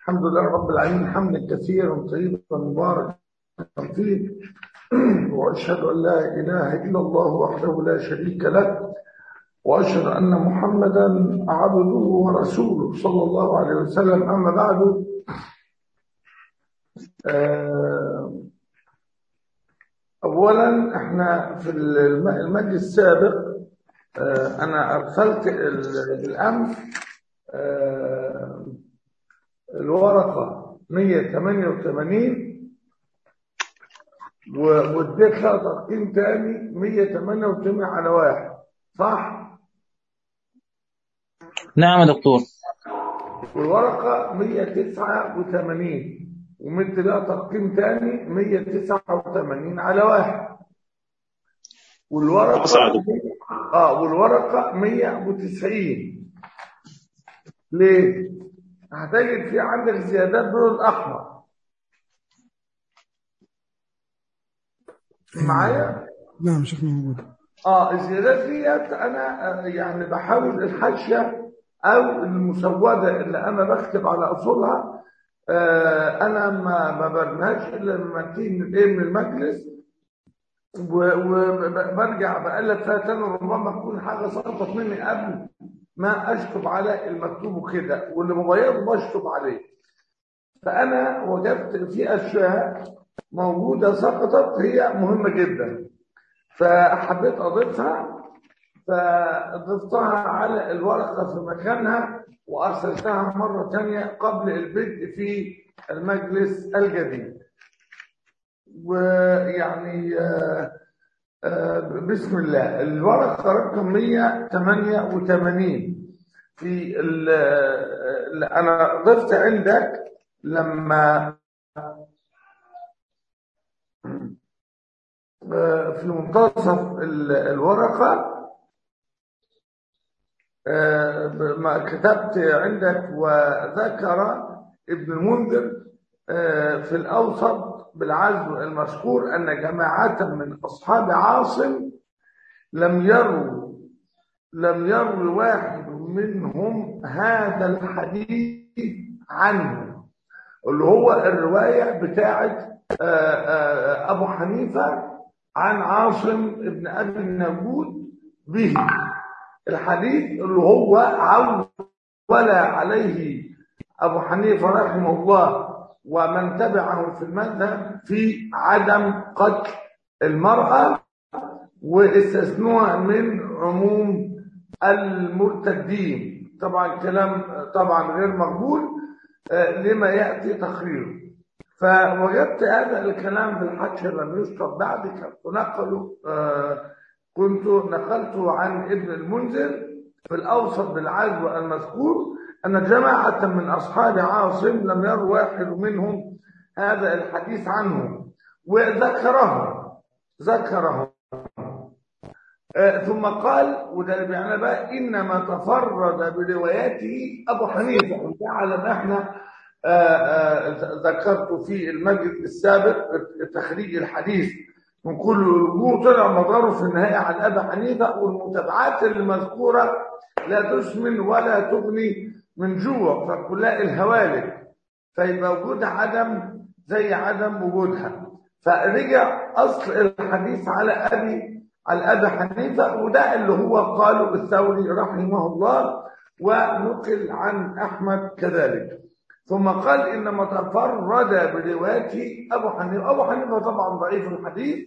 الحمد لله رب العالمين حمدا كثيرا طيبا مباركا فيه واشهد ان لا اله الا الله وحده لا شريك له واشهد ان محمدا عبده ورسوله صلى الله عليه وسلم اما بعد آه، اولا احنا في الم- المجلس السابق آه، انا ارسلت ال- بالامس آه، الورقه 188 و- واديت لها تقييم تاني 188 على واحد صح؟ نعم يا دكتور والورقة 189 ومدي لها تقييم تاني 189 على واحد والورقة وصل يا دكتور. اه والورقة 190 ليه؟ هتجد في عندك زيادات باللون الأحمر معايا؟ نعم شيخنا موجود اه الزيادات ديت انا آه، يعني بحاول الحاشيه او المسوده اللي انا بكتب على اصولها آه انا ما ما برميهاش الا لما تيجي من ايه من المجلس وبرجع بقلب فيها تاني ربما تكون حاجه سقطت مني قبل ما اشطب على المكتوب كده واللي ببيضه بشطب عليه فانا وجدت في اشياء موجوده سقطت هي مهمه جدا فحبيت اضيفها فضفتها على الورقه في مكانها وارسلتها مره ثانيه قبل البدء في المجلس الجديد ويعني آه، آه، بسم الله الورقه رقم 188 في ال- اللي انا ضفت عندك لما في منتصف ال- الورقة آه، ما كتبت عندك وذكر ابن المنذر آه، في الأوسط بالعزم المذكور أن جماعة من أصحاب عاصم لم يروا لم يروي واحد منهم هذا الحديث عنه اللي هو الرواية بتاعت آه، آه، أبو حنيفة عن عاصم ابن أبي النجود به الحديث اللي هو عول عليه أبو حنيفة رحمه الله ومن تبعه في المذهب في عدم قتل المرأة واستثنوها من عموم المرتدين طبعا كلام طبعا غير مقبول آه، لما يأتي تقريره فوجدت هذا الكلام في الحج لم يشطب بعد كنت نقله آه، كنت نقلته عن ابن المنذر في الأوسط بالعزو المذكور أن جماعة من أصحاب عاصم لم يروا واحد منهم هذا الحديث عنه وذكره ذكره آه، ثم قال وده اللي بيعنى بقى انما تفرد برواياته ابو حنيفه وجعل احنا آه، آه، ذكرت في المجلس السابق تخريج الحديث من كل الوجوه طلع مداره في النهايه عن ابي حنيفه والمتابعات المذكوره لا تسمن ولا تغني من جوع فكلها الهوالك فيبقى وجودها عدم زي عدم وجودها فرجع اصل الحديث على ابي على ابي حنيفه وده اللي هو قاله الثوري رحمه الله ونقل عن احمد كذلك ثم قال انما تفرد بروايته ابو حنيفه ابو حنيفه طبعا ضعيف الحديث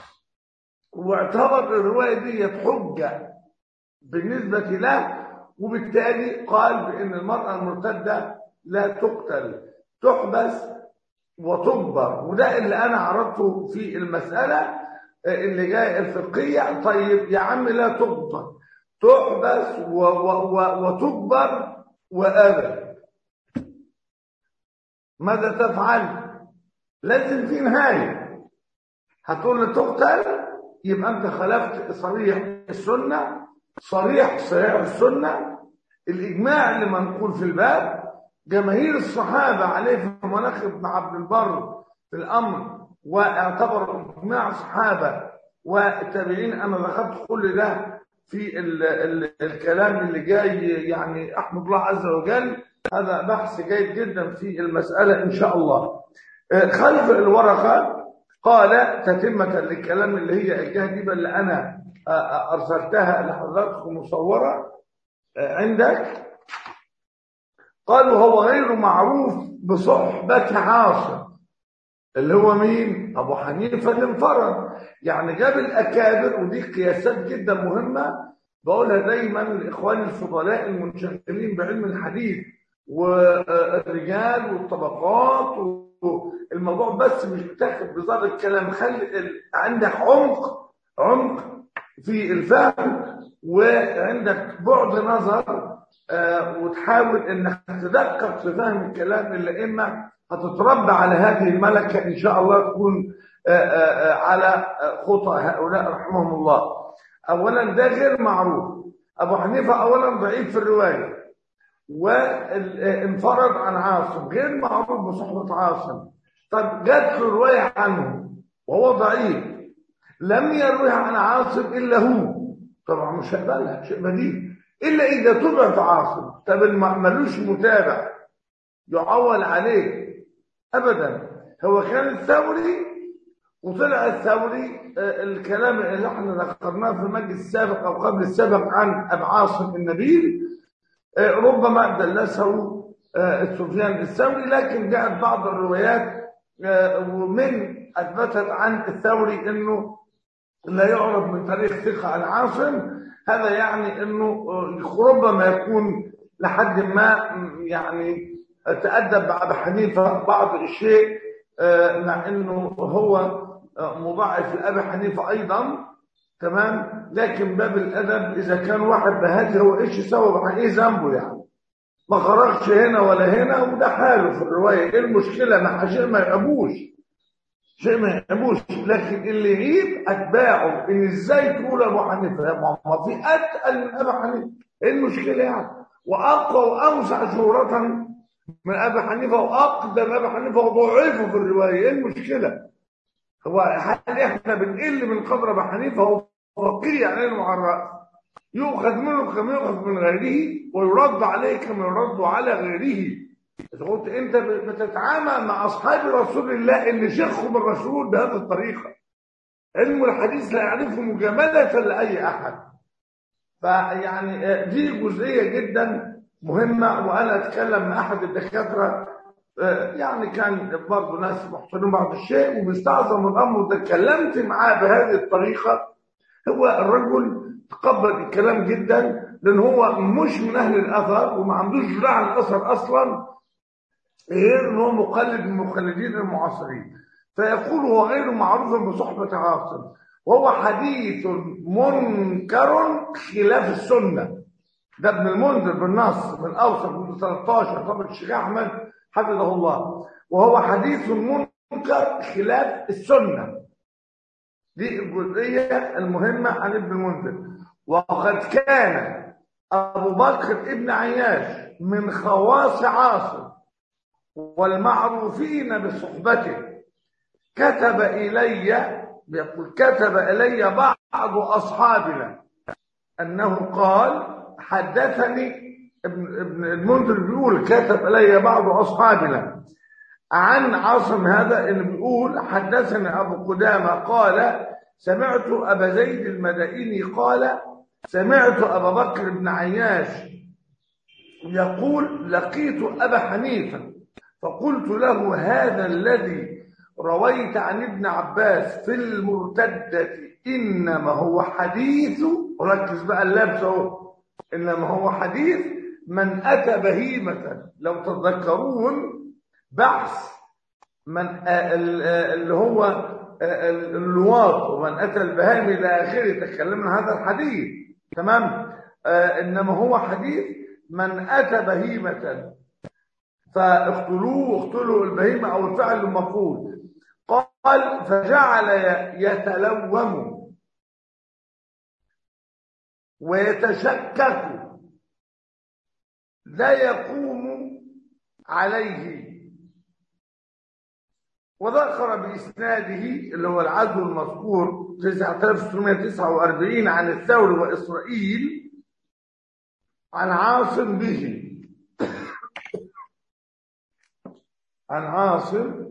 واعتبر الروايه دي حجه بالنسبه له وبالتالي قال بان المراه المرتده لا تقتل تحبس وتجبر وده اللي انا عرضته في المساله اللي جايه الفقهيه طيب يا عم لا تقتل تحبس و و و وتجبر وابد ماذا تفعل لازم في نهايه هتقول لي تقتل يبقى انت خالفت صريح السنه صريح صريح السنه الاجماع اللي منقول في الباب جماهير الصحابه عليه في مناخ ابن عبد البر في الامر واعتبر اجماع الصحابه والتابعين انا ذكرت كل ده في ال ال الكلام اللي جاي يعني احمد الله عز وجل هذا بحث جيد جدا في المسألة إن شاء الله خلف الورقة قال تتمة للكلام اللي هي الجاهدبة اللي أنا أرسلتها لحضراتكم مصورة عندك قالوا هو غير معروف بصحبة عاصم اللي هو مين ابو حنيفه اللي انفرد يعني جاب الاكابر ودي قياسات جدا مهمه بقولها دايما لاخواني الفضلاء المنشغلين بعلم الحديث والرجال والطبقات الموضوع بس مش بتاخد بظاهر الكلام خلي عندك عمق عمق في الفهم وعندك بعد نظر وتحاول انك تدقق في فهم الكلام اللي اما هتتربى على هذه الملكة إن شاء الله تكون على خطى هؤلاء رحمهم الله أولا ده غير معروف أبو حنيفة أولا ضعيف في الرواية وانفرد عن عاصم غير معروف بصحبة عاصم طب جات له رواية عنه وهو ضعيف لم يرويها عن عاصم إلا هو طبعا مش هقبلها شيء بديهي إلا إذا تبع في عاصم طب ملوش متابع يعول عليه ابدا هو كان الثوري وطلع الثوري الكلام اللي احنا ذكرناه في المجلس السابق او قبل السابق عن ابو عاصم النبيل ربما دلسه سفيان الثوري لكن جاءت بعض الروايات ومن اثبتت عن الثوري انه لا يعرف من تاريخ ثقه عن عاصم هذا يعني انه ربما يكون لحد ما يعني تأدب مع أبي حنيفة بعض الشيء مع أنه هو مضاعف لأبي حنيفة أيضا تمام لكن باب الأدب إذا كان واحد بهذه هو إيش سوى إيه ذنبه يعني ما خرجش هنا ولا هنا وده حاله في الرواية إيه المشكلة مع شيء ما يعبوش شيء ما يعبوش لكن اللي يعيب أتباعه إن إزاي تقول أبو حنيفة ما في أتقل من أبي حنيفة إيه المشكلة يعني وأقوى وأوسع شهرة من ابي حنيفه واقدم ابي حنيفه وضعيفه في الروايه ايه المشكله هو هل احنا بنقل من قدر ابي حنيفه هو فقير علينا على الراس يؤخذ منه كما يؤخذ من غيره ويرد عليه كما يرد على غيره اذا قلت انت بتتعامل مع اصحاب رسول الله اللي شيخهم الرسول بهذه الطريقه علم الحديث لا يعرفه مجامله لاي احد فيعني دي جزئيه جدا مهمة وأنا أتكلم مع أحد الدكاترة يعني كان برضه ناس محترمين بعض الشيء وبيستعظم الأمر ده اتكلمت معاه بهذه الطريقة هو الرجل تقبل الكلام جدا لأن هو مش من أهل الأثر وما عندوش جراح عن الأثر أصلا غير أن هو مقلد من المقلدين المعاصرين فيقول هو غير معروف بصحبة عاصم وهو حديث منكر خلاف السنه ده ابن المنذر بالنص من اوسط من 13 طبعا الشيخ احمد حفظه الله وهو حديث منكر خلاف السنه دي الجزئيه المهمه عن ابن المنذر وقد كان ابو بكر ابن عياش من خواص عاصم والمعروفين بصحبته كتب الي بيقول كتب الي بعض اصحابنا انه قال حدثني ابن ابن المنذر بيقول كتب الي بعض اصحابنا عن عاصم هذا اللي بيقول حدثني ابو قدامه قال سمعت ابا زيد المدائني قال سمعت ابا بكر بن عياش يقول لقيت ابا حنيفه فقلت له هذا الذي رويت عن ابن عباس في المرتده انما هو حديث ركز بقى اللبس اهو انما هو حديث من اتى بهيمه لو تتذكرون بحث من اللي هو اللواط ومن اتى البهائم الى اخره تكلمنا هذا الحديث تمام انما هو حديث من اتى بهيمه فاقتلوه واقتلوا البهيمه او الفعل المفعول قال فجعل يتلوم ويتشكك لا يقوم عليه وذكر بإسناده اللي هو العدل المذكور 9649 عن الثوري وإسرائيل عن عاصم به عن عاصم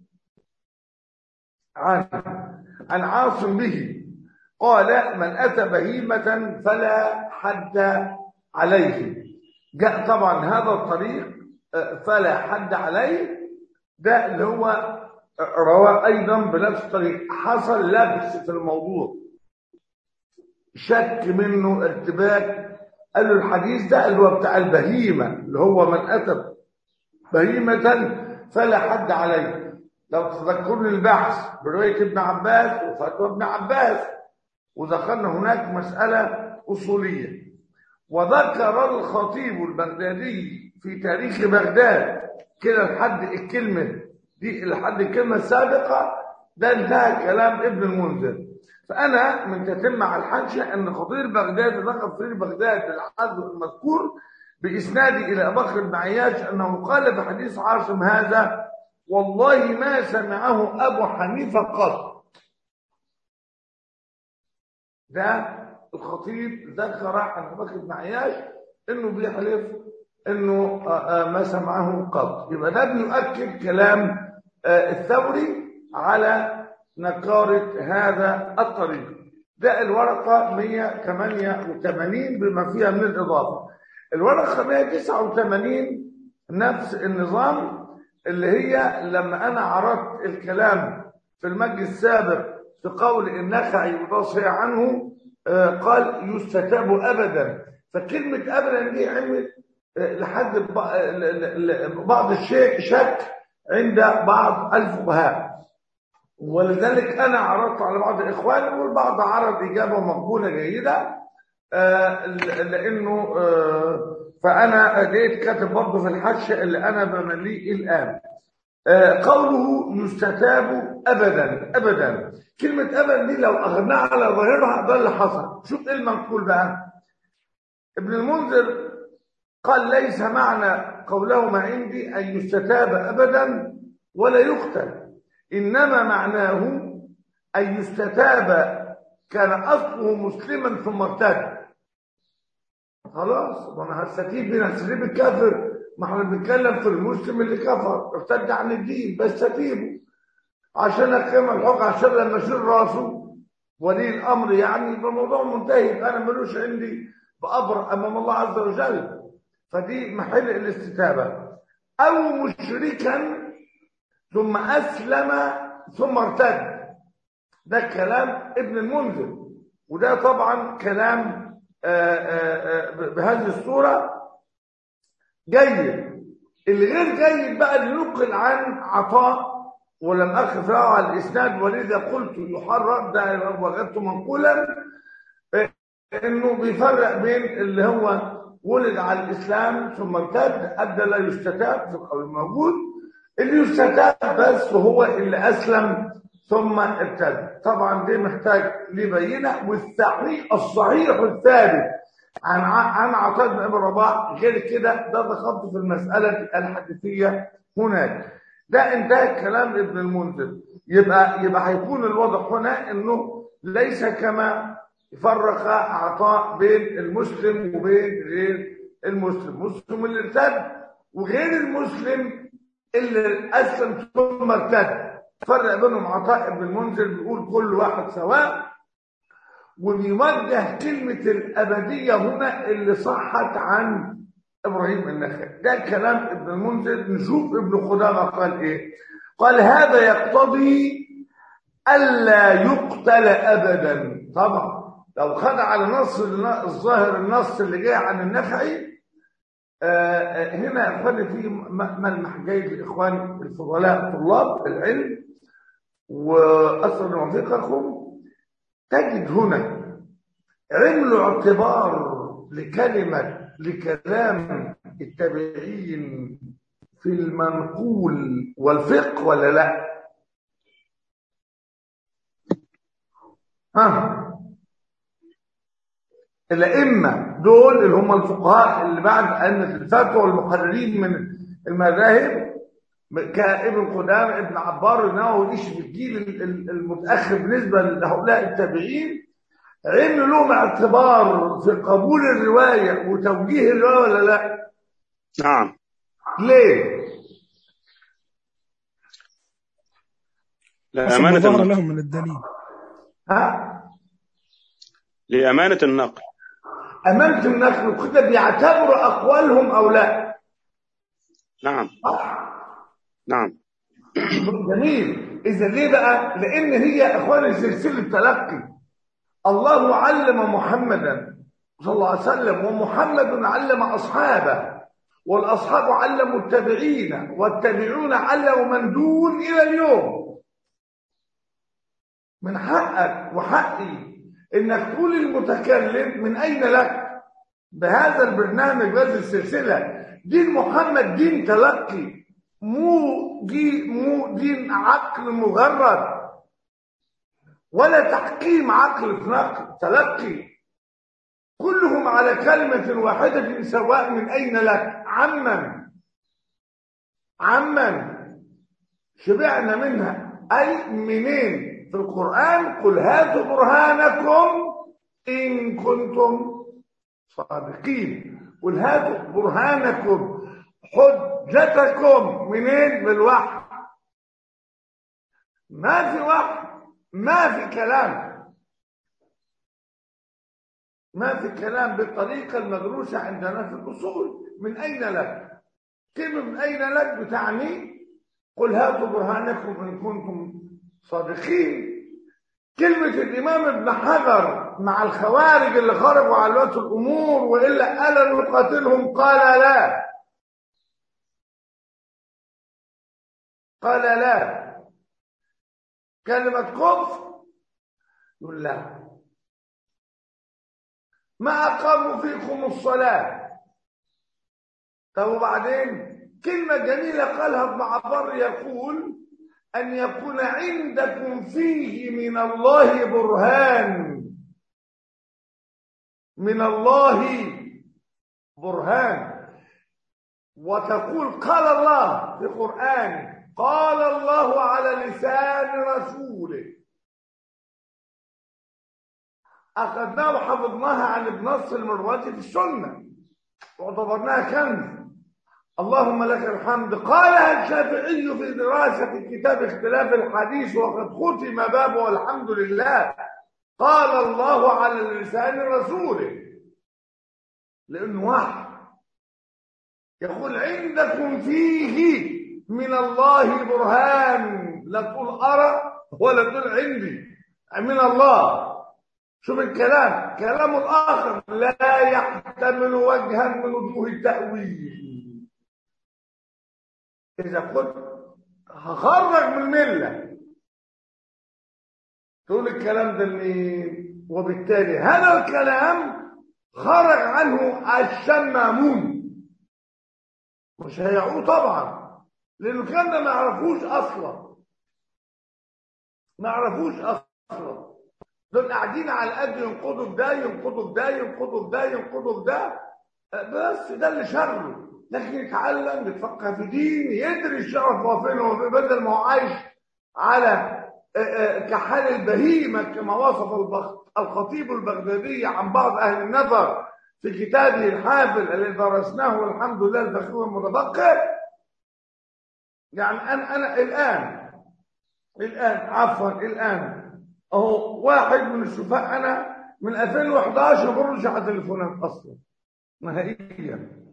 عن عن عاصم به قال من أتى بهيمة فلا حد عليه جاء طبعا هذا الطريق آه، فلا حد عليه ده اللي هو رواه أيضا بنفس الطريق حصل لبس في الموضوع شك منه ارتباك قال له الحديث ده اللي هو بتاع البهيمة اللي هو من أتى بهيمة فلا حد عليه لو تذكرني البحث برواية ابن عباس وفتوى ابن عباس وذكرنا هناك مسألة أصولية وذكر الخطيب البغدادي في تاريخ بغداد كده لحد الكلمة دي لحد الكلمة السابقة ده انتهى كلام ابن المنذر فأنا من تتم على الحاشية أن خطير بغداد ذكر خطير بغداد العدد المذكور بإسنادي إلى بكر بن عياش أنه قال بحديث عاصم هذا والله ما سمعه أبو حنيفة قط ده الخطيب ذكر عن أبو بكر بن عياش انه بيحلف انه آه، آه، ما سمعه قط يبقى ده بيؤكد كلام آه، الثوري على نكارة هذا الطريق ده الورقة 188 بما فيها من الإضافة الورقة 189 نفس النظام اللي هي لما أنا عرضت الكلام في المجلس السابق في قول النخعي وتصحيح عنه آه، قال يستتاب أبدا فكلمة أبدا دي عملت آه، لحد ب- ل- ل- ل- بعض الشيء شك عند بعض الفقهاء ولذلك أنا عرضت على بعض الإخوان والبعض عرض إجابة مقبولة جيدة آه، ل- لأنه آه، فأنا جيت كاتب برضه في الحاشية اللي أنا بمليه الآن آه، قوله يستتاب أبدا أبدا كلمة أبدا دي لو أخذناها على ظاهرها ده اللي حصل شوف إيه المنقول بقى ابن المنذر قال ليس معنى قوله ما عندي أن يستتاب أبدا ولا يقتل إنما معناه أن يستتاب كان أصله مسلما ثم ارتد خلاص وانا هستتيب من هستتيب الكافر ما احنا بنتكلم في المسلم اللي كفر ارتد عن الدين بستتيبه عشان اقيم الحكم عشان لما اشيل راسه ولي الامر يعني يبقى الموضوع منتهي يبقى انا ملوش عندي بأبر امام الله عز وجل فدي محل الاستتابه او مشركا ثم اسلم ثم ارتد ده كلام ابن المنذر وده طبعا كلام آآ آآ بهذه الصورة جيد الغير جيد بقى اللي ينقل عن عطاء ولم أخف له على الإسناد ولذا قلت يحرر ده وجدته منقولا آه، إنه بيفرق بين اللي هو ولد على الإسلام ثم ارتد أدى لا يستتاب في القول الموجود اللي يستتاب بس هو اللي أسلم ثم ارتد طبعا دي محتاج لبينه والصحيح الصحيح الثابت عن عن عطاء بن ابي رباح غير كده ده دخلت في المساله الحديثيه هناك ده انتهى كلام ابن المنذر يبقى يبقى هيكون الوضع هنا انه ليس كما فرق عطاء بين المسلم وبين غير المسلم مسلم اللي ارتد وغير المسلم اللي اسلم ثم ارتد فرق بينهم عطاء ابن المنذر بيقول كل واحد سواء وبيوجه كلمة الأبدية هنا اللي صحت عن إبراهيم النخعي ده كلام ابن المنذر نشوف ابن قدامة قال إيه قال هذا يقتضي ألا يقتل أبدا طبعا لو خد على نص الظاهر النص اللي جاي عن النخعي آه هنا يا اخواني في ملمح جيد لاخواني الفضلاء طلاب العلم واسال موافقكم تجد هنا عملوا اعتبار لكلمه لكلام التابعين في المنقول والفقه ولا لا؟ ها الأئمة دول اللي هم الفقهاء اللي بعد أن الفتوى والمقررين من المذاهب كابن قدامة ابن عبار النووي ايش في الجيل المتأخر بالنسبة لهؤلاء التابعين عملوا لهم اعتبار في قبول الرواية وتوجيه الرواية ولا لا؟ نعم ليه؟ لأمانة ظهر النقل لهم من الدليل ها لأمانة النقل أمانة النقل وكده بيعتبروا أقوالهم أو لا نعم نعم جميل إذا ليه بقى؟ لأن هي إخواني سلسلة تلقي الله علم محمدا صلى الله عليه وسلم ومحمد علم أصحابه والأصحاب علموا التابعين والتابعون علموا من دون إلى اليوم من حقك وحقي انك تقول المتكلم من اين لك بهذا البرنامج بهذه السلسله دين محمد دين تلقي مو دين مو دين عقل مجرد ولا تحكيم عقل في نقل تلقي كلهم على كلمة واحدة سواء من أين لك عمن عمن شبعنا منها أي منين في القرآن قل هاتوا برهانكم إن كنتم صادقين قل هاتوا برهانكم حجتكم منين من الوحي ما في وحي ما في كلام ما في كلام بالطريقة المدروسة عندنا في الأصول من أين لك كلمة من أين لك بتعني قل هاتوا برهانكم إن كنتم صادقين كلمة الإمام ابن حجر مع الخوارج اللي خرجوا على ولاة الأمور وإلا قال نقاتلهم قال لا قال لا كلمة كفر يقول لا ما أقاموا فيكم الصلاة طب وبعدين كلمة جميلة قالها ابن عبر يقول أن يكون عندكم فيه من الله برهان من الله برهان وتقول قال الله في القرآن قال الله على لسان رسوله أخذناه وحفظناها عن بنص المروات في السنة واعتبرناها كنز اللهم لك الحمد قالها الشافعي في دراسة كتاب اختلاف الحديث وقد ختم بابه والحمد لله قال الله على لسان رسوله لأنه واحد يقول عندكم فيه من الله برهان لا تقول أرى ولا تقول عندي من الله شوف الكلام كلام الآخر لا يحتمل وجها من وجوه التأويل إذا قلت هخرج من الملة تقول الكلام ده لمين وبالتالي هذا الكلام خرج عنه الشمامون مش هيعود طبعا لأنه كان ده ما يعرفوش أصلا ما يعرفوش أصلا دول قاعدين على قد ينقضوا في ده ينقضوا في ده ينقضوا في ده ينقضوا في ده بس ده اللي شغله لكن يتعلم يتفقه في دين يدري الشرف هو فين هو بدل ما هو عايش على كحال البهيمة كما وصف الخطيب البغدادي عن بعض أهل النظر في كتابه الحافل الذي درسناه والحمد لله البخير المتبقر يعني أنا أنا الآن الآن عفوا الآن أهو واحد من الشفاء أنا من 2011 برجع على تليفونات أصلا نهائيا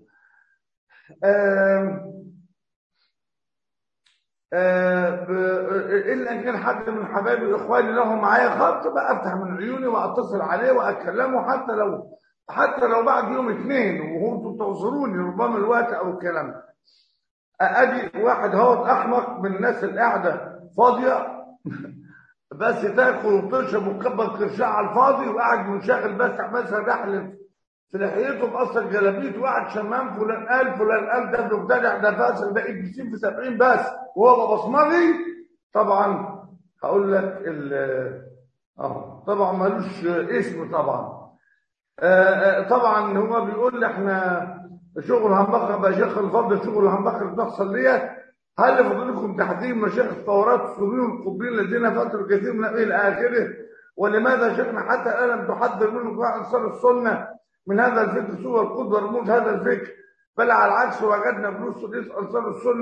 الا ان كان حد من حبايبي واخواني له معايا خط بقى افتح من عيوني واتصل عليه واكلمه حتى لو حتى لو بعد يوم اثنين وهم تعذروني ربما الوقت او الكلام ادي واحد هو احمق من الناس اللي قاعده فاضيه بس تاكل وتشرب وتكبر قرشها على الفاضي وقاعد منشغل بس عمال رحله في لحيته مقصر جلابيته وقعد شمام فلان قال فلان قال ده مبتدع ده فاسق ده ابليسين في 70 بس وهو بصمجي طبعا هقول لك ال اه طبعا ملوش اسم طبعا آه طبعا هو بيقول لي احنا شغل هنبخر بقى شيخ الفضل شغل هنبخر بتحصل ديت هل لفضلكم تحديد مشايخ الثورات السوريين القطبيين الذين فتروا كثير من الى اخره ولماذا شيخنا حتى الان لم تحذر منكم انصار السنه من هذا الفكر سوى القدوة رموز هذا الفكر بل على العكس وجدنا فلوس رئيس أنصار السنة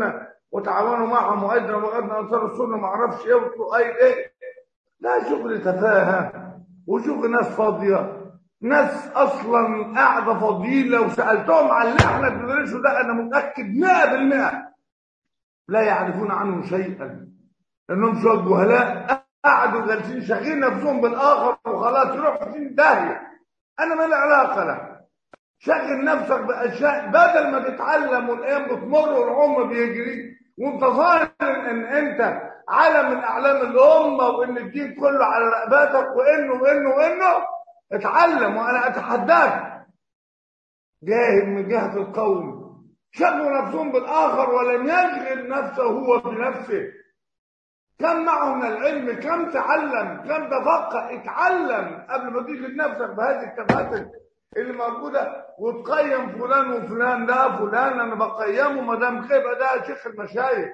وتعاونوا معهم وايضا وغدنا انصار السنه ما اعرفش ايه وطلعوا اي ايه لا شغل تفاهه وشغل ناس فاضيه ناس اصلا قاعده فاضيين لو سالتهم عن اللي احنا بندرسه ده انا متاكد 100% لا يعرفون عنه شيئا انهم شويه جهلاء قعدوا جالسين شاغلين نفسهم بالاخر وخلاص يروحوا في داهيه انا ما لي علاقه له شغل نفسك باشياء بدل ما تتعلم والايام بتمر والعمر بيجري وانت ظاهر ان انت علم من اعلام الامه وان الدين كله على رقبتك وانه وانه وانه اتعلم وانا اتحداك جاهل من جهه القوم شغلوا نفسهم بالاخر ولم يشغل نفسه هو بنفسه كم معه من العلم كم تعلم كم تفقه اتعلم قبل ما تيجي لنفسك بهذه الكفاءات اللي موجوده وتقيم فلان وفلان ده فلان انا بقيمه ما دام خيبه ده شيخ المشايخ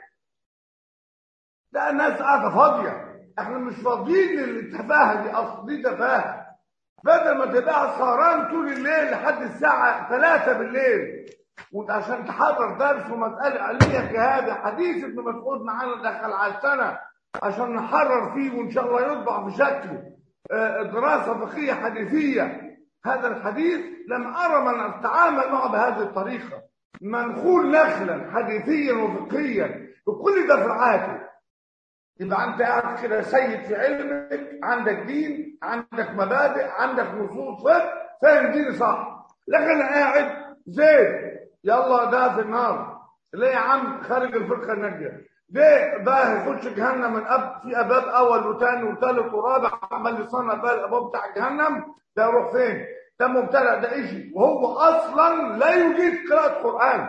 ده الناس قاعده فاضيه احنا مش فاضيين للتفاهه دي اصلا دي تفاهه بدل ما تبقى سهران طول الليل لحد الساعه 3 بالليل وانت عشان تحضر درس ومساله علميه كهذا حديث ابن مسعود معانا دخل على السنه عشان نحرر فيه وان شاء الله يطبع بشكل دراسه فقهيه حديثيه هذا الحديث لم ارى من اتعامل معه بهذه الطريقه منخول نخلا حديثيا وفقهيا بكل دفعاته يبقى انت قاعد كده سيد في علمك عندك دين عندك مبادئ عندك نصوص فقه فاهم ديني صح لكن انا قاعد زيد يلا ده في النار ليه يا عم خارج الفرقه الناجيه ده ده هيخش جهنم من أب في ابواب اول وثاني وثالث ورابع عمال يصنع بقى الابواب بتاع جهنم ده يروح فين؟ ده مبتلع ده ايشي وهو اصلا لا يجيد قراءه قران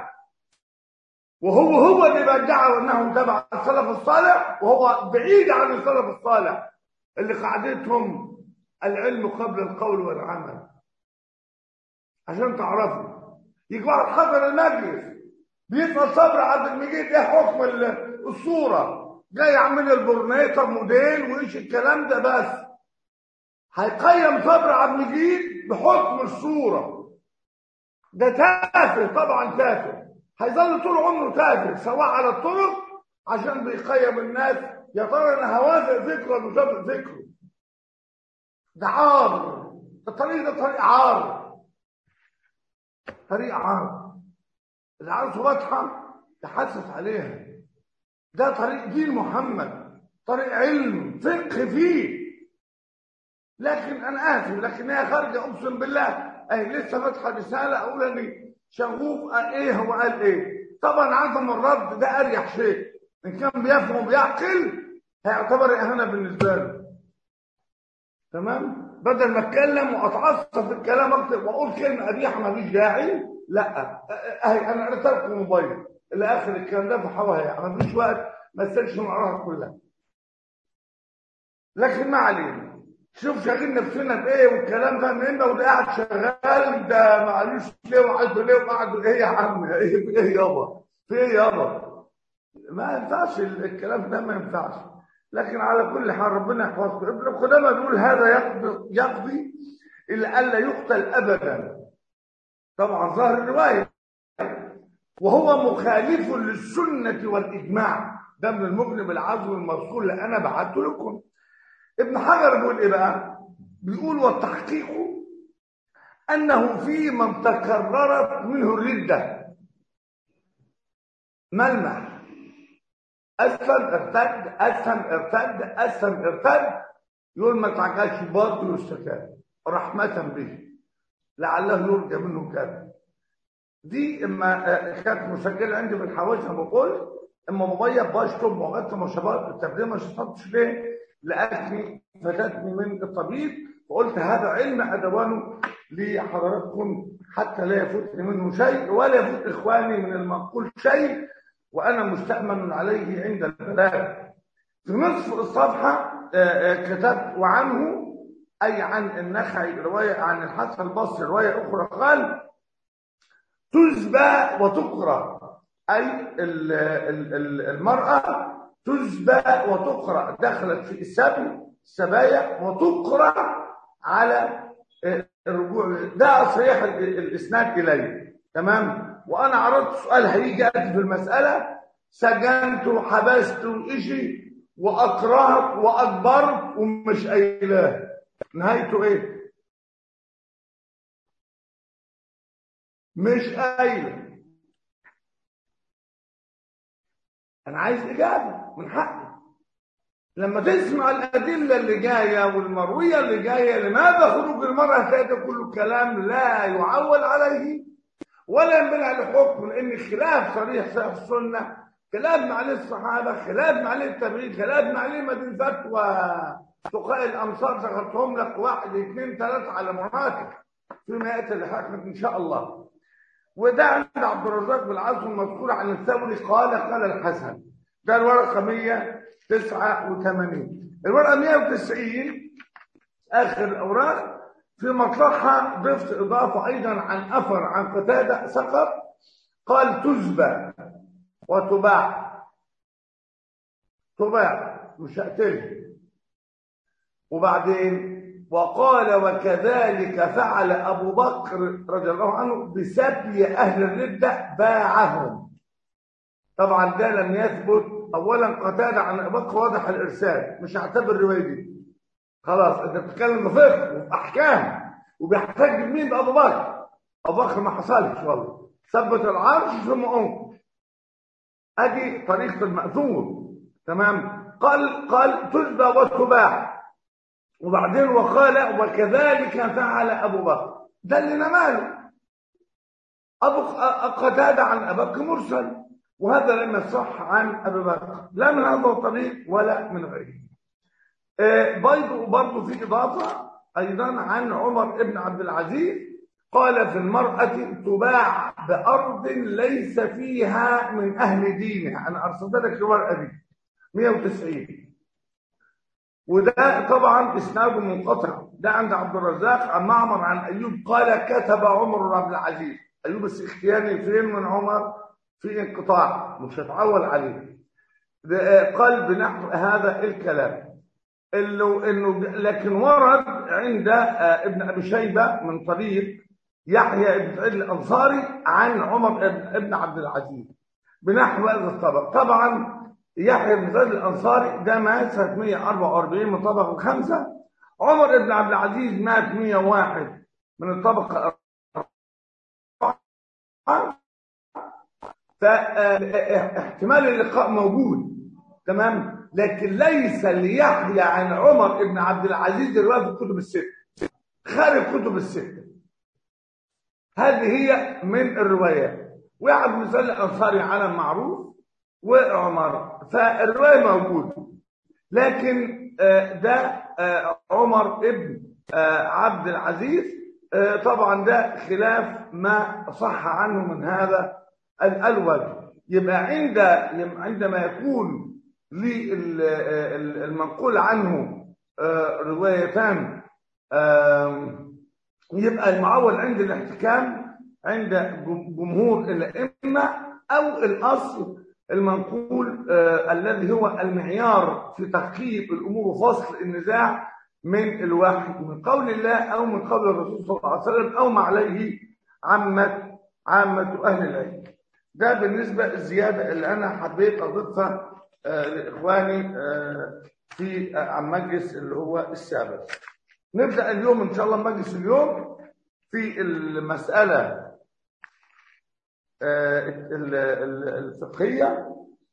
وهو هو اللي بدعوا انهم تبع السلف الصالح وهو بعيد عن السلف الصالح اللي قاعدتهم العلم قبل القول والعمل عشان تعرفوا يجي واحد حضر المجلس بيسال صبر عبد المجيد ايه حكم الصوره جاي يعمل البورنيطه موديل وايش الكلام ده بس هيقيم صبر عبد المجيد بحكم الصوره ده تافه طبعا تافه هيظل طول عمره تافه سواء على الطرق عشان بيقيم الناس يا ترى انا هوافق ذكره ولا مش هوافق ذكره ده عار الطريق ده طريق عار طريق عار اللي عارفه واضحه تحسس عليها ده طريق دين محمد طريق علم فقه فيه لكن انا اسف لكن هي خارجه اقسم بالله اهي لسه فاتحه رساله اقول اني شغوف ايه هو قال ايه طبعا عدم الرد ده اريح شيء ان كان بيفهم وبيعقل هيعتبر اهانه بالنسبه له تمام بدل ما اتكلم واتعصب في الكلام اكتر واقول كلمه قبيحه ماليش داعي لا اهي انا ارسلت الموبايل الى اخر الكلام ده فحوها يعني مفيش وقت ما استنش نقراها كلها لكن ما علينا شوف شاغلين نفسنا بايه والكلام ده من وده قاعد شغال ده معلوش ليه وعايزه ليه وقعد ايه يا عم ايه ايه يابا في ايه يابا ما ينفعش الكلام ده ما ينفعش لكن على كل حال ربنا يحفظكم ابن قدامه بيقول هذا يقضي يقضي الا الا يقتل ابدا طبعا ظاهر الروايه وهو مخالف للسنه والاجماع ده من المغني بالعزو المذكور اللي انا بعته لكم ابن حجر بيقول ايه بقى بيقول والتحقيق انه في من تكررت منه الرده ملمح اسلم ارتد اسلم ارتد اسلم ارتد يقول ما تعجلش باطل واستتاب رحمه به لعله يرجى منه كذا دي اما كانت مسجله عندي في الحواشي انا بقول اما مبيض بشطب وغطى مشابهات التبديل ما شطبتش ليه؟ لأني فاتتني من الطبيب وقلت هذا علم أدوانه لحضراتكم حتى لا يفوتني منه شيء ولا يفوت إخواني من المنقول شيء وأنا مستأمن عليه عند البلاغ في نصف الصفحة كتبت وعنه أي عن النخعي رواية عن الحسن البصري رواية أخرى قال تزبى وتقرأ أي المرأة تزبى وتقرأ دخلت في السبي السبايا وتقرأ على الرجوع ده صحيح الاسناد اليه تمام وانا عرضت سؤال هيجي في المساله سجنته وحبسته إشي وأكرهت وأكبرت ومش قايلاه نهايته إيه؟ مش قايله انا عايز اجابه من حقي لما تسمع الادله اللي جايه والمرويه اللي جايه لماذا خروج المراه هتلاقي ده كله كلام لا يعول عليه ولا ينبني عليه حكم لان خلاف صريح صحيح السنه خلاف مع عليه الصحابه خلاف مع عليه التابعين خلاف مع عليه مدين فتوى فقهاء الامصار ذكرتهم لك واحد اثنين ثلاثه على مراتب فيما ياتي لحكمك ان شاء الله وده عند عبد الرزاق بالعزم المذكور عن الثوري قال قال الحسن ده الورقه 189 الورقه 190 اخر الاوراق في مطلقها ضفت اضافه ايضا عن اثر عن قتاده سقط قال تزبى وتباع تباع مش هقتلها وبعدين وقال وكذلك فعل أبو بكر رضي الله عنه بسبي أهل الردة باعهم طبعا ده لم يثبت أولا قتادة عن أبو بكر واضح الإرسال مش هعتبر الرواية دي خلاص أنت بتتكلم بفقه وفي أحكام وبيحتاج مين بأبو بكر أبو بكر ما حصلش والله ثبت العرش ثم أنقذ أدي طريقة المأثور تمام قال قال تجبى وتباع وبعدين وقال وكذلك فعل ابو بكر ده اللي نماله ابو قتاده عن ابي بكر مرسل وهذا لم يصح عن ابي بكر لا من هذا الطريق ولا من غيره آه برضه برضه في اضافه ايضا عن عمر بن عبد العزيز قال في المرأة تباع بأرض ليس فيها من أهل دينها أنا أرسلت لك الورقة دي 190 وده طبعا اسناده منقطع ده عند عبد الرزاق عن معمر عن ايوب قال كتب عمر بن عبد العزيز ايوب السختياني فين من عمر في انقطاع مش هتعول عليه قال بنحو هذا الكلام انه انه لكن ورد عند ابن ابي شيبه من طريق يحيى بن سعيد الانصاري عن عمر بن عبد العزيز بنحو هذا الطبق طبعا يحيى بن زيد الانصاري ده مات سنه 144 من طبقه خمسه عمر بن عبد العزيز مات 101 من الطبقه فاحتمال اللقاء موجود تمام لكن ليس ليحيى عن عمر بن عبد العزيز روايه في الكتب السته خارج كتب السته هذه هي من الروايات ويحيى بن زيد الانصاري علم معروف وعمر فالرواية موجودة لكن ده عمر ابن عبد العزيز طبعا ده خلاف ما صح عنه من هذا الوجه يبقى عند عندما يكون للمنقول عنه روايتان يبقى المعول عند الاحتكام عند جمهور الائمه او الاصل المنقول آه الذي هو المعيار في تحقيق الامور وفصل النزاع من الوحي من قول الله او من قول الرسول صلى الله عليه وسلم او ما عليه عامه عامه اهل العلم ده بالنسبه الزياده اللي انا حبيت اضيفها آه لاخواني آه في عن مجلس اللي هو السابق نبدا اليوم ان شاء الله مجلس اليوم في المساله الفقهية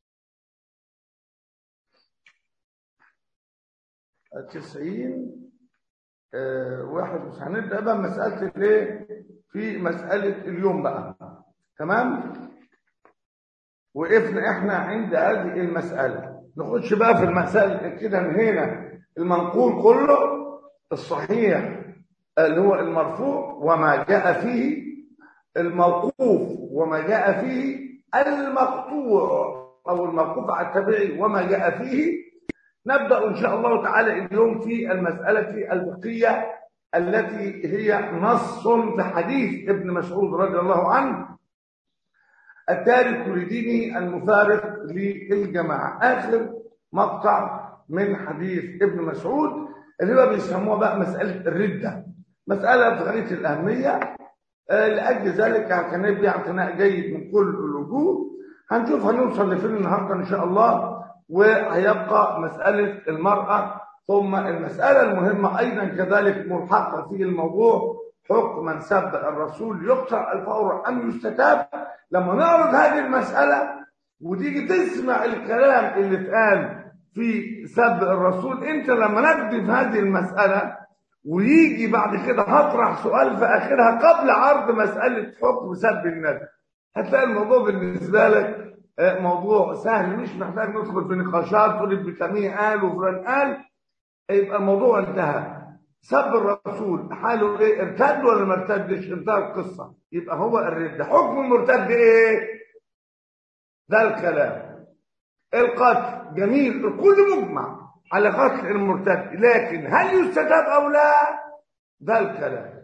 التسعين واحد بس هنبدأ بقى مسألة الايه في مسألة اليوم بقى تمام وقفنا احنا عند هذه المسألة نخش بقى في المسائل كده من هنا المنقول كله الصحيح اللي هو المرفوع وما جاء فيه الموقوف وما جاء فيه المقطوع او الموقوف على التابعي وما جاء فيه نبدا ان شاء الله تعالى اليوم في المساله الفقهيه التي هي نص في حديث ابن مسعود رضي الله عنه التارك لدينه المفارق للجماعه اخر مقطع من حديث ابن مسعود اللي هو بيسموها بقى مساله الرده مساله في غايه الاهميه لأجل ذلك اعتنيت به اعتناء جيد من كل الوجوه هنشوف هنوصل لفين النهارده ان شاء الله وهيبقى مساله المراه ثم المساله المهمه ايضا كذلك ملحقه في الموضوع حكم من سب الرسول يقطع الفور ام يستتاب لما نعرض هذه المساله وتيجي تسمع الكلام اللي اتقال في سب الرسول انت لما نجد في هذه المساله ويجي بعد كده هطرح سؤال في اخرها قبل عرض مساله حكم سب النبي هتلاقي الموضوع بالنسبه لك موضوع سهل مش محتاج ندخل في نقاشات تقول ابن تيميه قال وفلان قال يبقى الموضوع انتهى سب الرسول حاله ايه ارتد ولا ما ارتدش انتهى القصه يبقى هو الرد حكم المرتد ايه ده الكلام القتل جميل الكل مجمع على قتل المرتد لكن هل يستتاب او لا ده الكلام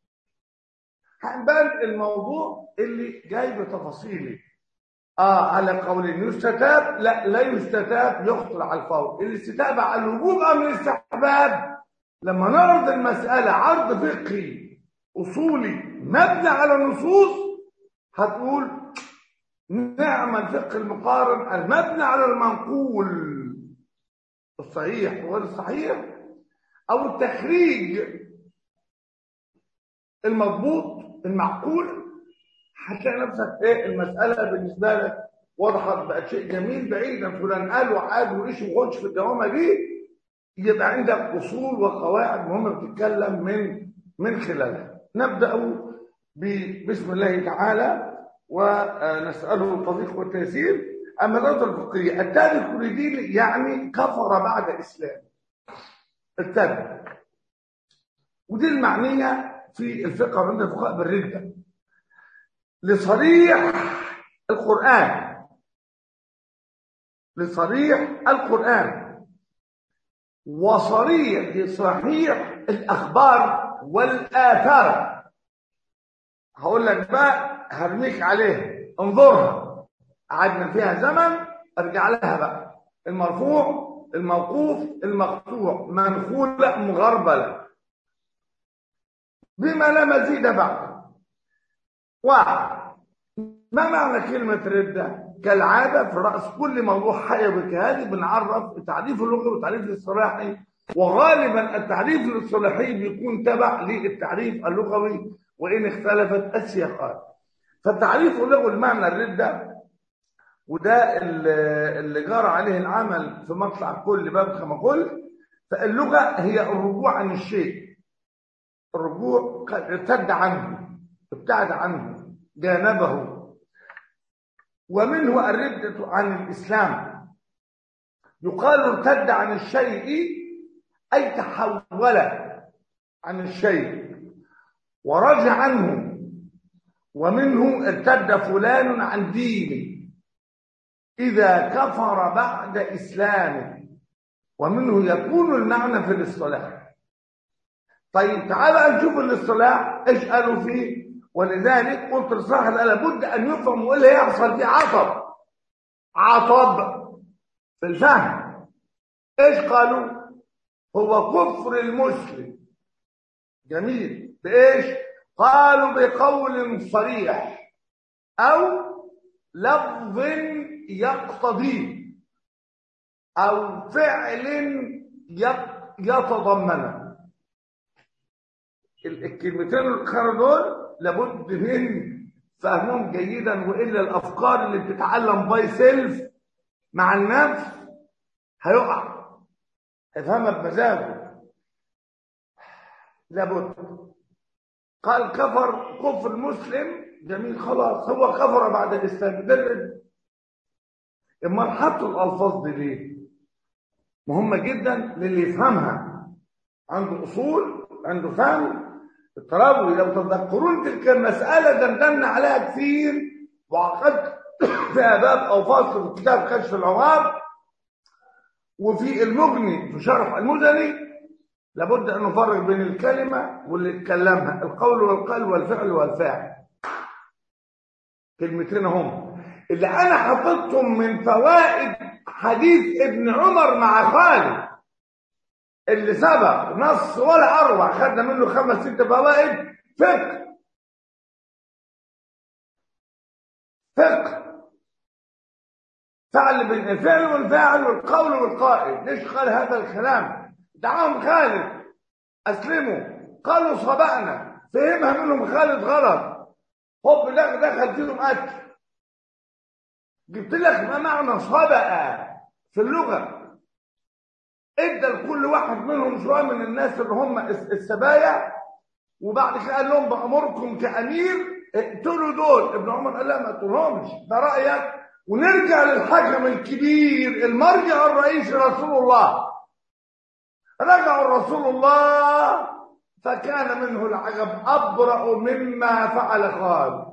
هنبان الموضوع اللي جاي بتفاصيله اه على قول يستتاب لا لا يستتاب يخطر على الفور الاستتابه على الوجوب ام الاستحباب لما نعرض المساله عرض فقهي اصولي مبني على نصوص هتقول نعم الفقه المقارن المبني على المنقول الصحيح وغير الصحيح او التخريج المضبوط المعقول هتلاقي نفسك ايه المساله بالنسبه لك وضحت بقت شيء جميل بعيدا فلان قال وعاد وايش وخدش في الدوامه دي يبقى عندك اصول وقواعد مهمه بتتكلم من من خلالها نبدا بسم الله تعالى ونساله التوفيق والتيسير اما النظره الفقهيه التارك لدين يعني كفر بعد الاسلام التارك ودي المعنيه في الفقه عند الفقهاء بالرده لصريح القرآن لصريح القرآن وصريح صحيح الأخبار والآثار هقول لك بقى هرميك عليها انظرها قعدنا فيها زمن ارجع لها بقى المرفوع الموقوف المقطوع منخولة مغربلة بما لا مزيد بعد واحد ما معنى كلمة ردة؟ كالعادة في رأس كل موضوع حيوي كهذه بنعرف التعريف اللغوي والتعريف الاصطلاحي وغالبا التعريف الاصطلاحي بيكون تبع للتعريف اللغوي وإن اختلفت السياقات. فالتعريف اللغوي المعنى الردة وده اللي جرى عليه العمل في مطلع كل باب كما قلت فاللغة هي الرجوع عن الشيء الرجوع ارتد عنه ابتعد عنه جانبه ومنه الردة عن الإسلام يقال ارتد عن الشيء أي تحول عن الشيء ورجع عنه ومنه ارتد فلان عن دينه إذا كفر بعد إسلامه ومنه يكون المعنى في الاصطلاح طيب تعال نشوف الاصطلاح ايش قالوا فيه ولذلك قلت الصراحه لا لابد ان يفهم والا يحصل فيه عطب عطب في الفهم ايش قالوا هو كفر المسلم جميل بايش قالوا بقول صريح او لفظ يقتضيه او فعل يتضمنه الكلمتين الاخرى دول لابد من فهمهم جيدا والا الافكار اللي بتتعلم باي سيلف مع النفس هيقع هيفهمها بمزاجه لابد قال كفر كفر مسلم جميل خلاص هو كفر بعد الاسلام ده امال حطوا الالفاظ دي ليه مهمه جدا للي يفهمها عنده اصول عنده فهم الترابوي لو تذكرون تلك المسألة دندنا عليها كثير وعقدت فيها باب أو فصل في كتاب كشف العوار وفي المغني في شرح المزني لابد أن نفرق بين الكلمة واللي اتكلمها القول والقلب والفعل والفاعل كلمتين هم اللي أنا حطيتهم من فوائد حديث ابن عمر مع خالد اللي سبق نص ولا اروع خدنا منه خمس ست فوائد فقه فقه فعل بين الفعل والفاعل والقول والقائل ليش قال هذا الكلام دعاهم خالد اسلموا قالوا صبأنا فهمها منهم خالد غلط هوب لا دخل فيهم قتل جبت لك ما معنى صبأ في اللغة ادى لكل واحد منهم شويه من الناس اللي هم السبايا وبعد كده قال لهم بامركم كامير اقتلوا دول ابن عمر قال لا ما تقتلهمش ده رايك ونرجع للحكم الكبير المرجع الرئيسي رسول الله رجعوا رسول الله فكان منه العجب ابرأ مما فعل خالد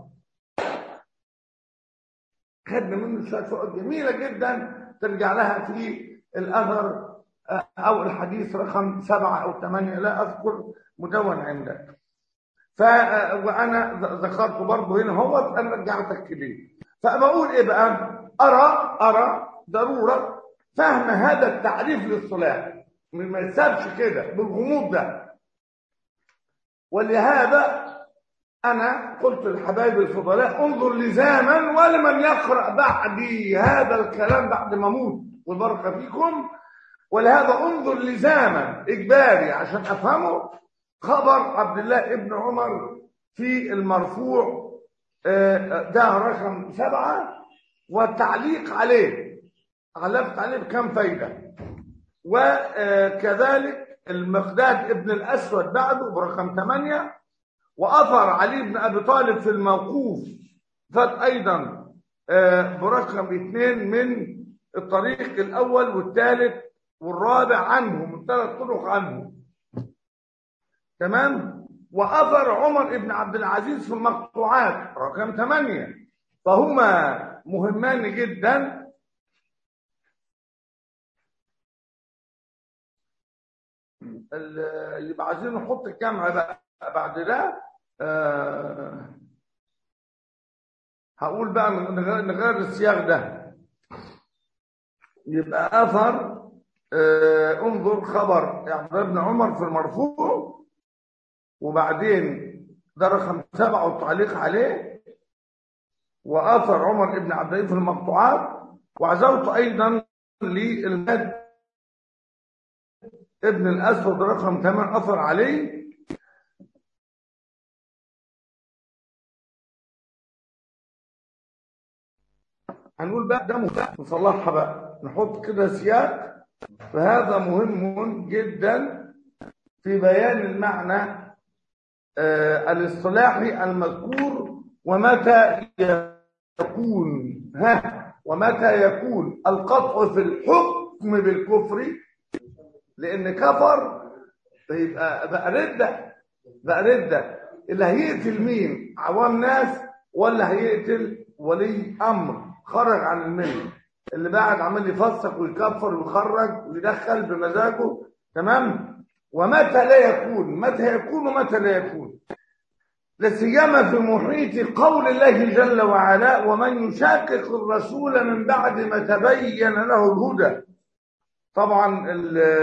خدنا منه شويه فوائد جميله جدا ترجع لها في الاثر او الحديث رقم سبعه او ثمانيه لا اذكر مدون عندك ف وانا ذكرت برضه هنا هو انا رجعتك ليه فبقول ايه بقى ارى ارى ضروره فهم هذا التعريف للصلاه ما يتسابش كده بالغموض ده ولهذا أنا قلت للحبايب الفضلاء انظر لزاما ولمن يقرأ بعدي هذا الكلام بعد ما أموت والبركة فيكم ولهذا انظر لزاما إجباري عشان أفهمه خبر عبد الله ابن عمر في المرفوع ده رقم سبعة والتعليق عليه علقت عليه بكم فايدة وكذلك المقداد ابن الأسود بعده برقم ثمانية وأثر علي بن أبي طالب في الموقوف فات أيضا برقم اثنين من الطريق الأول والثالث والرابع عنه من ثلاث طرق عنه تمام وأثر عمر بن عبد العزيز في المقطوعات رقم ثمانية فهما مهمان جدا اللي عايزين نحط الجامعة بقى بعد ده آه هقول بقى نغير السياق ده يبقى اثر آه انظر خبر عبد الله بن عمر في المرفوع وبعدين ده رقم سبعه والتعليق عليه واثر عمر بن عبد الله في المقطوعات وعزوت ايضا للمد ابن الاسود رقم 8 اثر عليه هنقول بقى ده مفتاح نصلحها بقى نحط كده سياق فهذا مهم جدا في بيان المعنى آه الاصطلاحي المذكور ومتى يكون ها ومتى يكون القطع في الحكم بالكفر لان كفر يبقى بقى رده بقى رده اللي هيقتل مين عوام ناس ولا هيقتل ولي امر خرج عن المله اللي بعد عمال يفسق ويكفر ويخرج ويدخل بمزاجه تمام ومتى لا يكون متى يكون ومتى لا يكون لسيما في محيط قول الله جل وعلا ومن يشاقق الرسول من بعد ما تبين له الهدى طبعا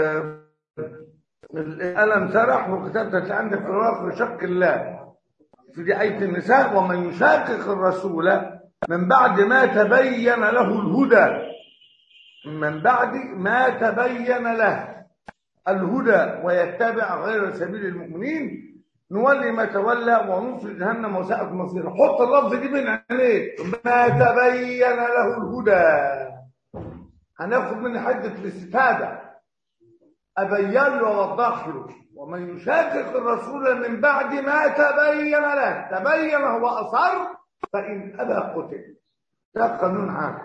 القلم سرح وكتبت عندك في الواقع شق الله في دي آية النساء ومن يشاقق الرسول من بعد ما تبين له الهدى من بعد ما تبين له الهدى ويتبع غير سبيل المؤمنين نولي ما تولى ونصل جهنم وساءت مصيره حط اللفظ دي بين عينيك ما تبين له الهدى هناخد من حده الاستفاده ابين له واوضح له ومن يشاكك الرسول من بعد ما تبين له تبين هو اصر فان ابى قتل ده قانون عام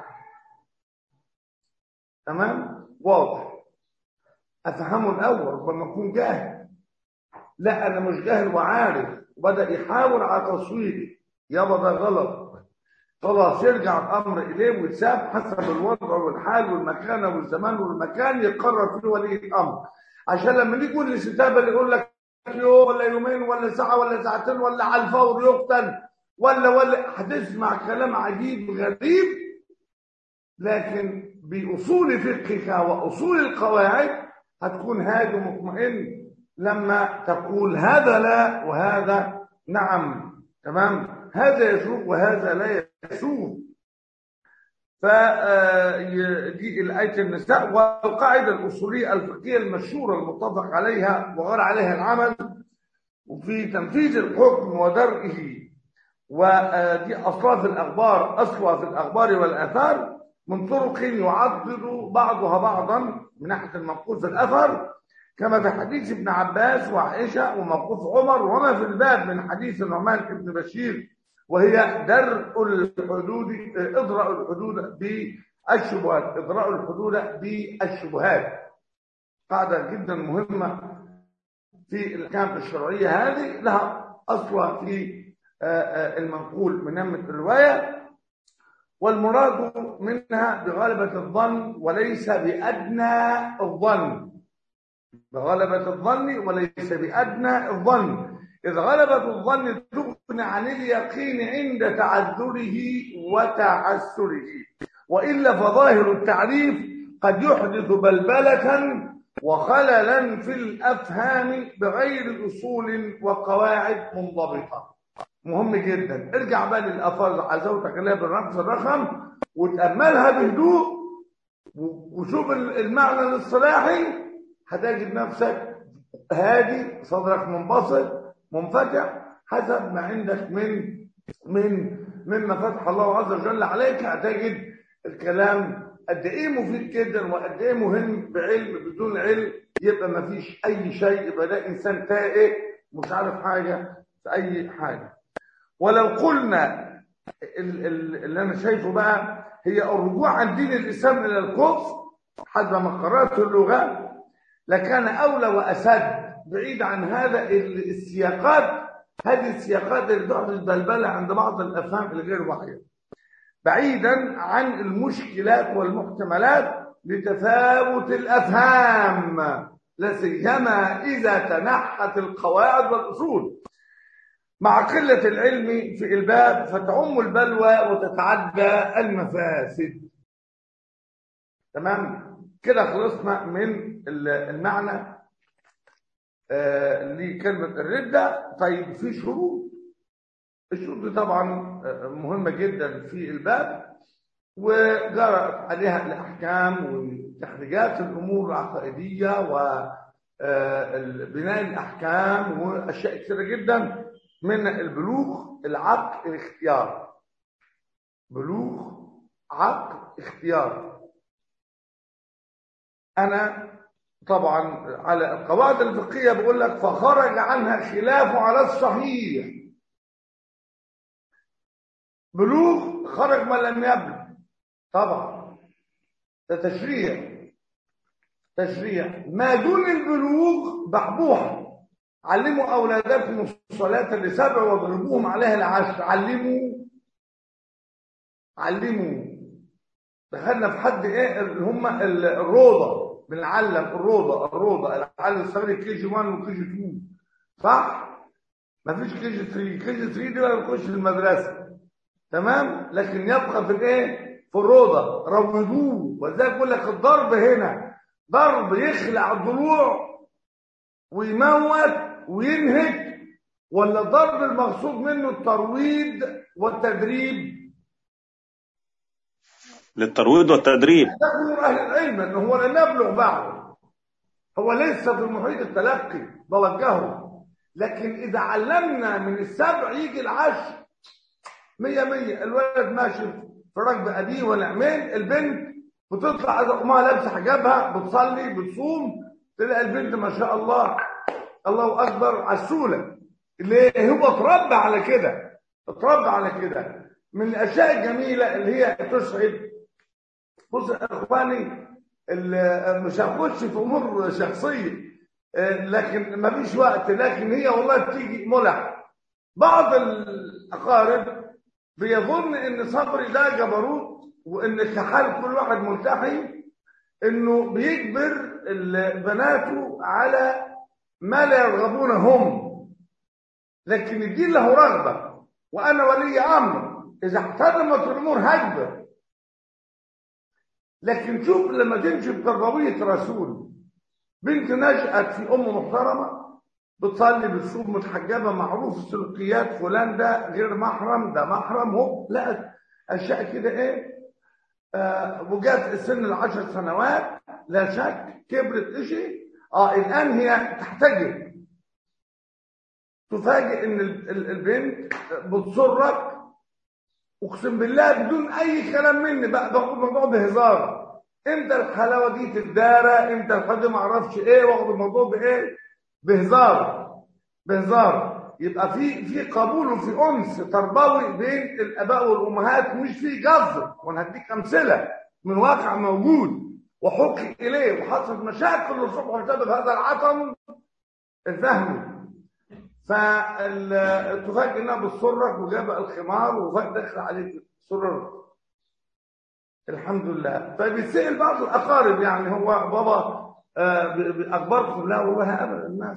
تمام واضح افهمه الاول ربما اكون جاهل لا انا مش جاهل وعارف وبدا يحاول على تصويري يابا ده غلط خلاص يرجع الامر اليه ويتساب حسب الوضع والحال والمكانه والزمان والمكان يقرر فيه ولي الامر عشان لما نيجي نقول الاستتابه اللي يقول لك يوم ولا يومين ولا ساعه ولا ساعتين ولا على الفور يقتل ولا ولا هتسمع كلام عجيب غريب لكن باصول فقهك واصول القواعد هتكون هادي ومطمئن لما تقول هذا لا وهذا نعم تمام هذا يسوق وهذا لا يسوق فدي الآية النساء والقاعدة الأصولية الفقهية المشهورة المتفق عليها وغير عليها العمل وفي تنفيذ الحكم ودرئه ودي أصلها في الأخبار أصلها في الأخبار والآثار من طرق يعضد بعضها بعضا من ناحية المنقول في الأثر كما في حديث ابن عباس وعائشة وموقوف عمر وما في الباب من حديث النعمان بن بشير وهي درء الحدود اضرأ الحدود بالشبهات اضرأ الحدود بالشبهات قاعدة جدا مهمة في الأحكام الشرعية هذه لها أصل في المنقول من نمة الرواية والمراد منها بغلبة الظن وليس بأدنى الظن بغلبة الظن وليس بأدنى الظن إذ غلبة الظن تغني عن اليقين عند تعذره وتعسره وإلا فظاهر التعريف قد يحدث بلبلة وخللا في الأفهام بغير أصول وقواعد منضبطة مهم جدا ارجع بقى للألفاظ عزوتك اللي بالرمز الرقم وتأملها بهدوء وشوف المعنى الاصطلاحي هتجد نفسك هادي صدرك منبسط منفتح حسب ما عندك من من مما فتح الله عز وجل عليك هتجد الكلام قد ايه مفيد جدا وقد ايه مهم بعلم بدون علم يبقى ما فيش اي شيء يبقى ده انسان تائه مش عارف حاجه في اي حاجه ولو قلنا اللي انا شايفه بقى هي الرجوع عن دين الاسلام الى الكفر حسب ما قرات اللغه لكان اولى واسد بعيد عن هذا السياقات هذه السياقات اللي تحدث بلبله عند بعض الافهام الغير واعيه بعيدا عن المشكلات والمحتملات لتفاوت الافهام لا سيما اذا تنحت القواعد والاصول مع قله العلم في الباب فتعم البلوى وتتعدى المفاسد تمام كده خلصنا من المعنى آه لكلمة الردة طيب في شروط الشروط دي طبعا مهمة جدا في الباب وجرت عليها الأحكام وتخريجات الأمور العقائدية وبناء الأحكام وأشياء كثيرة جدا من البلوغ العقل الاختيار بلوغ عقل اختيار أنا طبعا على القواعد الفقهية بقول لك فخرج عنها خلاف على الصحيح بلوغ خرج ما لم يبلغ طبعا ده تشريع تشريع ما دون البلوغ بحبوحة علموا أولادكم الصلاة لسبع واضربوهم عليها العشر علموا علموا دخلنا في حد ايه اللي هم الروضه بنعلم الروضه الروضه العلم الصغير كي جي 1 وكي جي 2 صح؟ مفيش كي جي 3 كي جي 3 دي بقى بيخش في المدرسه تمام؟ لكن يبقى في الايه؟ في الروضه روضوه وذلك بيقول لك الضرب هنا ضرب يخلع الضلوع ويموت وينهك ولا الضرب المقصود منه الترويض والتدريب للترويض والتدريب يقول اهل العلم ان هو لم يبلغ بعد هو لسه في محيط التلقي بوجهه لكن اذا علمنا من السبع يجي العشر مية مية الولد ماشي في ركب ابيه ونعمين البنت بتطلع اذا امها لابسه حجابها بتصلي بتصوم تلاقي البنت ما شاء الله الله اكبر عسوله ليه هو اتربى على كده اتربى على كده من الاشياء الجميله اللي هي تسعد بص يا اخواني مش هخش في امور شخصيه لكن ما فيش وقت لكن هي والله بتيجي ملح بعض الاقارب بيظن ان صبري ده جبروت وان كحال كل واحد ملتحي انه بيجبر بناته على ما لا يرغبون هم لكن الدين له رغبه وانا ولي امر اذا احترمت الامور هجبر لكن شوف لما تمشي بتربويه رسول بنت نشأت في ام محترمه بتصلي بتصوم متحجبه معروف السلوكيات فلان ده غير محرم ده محرم هو لا اشياء كده ايه آه وجات سن العشر سنوات لا شك كبرت اشي اه الان هي تحتجب تفاجئ ان ال- ال- البنت بتصرك اقسم بالله بدون اي كلام مني بقى باخد الموضوع بهزار امتى الحلاوه دي تتدارى امتى الحلاوه دي ما اعرفش ايه واخد الموضوع بايه بهزار بهزار يبقى في في قبول وفي انس تربوي بين الاباء والامهات مش في جذر وانا هديك امثله من واقع موجود وحكي اليه وحصلت مشاكل للصبح بسبب هذا العطم الفهمي فتفاجئ انها بتصرك وجاب الخمار ودخل عليك سرر الحمد لله فبيتسال بعض الاقارب يعني هو بابا آه، ب- ب- اخباركم لا والله ابدا الناس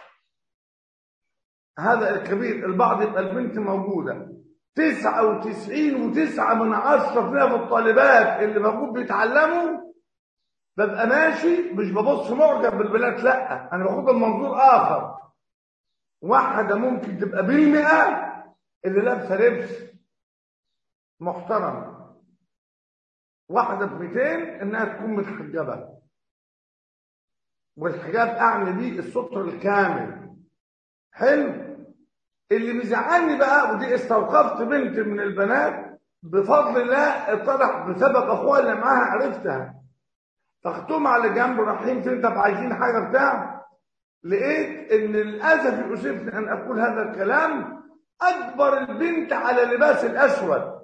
هذا الكبير البعض يبقى البنت موجوده 99 وتسعة من عشرة فيها من الطالبات اللي موجود بيتعلموا ببقى ماشي مش ببص معجب بالبنات لا انا باخد المنظور اخر واحدة ممكن تبقى بالمئة اللي لابسة لبس محترم واحدة ب 200 انها تكون متحجبة والحجاب اعني بيه الستر الكامل حلو اللي بيزعلني بقى ودي استوقفت بنت من البنات بفضل الله اتضح بسبب اخوها اللي معاها عرفتها فاخدتهم على جنب رايحين فين طب عايزين حاجه بتاع لقيت ان للاسف يؤسفني ان اقول هذا الكلام اكبر البنت على لباس الاسود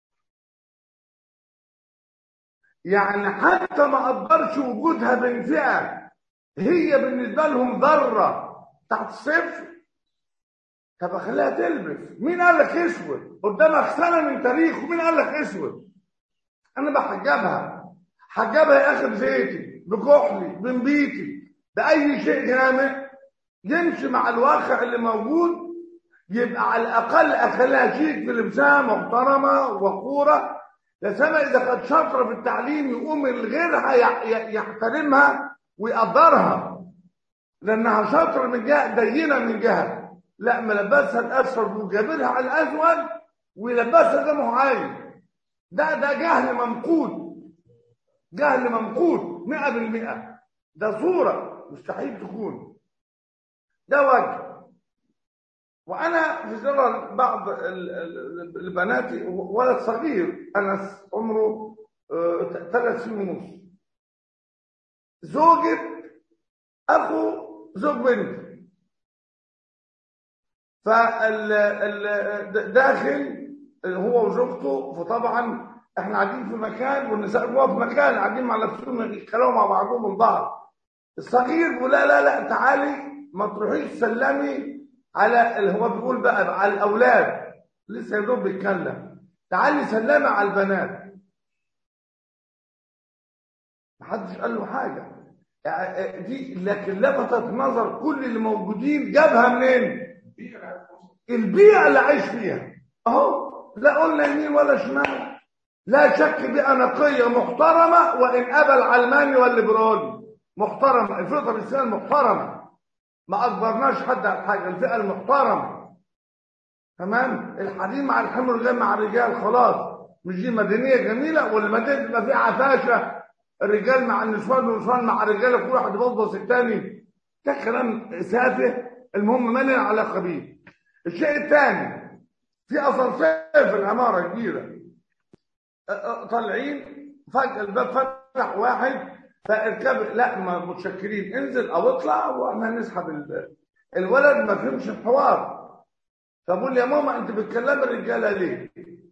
يعني حتى ما قدرش وجودها من فئه هي بالنسبه لهم ذره تحت الصفر طب اخليها تلبس مين قال لك اسود قدامك سنه من تاريخ ومين قال لك اسود انا بحجبها حجبها يا اخي بزيتي بكحلي بنبيتي باي شيء غامق يمشي مع الواقع اللي موجود يبقى على الاقل اخليها شيك في لبسها محترمه وقوره يا سما اذا كانت شاطره في التعليم يقوم الغيرها يحترمها ويقدرها لانها شاطره من جهه دينه من جهه لا ملبسها الاسود وجابرها على الاسود ويلبسها زي ما هو عايز ده ده جهل ممقوت جهل ممقوت 100% ده صوره مستحيل تكون ده وجه وانا في زرع بعض البنات ولد صغير انس عمره ثلاث سنين ونص زوجة اخو زوج بنت فالداخل هو وزوجته فطبعا احنا قاعدين في مكان والنساء جوه في مكان قاعدين مع نفسهم يتكلموا مع بعضهم البعض الصغير بيقول لا لا لا تعالي ما تروحيش سلمي على اللي هو بيقول بقى على الاولاد لسه يا دوب بيتكلم تعالي سلمي على البنات محدش قال له حاجه يعني دي لكن لفتت نظر كل اللي موجودين جابها منين البيئه اللي عايش فيها اهو لا قلنا يمين ولا شمال لا شك بيئه نقيه محترمه وان ابى العلماني والليبرالي محترمه الفطره الاسلام محترمه ما اجبرناش حد على حاجه الفئه المحترمه تمام الحديث مع الحمر غير مع الرجال خلاص مش دي مدنيه جميله والمدينه تبقى فيها عفاشه الرجال مع النسوان والنسوان مع الرجال كل واحد يبصبص الثاني ده كلام سافه المهم ما لنا علاقه بيه الشيء الثاني في اسانسير في العماره كبيره طالعين فجاه الباب فتح واحد فاركب لا ما متشكرين انزل او اطلع واحنا نسحب ال... الولد ما فهمش الحوار فبقول يا ماما انت بتكلمي الرجاله ليه؟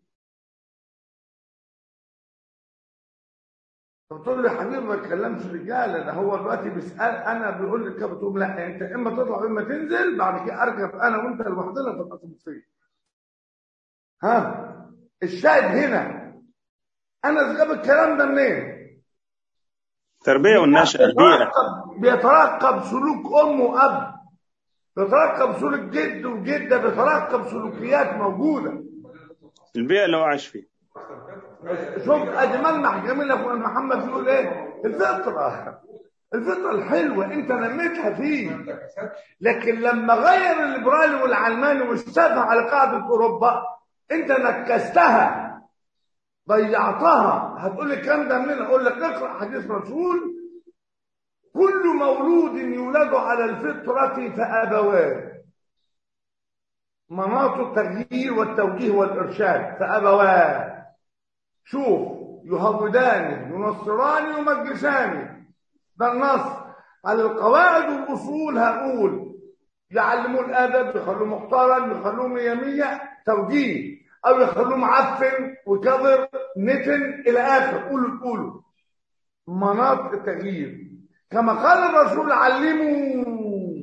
قلت له يا حبيبي ما تكلمش رجاله ده هو دلوقتي بيسال انا بيقول لك بتقول لا انت اما تطلع واما تنزل بعد كده اركب انا وانت لوحدنا في الاسانسير ها الشاهد هنا انا جاب الكلام ده منين؟ التربيه والنشأة البيئة بيترقب سلوك ام واب بيترقب سلوك جد وجده بيترقب سلوكيات موجوده البيئة اللي هو عايش فيها شوف ادي ملمح جميل اخونا محمد بيقول ايه الفطره الفطره الحلوه انت نميتها فيه لكن لما غير الليبرالي والعلماني واستفى على قاعده اوروبا انت نكستها ضيعتها هتقول لي كام ده منين اقول لك اقرا حديث رسول كل مولود يولد على الفطره فابواه مناط التغيير والتوجيه والارشاد فابواه شوف يهودان ينصران يمجسان ده النص على القواعد والاصول هقول يعلموه الادب يخلوه محترم يخلوه مية مية توجيه او يخلوه معفن وكبر نتن الى اخر قولوا قولوا مناط التغيير كما قال الرسول علموا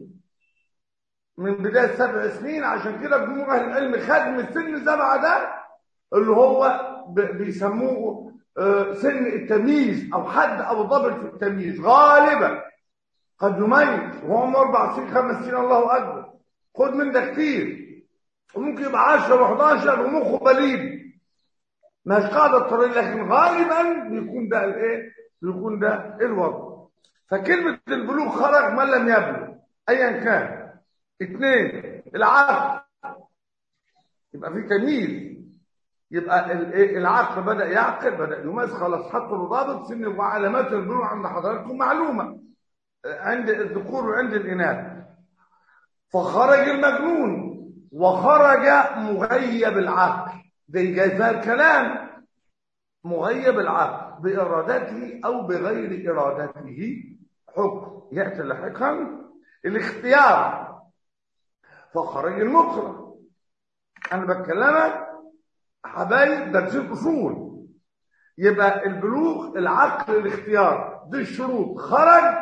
من بدايه سبع سنين عشان كده جمهور اهل العلم خد من سن سبعه ده اللي هو بيسموه سن التمييز او حد او ضابط في التمييز غالبا قد يميز وهو عمره اربع سنين خمس سنين الله اكبر خد من ده كتير وممكن يبقى 10 و11 ومخه بليد مش قاعده الطريق لكن غالبا بيكون ده الايه؟ بيكون ده الوضع فكلمه البلوغ خرج من لم يبلغ ايا كان اثنين العقل يبقى في تمييز يبقى العقل بدا يعقل بدا يميز خلاص حطوا له ضابط سن وعلامات البلوغ عند حضراتكم معلومه عند الذكور وعند الاناث فخرج المجنون وخرج مغيب العقل دي جايزها الكلام مغيب العقل بارادته او بغير ارادته حكم ياتي لاحقا الاختيار فخرج المكره انا بكلمك حبايب درسين اصول يبقى البلوغ العقل الاختيار دي الشروط خرج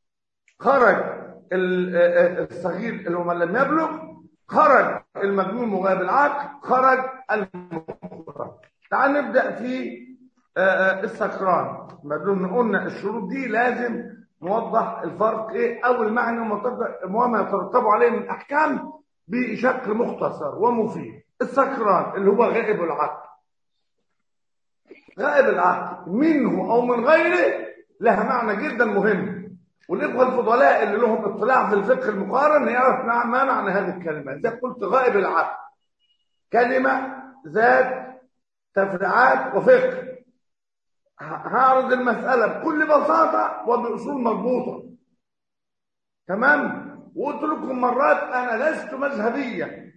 خرج الصغير اللي هو من لم يبلغ خرج المجنون مغيب العقل خرج المكره تعال نبدا في السكران ما دام قلنا الشروط دي لازم نوضح الفرق ايه او المعنى وما يترتب عليه من احكام بشكل مختصر ومفيد السكران اللي هو غائب العقل غائب العقل منه او من غيره لها معنى جدا مهم والاخوه الفضلاء اللي لهم اطلاع في الفقه المقارن يعرف ما معنى هذه الكلمه زي قلت غائب العقل كلمه ذات تفريعات وفقه هعرض المساله بكل بساطه وباصول مضبوطه تمام وقلت لكم مرات انا لست مذهبيا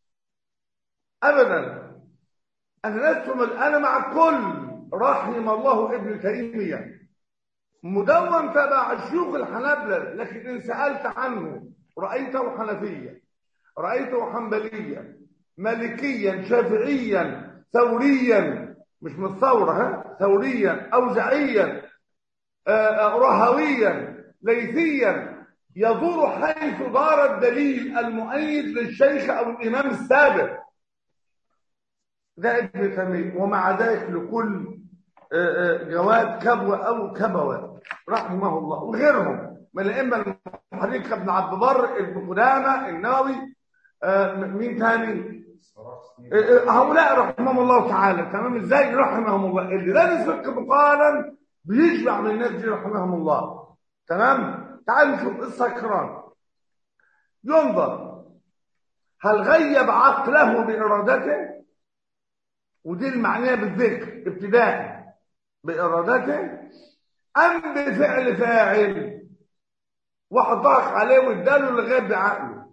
ابدا انا لست انا مع الكل رحم الله ابن تيميه مدون تبع الشيوخ الحنابلة لكن إن سألت عنه رأيته حنفيا رأيته حنبليا مالكيا شافعيا ثوريا مش من الثورة ها ثوريا أوزعيا رهويا ليثيا يدور حيث دار الدليل المؤيد للشيخ أو الإمام السابق ده ابن تيمية ومع ذلك لكل جواد كبوة أو كبوة رحمه الله وغيرهم من الأئمة المحرك كابن عبد البر ابن قدامة النووي مين تاني هؤلاء رحمهم الله تعالى تمام ازاي رحمهم الله اللي دارس فقه مقارن بيشبع من الناس دي رحمهم الله تمام تعالوا نشوف السكران ينظر هل غيب عقله بإرادته ودي المعنيه بالذكر ابتداء بإرادته أم بفعل فاعل واحد ضحك عليه واداله لغاية بعقله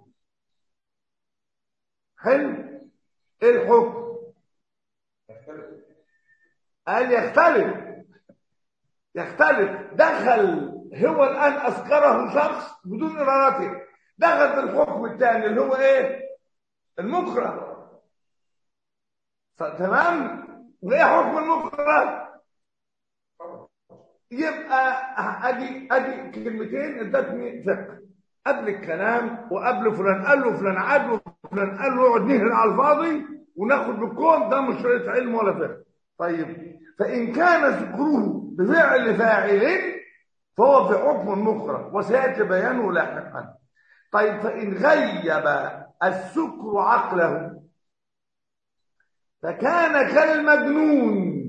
حلو ايه الحكم قال يختلف يختلف دخل هو الآن أسكره شخص بدون إرادته دخل في الحكم الثاني اللي هو ايه المكره تمام وايه حكم المكره يبقى ادي ادي كلمتين ادتني فقه قبل الكلام وقبل فلان قال له فلان عاد وفلان قال له اقعد نهر على الفاضي وناخد بالكون ده مش شريط علم ولا فقه طيب فان كان ذكره بفعل فاعل فهو في حكم المكره وسياتي بيانه لاحقا طيب فان غيب السكر عقله فكان كالمجنون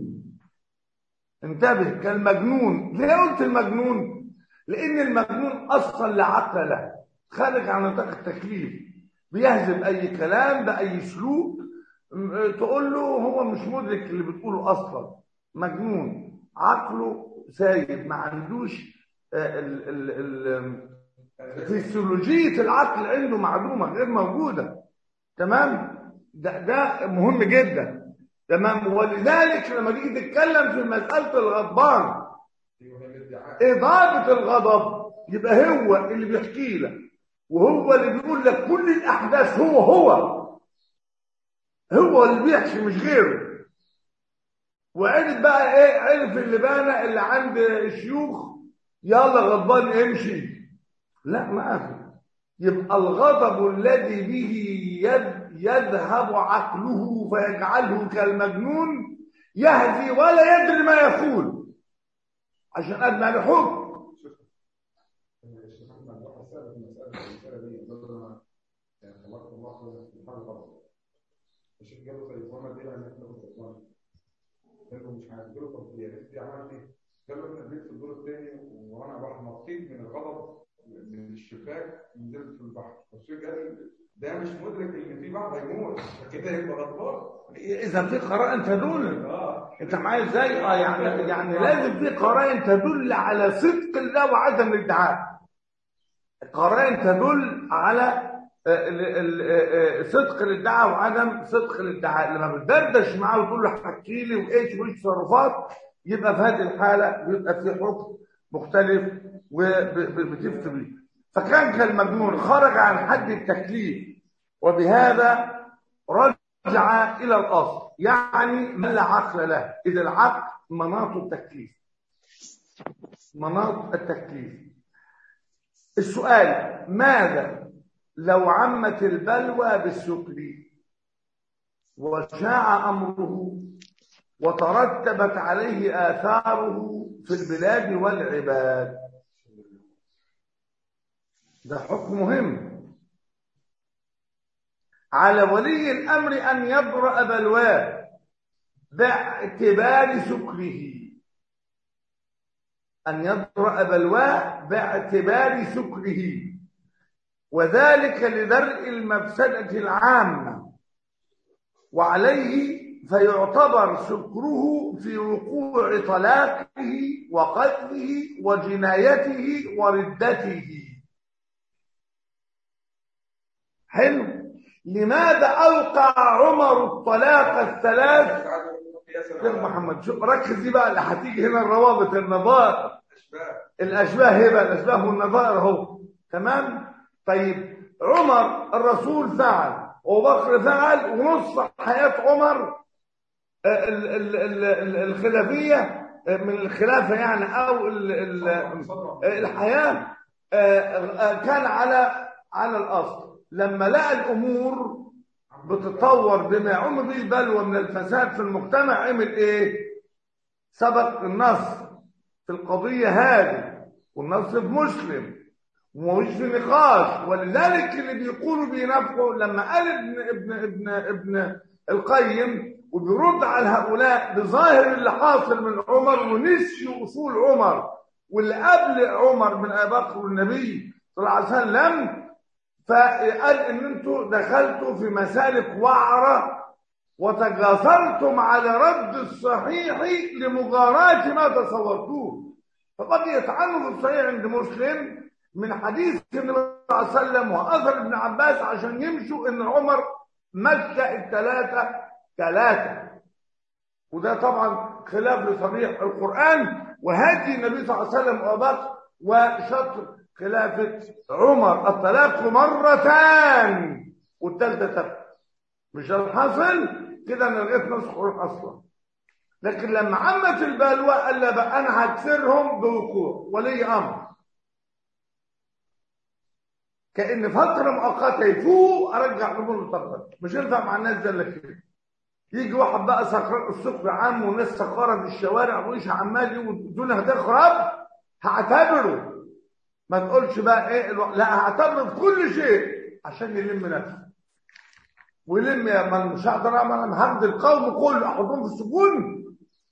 انتبه كالمجنون ليه قلت المجنون لان المجنون اصلا لا عقل له خارج عن نطاق التكليف بيهزم اي كلام باي سلوك م- تقول له هو مش مدرك اللي بتقوله اصلا مجنون عقله سايب ما عندوش آه، ال ال ال فيسيولوجية العقل عنده معلومة غير موجودة تمام ده ده مهم جدا تمام ولذلك لما تيجي تتكلم في مسألة الغضبان ايه ضابط الغضب يبقى هو اللي بيحكي لك وهو اللي بيقول لك كل الاحداث هو هو هو اللي بيحكي مش غيره وعرف بقى ايه عرف اللبانه اللي عند الشيوخ يلا غضبان امشي لا ما في يبقى الغضب الذي به يد يذهب عقله فيجعله كالمجنون يهدي ولا يدري ما يقول عشان أدمع الحكم الشيخ احمد واحد سال في مساله المساله دي قال له انا يعني خلقت الله في حاجه غلط الشيخ قال له طيب وانا دي انا هاخد غلطان قال له مش عارف قال له طب يا ريت دي عملت ايه؟ قال له انا نزلت في الدور الثاني وانا بحر نطيت من الغضب من الشباك نزلت في البحر الشيخ قال ده مش مدرك ان في بعض هيموت كده يبقى غضبان اذا في قرائن تدل اه انت معايا ازاي اه يعني يعني لازم في قرائن تدل على صدق الله وعدم الادعاء قرائن تدل على آه، ال- ال- آه، آه، صدق الادعاء وعدم صدق الادعاء لما بتدردش معاه وتقول له حكي لي وايش وايش تصرفات يبقى في هذه الحاله بيبقى في حكم مختلف وبتفتي بيه فكان كالمجنون خرج عن حد التكليف وبهذا رجع الى الاصل يعني من لا عقل له اذا العقل مناط التكليف مناط التكليف السؤال ماذا لو عمت البلوى بالسكر وشاع امره وترتبت عليه اثاره في البلاد والعباد ده حكم مهم على ولي الامر ان يبرأ بلواه باعتبار سكره ان يبرأ بلواه باعتبار سكره وذلك لدرء المفسدة العامة وعليه فيعتبر سكره في وقوع طلاقه وقتله وجنايته وردته حلو لماذا أوقع عمر الطلاق الثلاث شيخ محمد شوف ركز دي بقى اللي هتيجي هنا الروابط النظائر الاشباه هي بقى الاشباه والنظائر اهو تمام طيب عمر الرسول فعل وبكر فعل ونص حياه عمر آه، ال- ال- ال- ال- الخلافيه آه، من الخلافه يعني او ال- ال- الحياه آه، آه، كان على على الاصل لما لقى الامور بتتطور بما يعم به البلوى من الفساد في المجتمع عمل ايه سبق النص في القضية هذه والنص في مسلم ومش في نقاش ولذلك اللي بيقولوا بينافقوا لما قال ابن ابن ابن ابن القيم وبيرد على هؤلاء بظاهر اللي حاصل من عمر ونسيوا اصول عمر واللي قبل عمر من ابي بكر والنبي صلى الله عليه وسلم فقال ان انتوا دخلتوا في مسالك وعره وتجاسرتم على رد الصحيح لمغاراة ما تصورتوه فقد يتعنوا في الصحيح عند مسلم من حديث النبي صلى الله عليه وسلم واثر ابن عباس عشان يمشوا ان عمر مشى الثلاثه ثلاثه وده طبعا خلاف لصريح القران وهدي النبي صلى الله عليه وسلم وابو بكر وشطر خلافه عمر الطلاق مرتان والثالثه تبقى مش الحاصل كده انا لقيت نسخ اصلا لكن لما عمت البلوى قال لا بقى انا هكسرهم بوقوع ولي امر كان فتره مؤقته يفوق ارجع الامور لطبقا مش ينفع مع الناس ده الا كده يجي واحد بقى سكران السوق عام وناس سكاره في الشوارع وإيش عمال والدنيا هتخرب هعتبره ما تقولش بقى ايه الو... لا هعتبره في كل شيء عشان يلم نفسه ويلم يا من مش هقدر اعمل انا هاخد القوم كله احطهم في السجون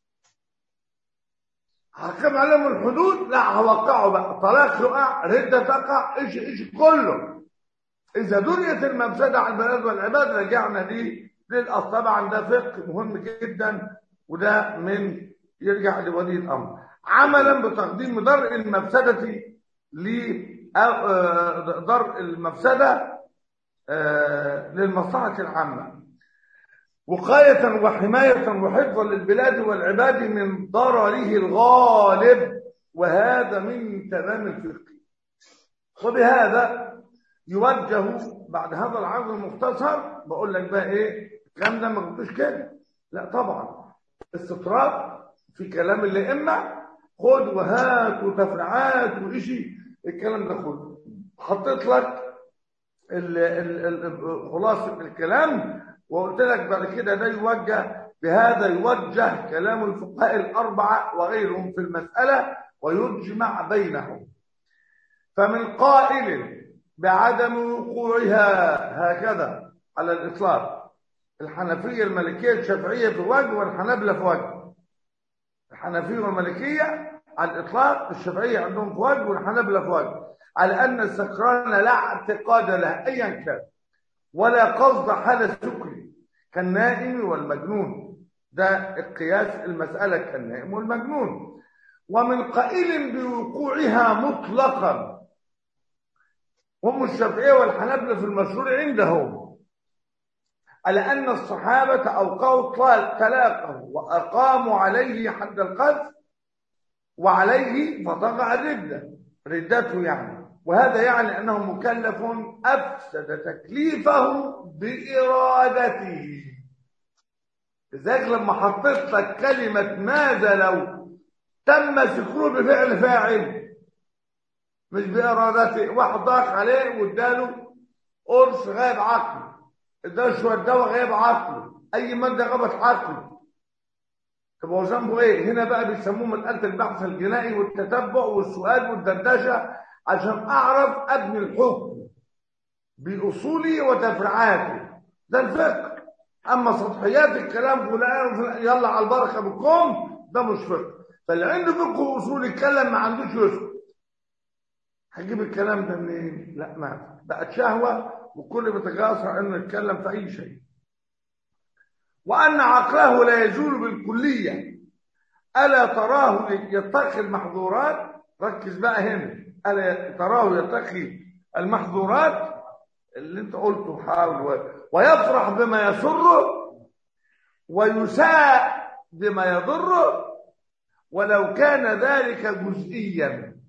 حكم عليهم الحدود لا هوقعه بقى طلاق يقع ردة تقع ايش ايش كله اذا دنيت المفسدة على البلد والعباد رجعنا دي للأصل طبعا ده فقه مهم جدا وده من يرجع لولي الأمر عملا بتقديم درء المفسدة لدرء المفسدة آه، للمصلحة العامة وقاية وحماية وحفظا للبلاد والعباد من ضرره الغالب وهذا من تمام الفقه وبهذا يوجه بعد هذا العرض المختصر بقول لك بقى ايه الكلام ده ما قلتوش كده لا طبعا استطراد في كلام الائمه خد وهات وتفريعات وإشي الكلام ده كله حطيت لك ال- ال- ال- خلاصه الكلام وقلت لك بعد كده ده يوجه بهذا يوجه كلام الفقهاء الاربعه وغيرهم في المساله ويجمع بينهم فمن قائل بعدم وقوعها هكذا على الإطلاق الحنفية المالكية الشافعية في وجه والحنابلة في وجه الحنفية والمالكية على الإطلاق الشافعية عندهم في وجه والحنابلة في وجه على أن السكران لا اعتقاد له أيا كان ولا قصد حال سكري كالنائم والمجنون ده القياس المسألة كالنائم والمجنون ومن قائل بوقوعها مطلقا هم الشافعية والحنابلة في المشهور عندهم على أن الصحابة أوقعوا طلاقه وأقاموا عليه حد القذف وعليه فتقع الردة ردته يعني وهذا يعني أنه مكلف أفسد تكليفه بإرادته لذلك لما حطيت لك كلمة ماذا لو تم سكره بفعل فاعل مش بإرادته واحد ضاق عليه واداله قرص غايب عقله اداله شوية دواء غايب عقله أي مادة غابت عقله طب هو ذنبه إيه؟ هنا بقى بيسموه مسألة البحث الجنائي والتتبع والسؤال والدردشة عشان أعرف أبني الحكم بأصولي وتفريعاته ده الفقه أما سطحيات الكلام فلان يلا على البركة بالكم ده مش فقه فاللي عنده فقه وأصول يتكلم ما عندوش يسكت هجيب الكلام ده منين؟ لا ما بقت شهوة والكل بيتجاسر انه يتكلم في اي شيء. وان عقله لا يزول بالكلية الا تراه يتقي المحظورات ركز بقى هنا الا تراه يتقي المحظورات اللي انت قلته حاول ويفرح بما يسره ويساء بما يضره ولو كان ذلك جزئيا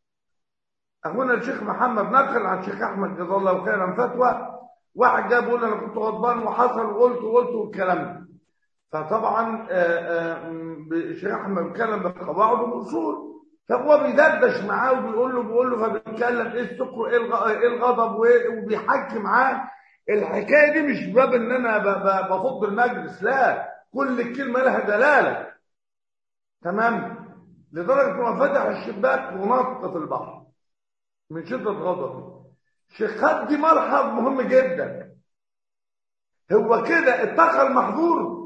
اخونا الشيخ محمد نقل عن الشيخ احمد جزاه الله خيرا فتوى واحد جاب يقول انا كنت غضبان وحصل وقلت وقلت والكلام ده فطبعا الشيخ احمد بيتكلم بقواعد والاصول فهو بيدردش معاه وبيقول له بيقول له فبيتكلم ايه السكر ايه ايه الغضب وبيحكي معاه الحكايه دي مش باب ان انا بفض المجلس لا كل كلمه لها دلاله تمام لدرجه ما فتح الشباك ونط في البحر من شدة غضبه الشيخ خد دي ملحظ مهم جدا هو كده اتقى المحظور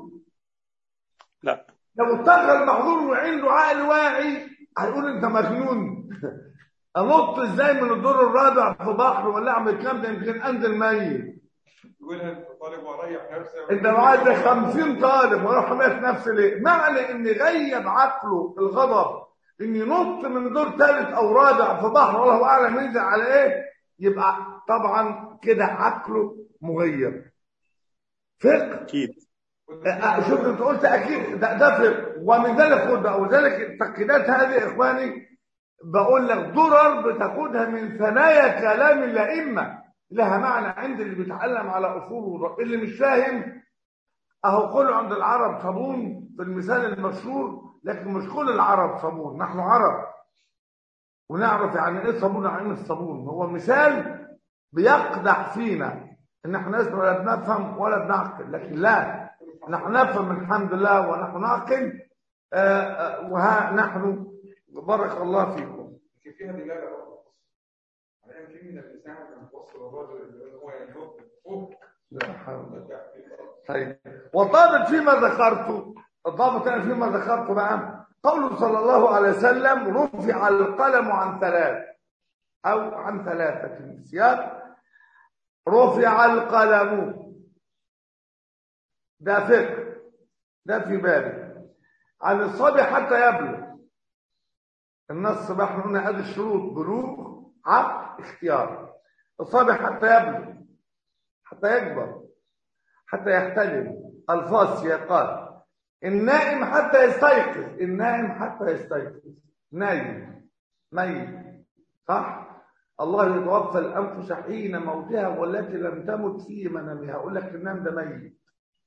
لا لو اتقى المحظور وعنده عقل واعي هيقول انت مجنون انط ازاي من الدور الرابع في بحر ولا اعمل كام ده يمكن انزل ميت يقولها انت طالب واريح نفسي انت معاك 50 طالب واروح اميت نفسي ليه؟ معنى ان غيب عقله الغضب ان ينط من دور ثالث او رابع في بحر والله اعلم ينزل على ايه يبقى طبعا كده عقله مغيب فقه اكيد شوف انت قلت اكيد ده, ده فقه ومن ذلك خد بقى وذلك التقييدات هذه يا اخواني بقول لك درر بتاخدها من ثنايا كلام الائمه لها معنى عند اللي بيتعلم على اصول اللي مش فاهم اهو كل عند العرب صابون في المثال المشهور لكن مش كل العرب صابون نحن عرب ونعرف يعني ايه صابون وعين الصابون هو مثال بيقدح فينا ان احنا ناس ولا بنفهم ولا بنعقل لكن لا نحن نفهم الحمد لله ونحن نعقل آه آه وها نحن بارك الله فيكم لكن فيها دلاله برضه على يمكن من الانسان ان توصل الرجل اللي هو ينهض فوق لا حول طيب وطابت فيما ذكرت الضابط انا فيما ذكرت بقى قوله صلى الله عليه وسلم رفع القلم عن ثلاث او عن ثلاثه في السياق رفع القلم ده فكر ده في بالي عن الصبي حتى يبلغ النص بقى احنا قلنا هذه الشروط بلوغ عقل اختيار الصبي حتى يبلغ حتى يكبر حتى يحتلم الفاظ سياقات النائم حتى يستيقظ النائم حتى يستيقظ نايم ميت صح الله يتوفى الانفس حين موتها والتي لم تمت في منامها اقول لك النام ده ميت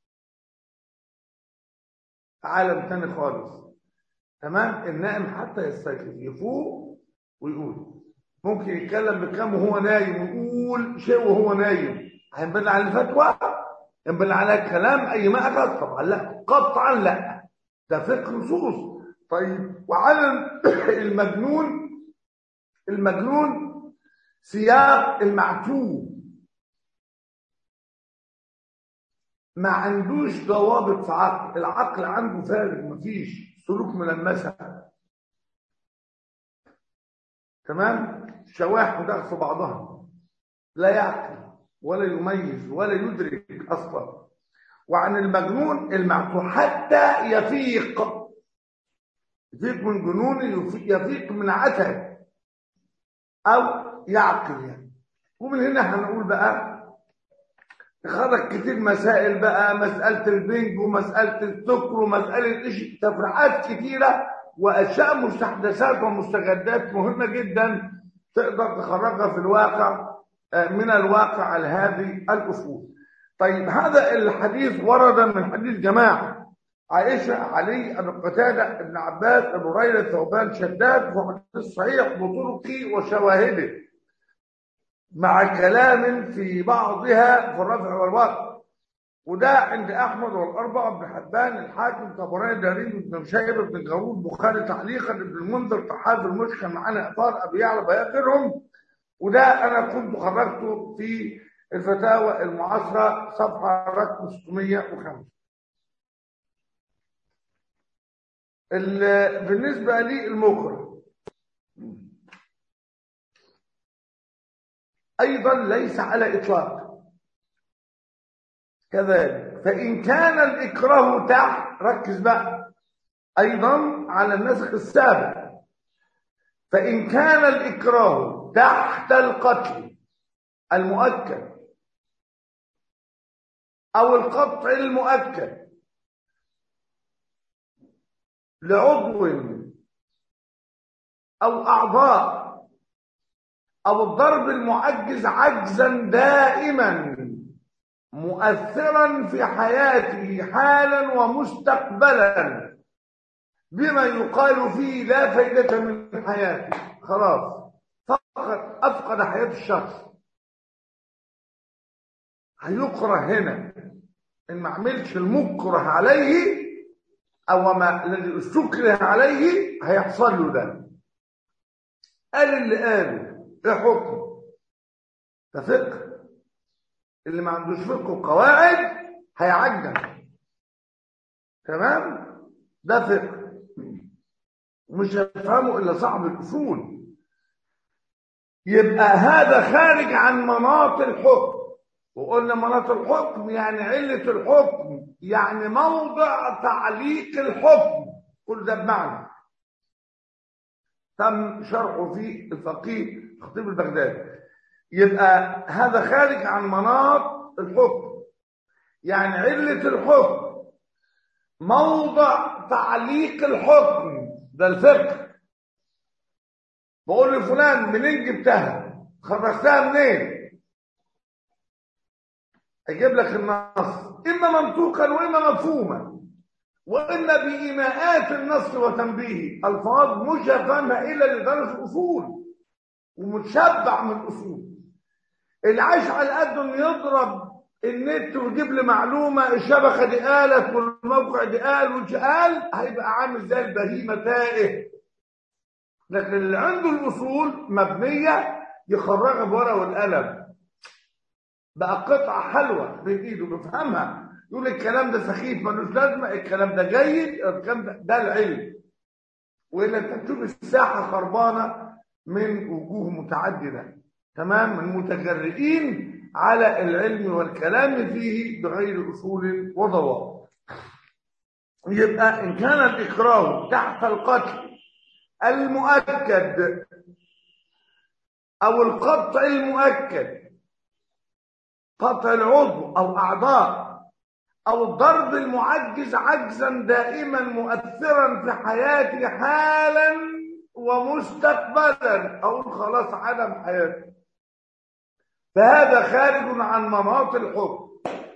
عالم تاني خالص تمام النائم حتى يستيقظ يفوق ويقول ممكن يتكلم بكلام وهو نايم ويقول شيء وهو نايم هينبني على الفتوى ينبني على كلام اي ما اخذ طبعا لا قطعا لا ده فقه نصوص طيب وعلى المجنون المجنون سياق المعتوه ما عندوش ضوابط في عقل العقل عنده فارغ مفيش سلوك ملمسه تمام شواح مدخل في بعضها لا يعقل ولا يميز ولا يدرك اصلا وعن المجنون المعتوه حتى يفيق يفيق من جنونه يفيق من عته او يعقل يعني ومن هنا هنقول بقى خرج كتير مسائل بقى مسألة البنج ومسألة السكر ومسألة إيش تفريعات كتيرة وأشياء مستحدثات ومستجدات مهمة جدا تقدر تخرجها في الواقع من الواقع على هذه الأصول طيب هذا الحديث ورد من حديث جماعة عائشة علي أبو قتادة ابن عباس أبو هريرة ثوبان شداد وحديث صحيح بطرقه وشواهده مع كلام في بعضها في الرفع والوقت وده عند احمد والاربعه ابن حبان الحاكم طبراني دارين ابن مشيب ابن جارود بخاري تعليقا ابن المنذر طحاف المشكل معانا اطار ابي يعلى بياخرهم وده انا كنت خرجته في الفتاوى المعاصره صفحه رقم 605 بالنسبه لي المكره أيضا ليس على إطلاق كذلك فإن كان الإكراه تحت ركز بقى أيضا على النسخ السابق فإن كان الإكراه تحت القتل المؤكد أو القطع المؤكد لعضو أو أعضاء أو الضرب المعجز عجزا دائما مؤثرا في حياته حالا ومستقبلا بما يقال فيه لا فائدة من حياته خلاص فقد أفقد حياة الشخص هيكره هنا إن ما عملش المكره عليه أو ما الذي استكره عليه هيحصل له ده قال اللي قاله ايه حكم ده فقه اللي ما عندوش فقه وقواعد هيعجل تمام ده فقه مش هيفهمه الا صاحب الاصول يبقى هذا خارج عن مناط الحكم وقلنا مناط الحكم يعني علة الحكم يعني موضع تعليق الحكم كل ده بمعنى تم شرحه في الفقيه الخطيب البغدادي يبقى هذا خارج عن مناط الحكم يعني علة الحكم موضع تعليق الحكم ده الفقه بقول لفلان منين جبتها خرجتها منين اجيب لك النص اما منطوقا واما مفهوما واما بايماءات النص وتنبيهه الفاظ مش هفهمها الا لدرجه الاصول ومتشبع من الاصول اللي عايش على قد انه يضرب النت ويجيب لي معلومه الشبكه دي قالت والموقع دي قال ومش قال هيبقى عامل زي البهيمه تائه لكن اللي عنده الاصول مبنيه يخرجها بورقه والقلم بقى قطعه حلوه بين ايده بيفهمها يقول الكلام ده سخيف ملوش لازمه الكلام ده جيد الكلام ده ده العلم والا انت تشوف الساحه خربانه من وجوه متعدده تمام من متجرئين على العلم والكلام فيه بغير اصول وضوابط يبقى إن كان الإكراه تحت القتل المؤكد أو القطع المؤكد قطع العضو أو أعضاء أو الضرب المعجز عجزا دائما مؤثرا في حياتي حالا ومستقبلا أو خلاص عدم حياتي فهذا خارج عن مناط الحكم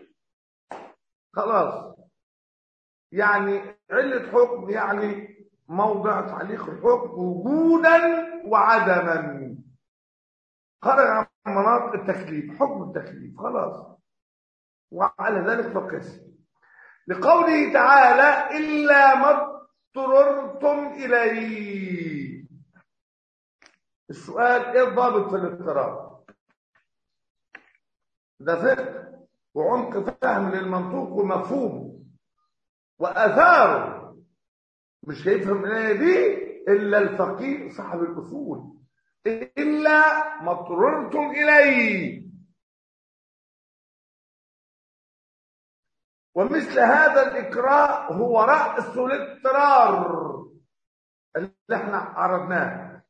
خلاص يعني علة حكم يعني موضع تعليق الحكم وجودا وعدما خرج عن مناط التكليف حكم التكليف خلاص وعلى ذلك فقس لقوله تعالى إلا ما اضطررتم إليه السؤال ايه الضابط في الاضطرار ده فقه وعمق فهم للمنطوق ومفهومه وأثاره مش هيفهم الآية دي إلا الفقيه صاحب الأصول إلا ما اضطررتم إليه ومثل هذا الإكراه هو رأس الاضطرار اللي احنا عرضناه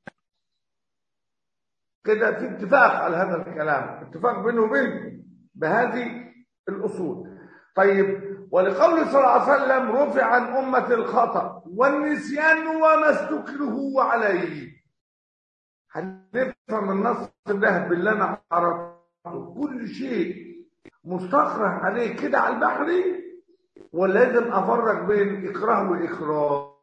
كده في اتفاق على هذا الكلام اتفاق بينه وبين بهذه الأصول طيب ولقول صلى الله عليه وسلم رفع عن أمة الخطأ والنسيان وما استكرهوا عليه هنفهم النص ده باللي انا عرفته كل شيء مستخرج عليه كده على البحري ولازم افرق بين الاكراه والاكراه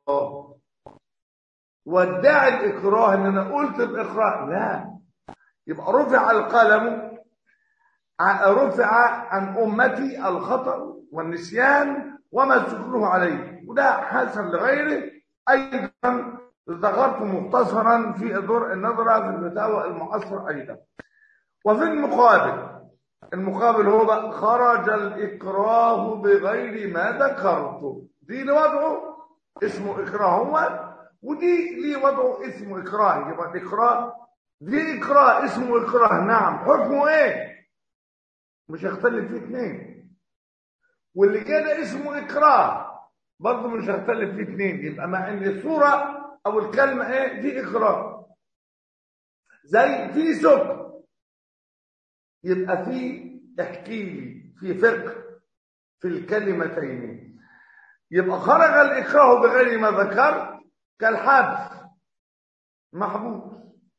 وادعي الاكراه ان انا قلت الاكراه لا يبقى رفع القلم رفع عن امتي الخطا والنسيان ما ذكره عليه وده حسن لغيره ايضا ذكرت مختصرا في دور النظره في الفتاوى المعاصر ايضا وفي المقابل المقابل هو بقى خرج الإكراه بغير ما ذكرته دي لوضعه اسمه إكراه هو ودي ليه وضعه اسمه إكراه يبقى الإكراه دي إكراه اسمه إكراه نعم حكمه إيه مش هيختلف فيه اثنين واللي كده اسمه إكراه برضه مش هيختلف فيه اثنين يبقى مع إن الصورة أو الكلمة إيه دي إكراه زي في سكر يبقى في احكي لي في فقه في الكلمتين يبقى خرج الإكراه بغير ما ذكر كالحبس محبوس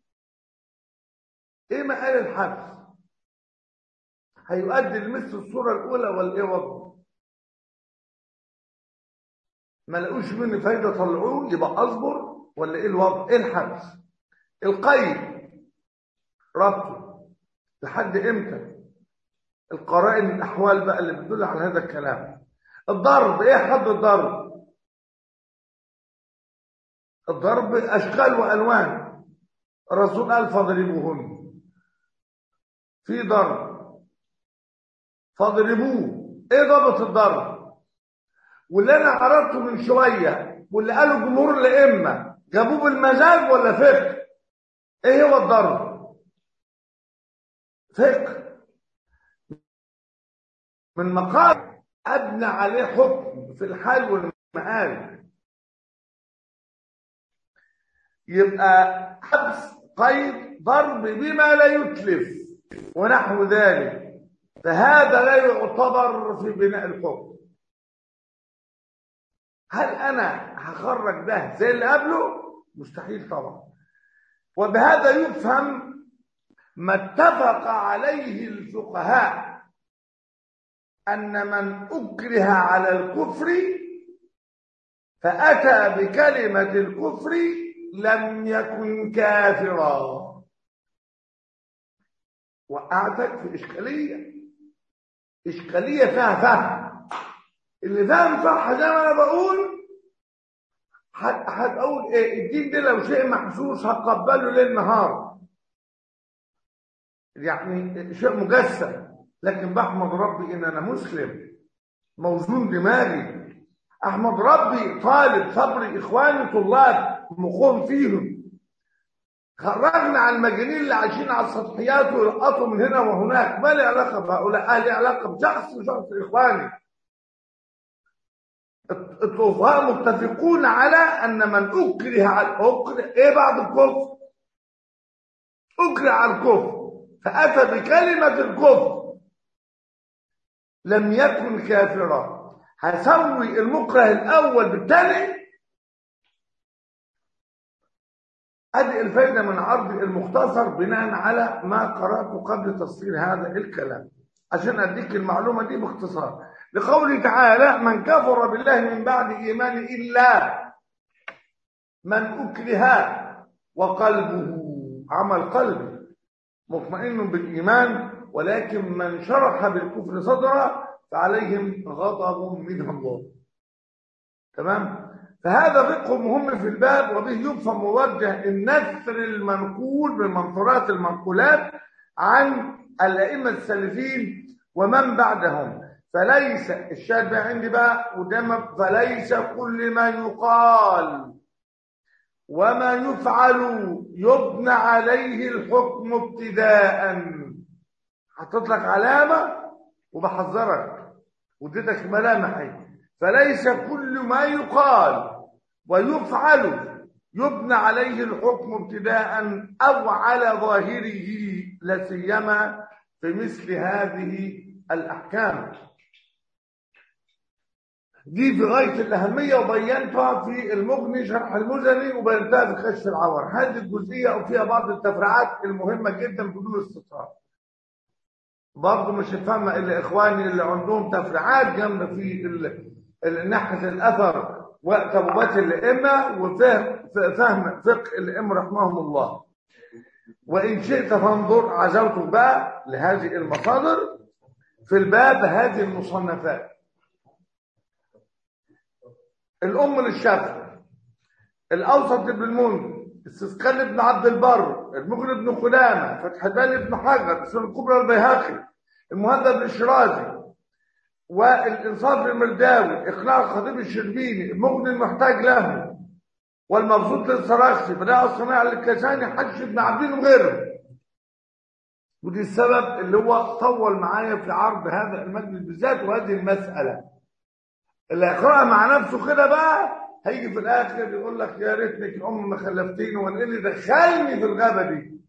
ايه مقال الحبس هيؤدي لمثل الصورة الأولى والإعوض ما لقوش مني فايدة طلعوه يبقى أصبر ولا إيه الوضع إيه الحبس القيد ربطه لحد إمتى القرائن الأحوال بقى اللي بتدل على هذا الكلام الضرب إيه حد الضرب الضرب أشكال وألوان الرسول قال فاضربوهن في ضرب فاضربوه ايه ضابط الضرب واللي انا عرضته من شويه واللي قاله جمهور الائمه جابوه بالمزاج ولا فقه ايه هو الضرب فقه من مقام ابنى عليه حكم في الحال والمآل يبقى حبس قيد ضرب بما لا يتلف ونحو ذلك فهذا لا يعتبر في بناء الحكم هل انا هخرج ده زي اللي قبله مستحيل طبعا وبهذا يفهم ما اتفق عليه الفقهاء ان من اكره على الكفر فاتى بكلمه الكفر لم يكن كافرا وقعتك في اشكاليه اشكاليه فيها فهم اللي فاهم صح زي ما انا بقول هتقول ايه الدين ده لو شيء محسوس هتقبله ليل نهار يعني شيء مجسد لكن بحمد ربي ان انا مسلم موزون دماغي احمد ربي طالب صبري اخواني طلاب مخهم فيهم خرجنا على المجانين اللي عايشين على السطحيات ويلقطوا من هنا وهناك ما لي علاقه بهؤلاء لي علاقه بشخص وشخص اخواني الفقهاء متفقون على ان من اكره على اكره ايه بعد الكفر اكره على الكفر فاتى بكلمه الكفر لم يكن كافرا هسوي المكره الاول بالثاني ادي الفائده من عرض المختصر بناء على ما قراته قبل تفصيل هذا الكلام عشان اديك المعلومه دي باختصار لقوله تعالى من كفر بالله من بعد ايمانه الا من اكره وقلبه عمل قلبه مطمئن بالايمان ولكن من شرح بالكفر صدرا فعليهم غضب من الله تمام فهذا فقه مهم في الباب وبه يفهم موجه النثر المنقول من منثورات المنقولات عن الائمه السالفين ومن بعدهم فليس الشاهد بقى عندي بقى قدام فليس كل ما يقال وما يفعل يبنى عليه الحكم ابتداء حطيت لك علامه وبحذرك واديتك ملامح اهي فليس كل ما يقال ويفعل يبنى عليه الحكم ابتداء او على ظاهره لا سيما في مثل هذه الاحكام دي في غايه الاهميه وبينتها في المغني شرح المزني وبينتها في كشف العور هذه الجزئيه وفيها بعض التفريعات المهمه جدا بدون استطراد برضه مش هفهمها الا اخواني اللي عندهم تفريعات جنب في ناحيه الاثر وتبوبات الائمه وفهم فهم فقه الائمه رحمهم الله وان شئت فانظر عزوتك بقى لهذه المصادر في الباب هذه المصنفات الام للشافعي الاوسط ابن المنذر استسقال ابن عبد البر المغني ابن قدامه فتح الباري ابن حجر السنه الكبرى البيهقي المهذب الشرازي والانصاف المرداوي اقناع الخطيب الشربيني المغني المحتاج له والمبسوط للصراخسي بداء الصناعه للكساني حج ابن عبدين وغيره ودي السبب اللي هو طول معايا في عرض هذا المجلس بالذات وهذه المساله اللي هيقراها مع نفسه كده بقى هيجي في الاخر يقول لك يا ريتني الام ما خلفتيني وانا اللي دخلني في الغابه دي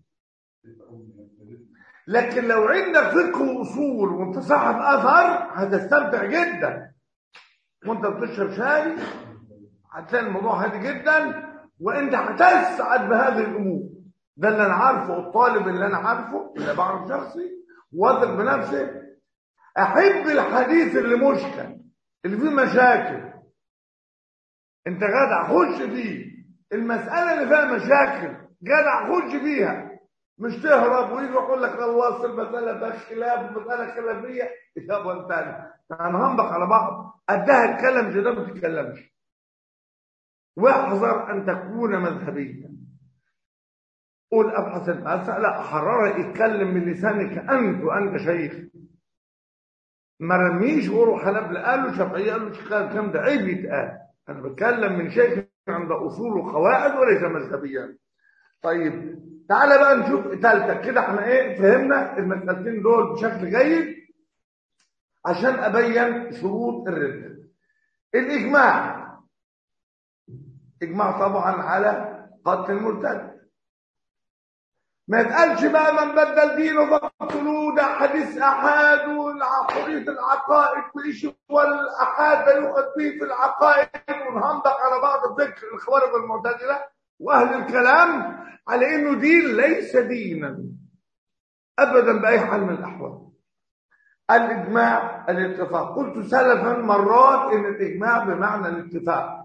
لكن لو عندك فقه واصول وانت صاحب اثر هتستمتع جدا وانت بتشرب شاي هتلاقي الموضوع هادي جدا وانت هتسعد بهذه الامور ده اللي انا عارفه الطالب اللي انا عارفه اللي بعرف شخصي واثق بنفسه احب الحديث اللي مشكل اللي فيه مشاكل انت جدع خش فيه المساله اللي فيها مشاكل جدع خش فيها مش تهرب ويجي يقول لك خلاص المساله فيها خلاف المساله خلافيه يابا انت هنهنبق على بعض قدها الكلام زي ده ما تتكلمش واحذر ان تكون مذهبيا قول ابحث المساله احررها اتكلم من لسانك انت وانت شيخ ما رميش وروح حلب قال له شافعي قال له شيخ الكلام ده عيب يتقال انا بتكلم من شيخ عند اصول وقواعد وليس مذهبيا طيب تعالى بقى نشوف ثالثه كده احنا ايه فهمنا المسالتين دول بشكل جيد عشان ابين شروط الرده الاجماع اجماع طبعا على قتل المرتد ما يتقالش بقى من بدل دينه فاقتلوه ده حديث احاد وحريه العقائد وايش والاحاد ده يؤخذ به في العقائد ونهنبق على بعض فكر الخوارج والمعتزله واهل الكلام على انه دين ليس دينا ابدا باي حال من الاحوال الاجماع الاتفاق قلت سلفا مرات ان الاجماع بمعنى الاتفاق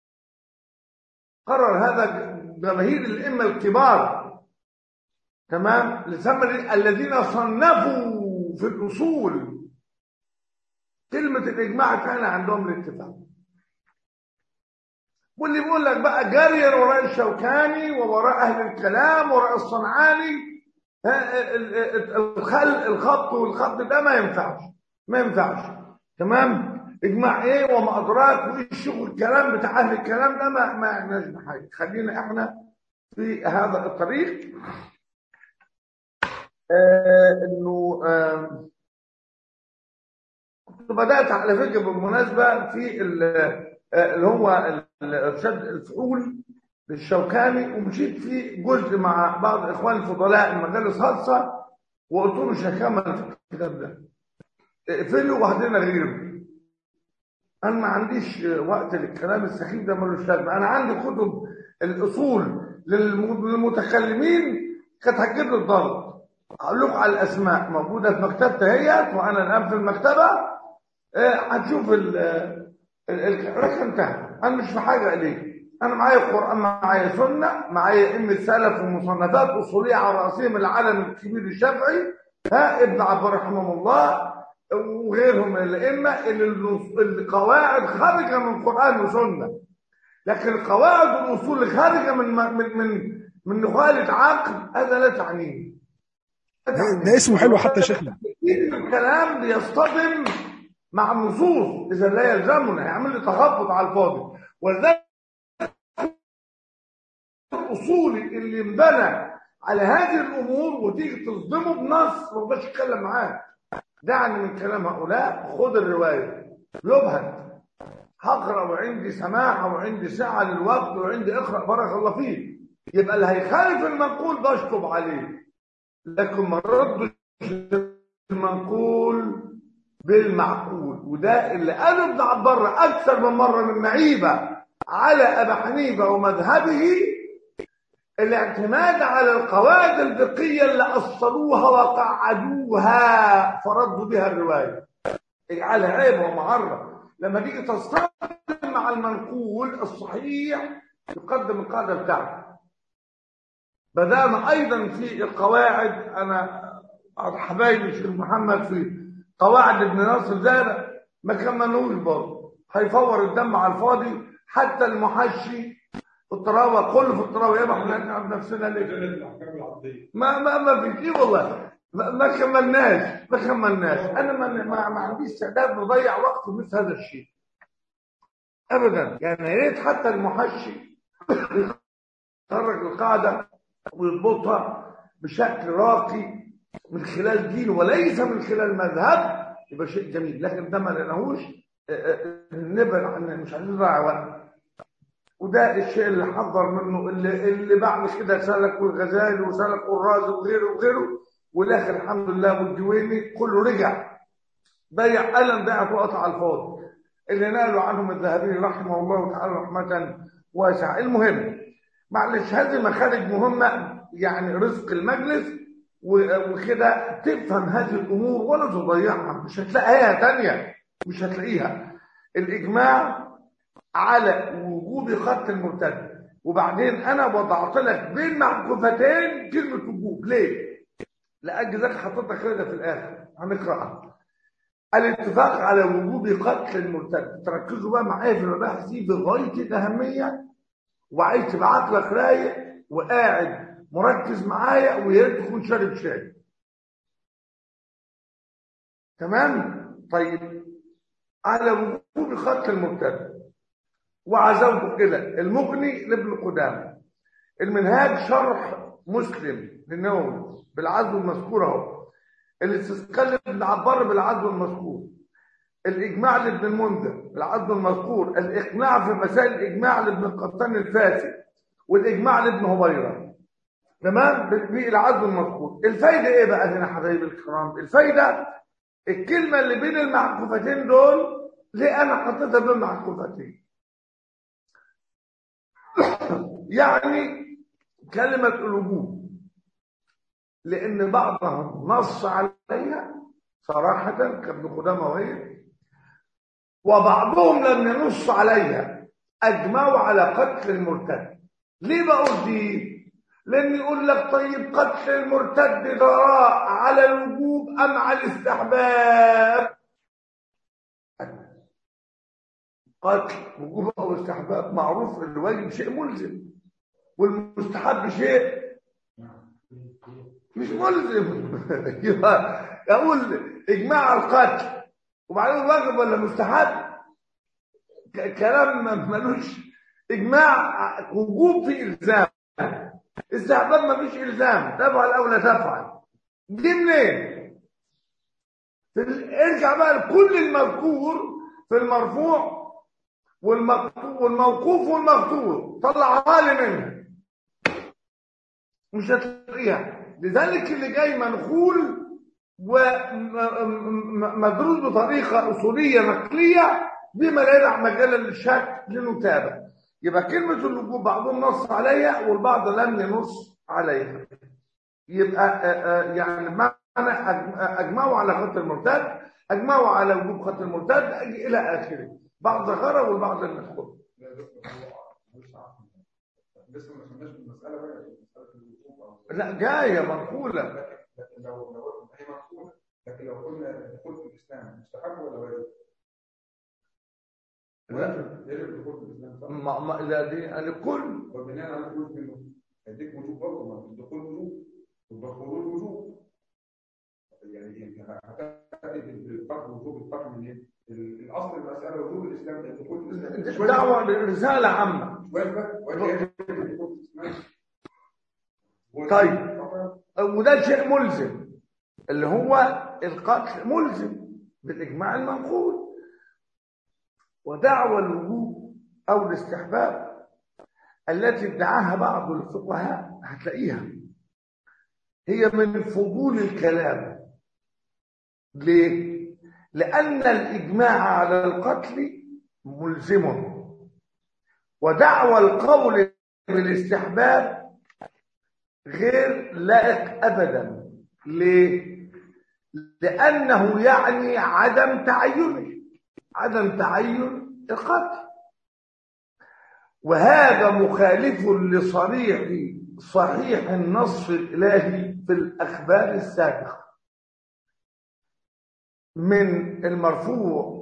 قرر هذا جماهير الائمه الكبار تمام لسمى الذين صنفوا في الاصول كلمه الاجماع كان عندهم الاتفاق واللي بيقول لك بقى جريا وراء الشوكاني ووراء اهل الكلام وراء الصنعاني الخط والخط ده ما ينفعش ما ينفعش تمام اجماع ايه وما ادراك وايه الشغل الكلام بتاع اهل الكلام ده ما ما يعناش بحاجه خلينا احنا في هذا الطريق آه انه آه كنت بدات على فكره بالمناسبه في آه، اللي هو الارشاد الفحول للشوكاني ومشيت فيه جزء مع بعض الاخوان الفضلاء المجالس خاصه وقلت له مش هكمل في الكتاب ده اقفله وهدينا غيره انا ما عنديش وقت للكلام السخيف ده ملوش لازمه انا عندي كتب الاصول للم- للمتكلمين كانت هتجيب لي الضرب هقول لكم على الاسماء موجوده في مكتبتي اهيت وانا الان في المكتبه آه، هتشوف ال ال- ال- لكن انتهى انا مش في حاجه اليه انا معايا قران معايا سنه معايا ائمه سلف ومصنفات اصوليه على راسهم العالم الكبير الشافعي ها ابن عبد رحمه الله وغيرهم من الائمه اللي النص- القواعد خارجه من قران وسنه لكن القواعد والاصول اللي خارجه من من من من نخالة عقل هذا لا تعنيه ده اسمه حلو حتى يا شيخنا الكلام بيصطدم مع النصوص اذا لا يلزمنا يعمل لي تخبط على الفاضي ولذلك الاصولي اللي انبنى على هذه الامور وتيجي تصدمه بنص ما رضاش يتكلم معاه دعني من كلام هؤلاء خد الروايه يبهت هقرا وعندي سماع وعندي سعه للوقت وعندي اقرا بارك الله فيك يبقى اللي هيخالف المنقول بشطب عليه لكن ما ردش المنقول بالمعقول وده اللي قاله ابن عبر اكثر من مره من معيبه على ابي حنيفه ومذهبه الاعتماد على القواعد الفقهيه اللي اصلوها وقعدوها فردوا بها الروايه اجعلها عيب ومعرة لما تيجي تصطدم مع المنقول الصحيح يقدم القاعده بتاعته بدأنا أيضا في القواعد أنا حبايبي الشيخ محمد في قواعد ابن ناصر ده ما كملوش برضه هيفور الدم على الفاضي حتى المحشي في الطراوه كله في الطراوه يابا احنا نتعب نفسنا ليه؟ الاحكام العقديه ما ما ما في ايه والله ما, ما كملناش ما كملناش انا ما ما, ما عنديش استعداد نضيع وقت في مثل هذا الشيء ابدا يعني يا ريت حتى المحشي يخرج القاعده ويضبطها بشكل راقي من خلال دين وليس من خلال مذهب يبقى شيء جميل لكن ده ما لقيناهوش آه، آه، نبعد عن مش عايزين نضيع وقت وده الشيء اللي حذر منه اللي, اللي بعد كده سلكوا الغزالي وسلكوا الرازي وغيره وغيره والاخر الحمد لله والجويني كله رجع ضيع قلم ضيعت وقت على الفاضي اللي نالوا عنهم الذهبي رحمه الله تعالى رحمه واسعه المهم معلش هذه مخارج مهمه يعني رزق المجلس و- وكده تفهم هذه الامور ولا تضيعها مش هتلاقيها تانية مش هتلاقيها الاجماع على وجوب قتل المرتد وبعدين انا وضعت لك بين معكوفتين كلمه وجوب ليه؟ لاجل ذلك حطيتها كده في الاخر هنقراها الاتفاق على وجوب قتل المرتد تركزوا بقى معايا في المباحث دي بغايه الاهميه وعايز تبقى عقلك رايق وقاعد مركز معايا ويا ريت تكون شارب شاي تمام طيب على وجوب قتل المرتد وعزوته كده المغني لابن قدامه المنهاج شرح مسلم للنووي بالعزو المذكور اهو الاستسقاء لابن عبار بالعزو المذكور الاجماع لابن المنذر بالعزو المذكور الاقناع في مسائل الاجماع لابن القطان الفاسد والاجماع لابن هبيره تمام بالعزو المذكور الفايده ايه بقى هنا حبايبي الكرام الفايده الكلمه اللي بين المعكوفتين دول ليه انا حطيتها بين معكوفتين يعني كلمة الوجوب لأن بعضهم نص عليها صراحة كابن قدامة وهي وبعضهم لم ينص عليها أجمعوا على قتل المرتد ليه بقول دي؟ لأن يقول لك طيب قتل المرتد دراء على الوجوب أم على الاستحباب؟ قتل وجوب أو استحباب معروف إن الواجب شيء ملزم والمستحب شيء مش ملزم يبقى اقول اجماع القتل وبعدين واجب ولا مستحب ك- كلام ملوش اجماع وجوب في الزام استحباب مفيش الزام تفعل او لا تفعل دي منين في ال- ارجع بقى لكل المذكور في المرفوع والمقطوع والموقوف والمقطوع طلعها لي منها مش هتلاقيها لذلك اللي جاي منخول ومدروس بطريقة أصولية نقلية بما لا يدع مجالا للشك لنتابع يبقى كلمة الوجوب بعضهم نص عليها والبعض لم ينص عليها يبقى آه، آه، يعني معنى أجم- أجمعوا على خط المرتد أجمعوا على وجوب خط المرتد إلى آخره بعض ذكره والبعض لم يذكره لا دكتور هو معلش عفوا لسه ما دخلناش في المساله بقى مساله الوجوب او لا جاية منقولة لكن لكن لو لو هي مقبوله لكن لو قلنا الدخول في الاسلام مستحب ولا واجب؟ لا. واجب يجب الدخول في الاسلام صح؟ ما ما لا دي الكل وبناء على الخروج منه هيديك وجوب برضه ما الدخول وجوب يبقى الخروج وجوب يعني يعني هتأتي بالفرق وجوب الفرق من ايه؟ ال- الاصل المساله وجوب الاسلام الدخول في الاسلام مش واجب- دعوة رسالة عامة مش واجب واجب يجب الدخول في الاسلام طيب. وده شيء ملزم اللي هو القتل ملزم بالإجماع المنقول ودعوى الوجوب أو الاستحباب التي ادعاها بعض الفقهاء هتلاقيها هي من فضول الكلام ليه؟ لأن الإجماع على القتل ملزم ودعوى القول بالاستحباب غير لائق ابدا ليه لانه يعني عدم تعينه عدم تعين القتل وهذا مخالف لصريح صحيح النص الالهي في الاخبار السابقه من المرفوع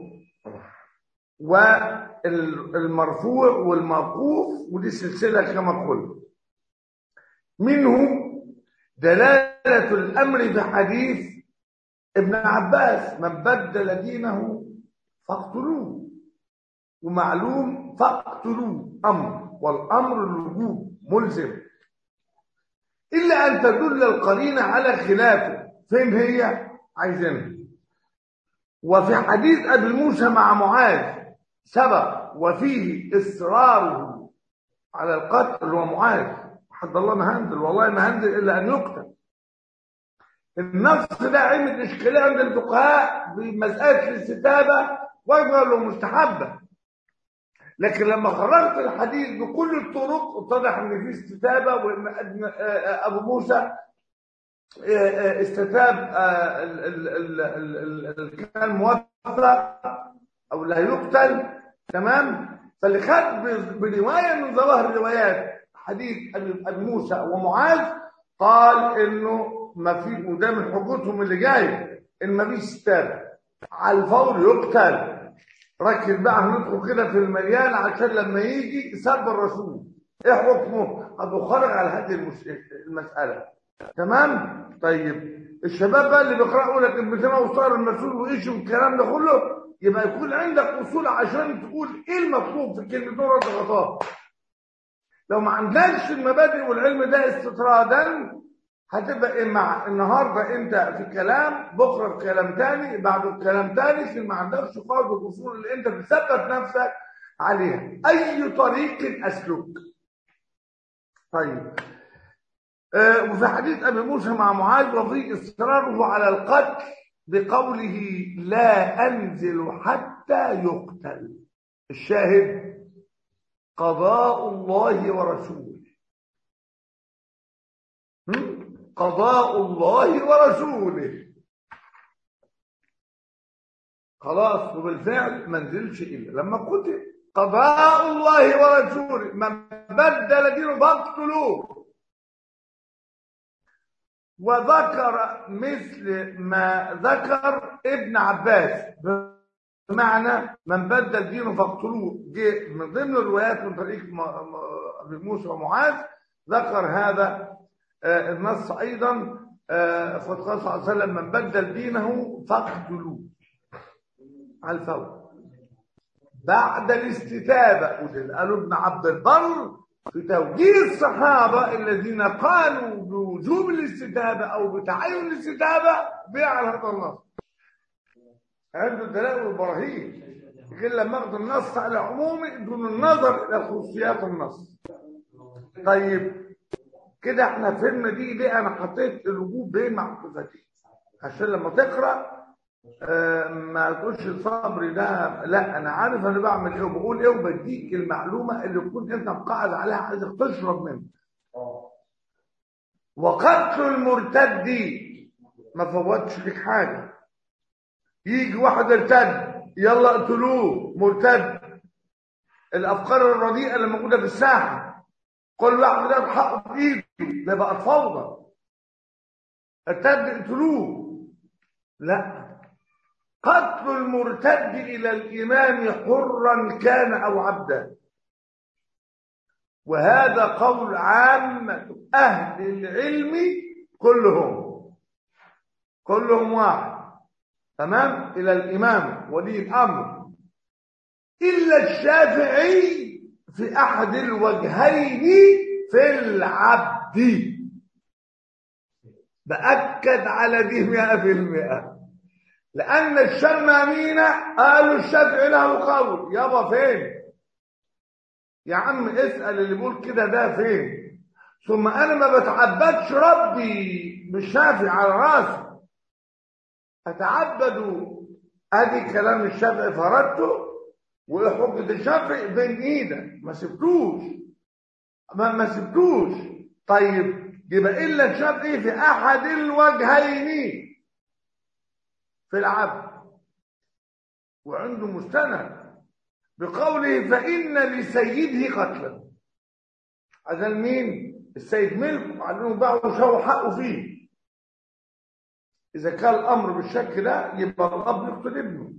والمرفوع والموقوف ودي سلسله كما قلت منه دلالة الأمر بحديث ابن عباس من بدل دينه فاقتلوه ومعلوم فاقتلوه أمر والأمر الوجوب ملزم إلا أن تدل القرينة على خلافه فين هي؟ عايزينها وفي حديث أبي موسى مع معاذ سبق وفيه إصراره على القتل اللي هو معاذ حد الله مهندل والله مهندل الا ان يقتل النص ده عمل اشكاليه عند الفقهاء بمساله الاستتابه وجبه له مستحبه لكن لما خرجت الحديث بكل الطرق اتضح ان في استتابه وان ابو موسى استتاب اللي كان موفق او لا يقتل تمام فاللي خد بروايه من ظواهر الروايات حديث ابي موسى ومعاذ قال انه ما في وده من حجتهم اللي جاي ان ما فيش استتابه على الفور يقتل ركز بقى هندخل كده في المليان عشان لما يجي سب الرسول ايه حكمه ابو خرج على هذه المس... المساله تمام طيب الشباب بقى اللي بيقراوا لك ابن وصار المسؤول وايش والكلام ده كله يبقى يكون عندك اصول عشان تقول ايه المطلوب في كلمه دور الغطاء لو ما عندكش المبادئ والعلم ده استطرادا هتبقى إيه مع النهارده انت في كلام بكره في كلام تاني بعده في كلام تاني ما عندكش فرض الاصول اللي انت بتثبت نفسك عليها اي طريق اسلك طيب آه وفي حديث ابي موسى مع معاذ وفي اصراره على القتل بقوله لا انزل حتى يقتل الشاهد قضاء الله ورسوله قضاء الله ورسوله خلاص وبالفعل ما نزلش الا لما قتل قضاء الله ورسوله من بدل دينه فاقتلوه وذكر مثل ما ذكر ابن عباس بمعنى من بدل دينه فاقتلوه جه من ضمن الروايات من طريق ابي موسى ومعاذ ذكر هذا النص ايضا قد قال صلى الله عليه وسلم من بدل دينه فاقتلوه على الفور بعد الاستتابه وده قالوا ابن عبد البر في توجيه الصحابه الذين قالوا بوجوب الاستتابه او بتعين الاستتابه بيعلى هذا النص عنده دلائل والبراهين غير لما اخذ النص على عمومي دون النظر الى خصوصيات النص طيب كده احنا فهمنا دي ليه انا حطيت الوجوب بين معطوفتين عشان لما تقرا آه، ما تقولش صبري ده لا انا عارف انا بعمل ايه وبقول ايه وبديك المعلومه اللي تكون انت مقعد عليها عايزك تشرب منها وقتل المرتد ما فوتش لك حاجه يجي واحد ارتد يلا اقتلوه مرتد الافكار الرديئه اللي موجوده في الساحه كل واحد ده بحقه بايده ده بقت فوضى ارتد اقتلوه لا قتل المرتد الى الايمان حرا كان او عبدا وهذا قول عامة أهل العلم كلهم كلهم واحد تمام إلى الإمام ولي الأمر إلا الشافعي في أحد الوجهين في العبد بأكد على دي مئة في المئة لأن الشمامين قالوا الشافعي له قول يابا فين يا عم اسأل اللي بيقول كده ده فين ثم انا ما بتعبدش ربي بالشافعي على راسي اتعبد ادي كلام الشافعي فردته وحجة الشافعي بين ايدك ما سبتوش ما, ما سبتوش طيب يبقى الا الشافعي في احد الوجهين في العبد وعنده مستند بقوله فإن لسيده قتلا هذا مين السيد ملك وعلمه باعه وشاو حقه فيه إذا كان الأمر بالشكل ده يبقى الأب يقتل ابنه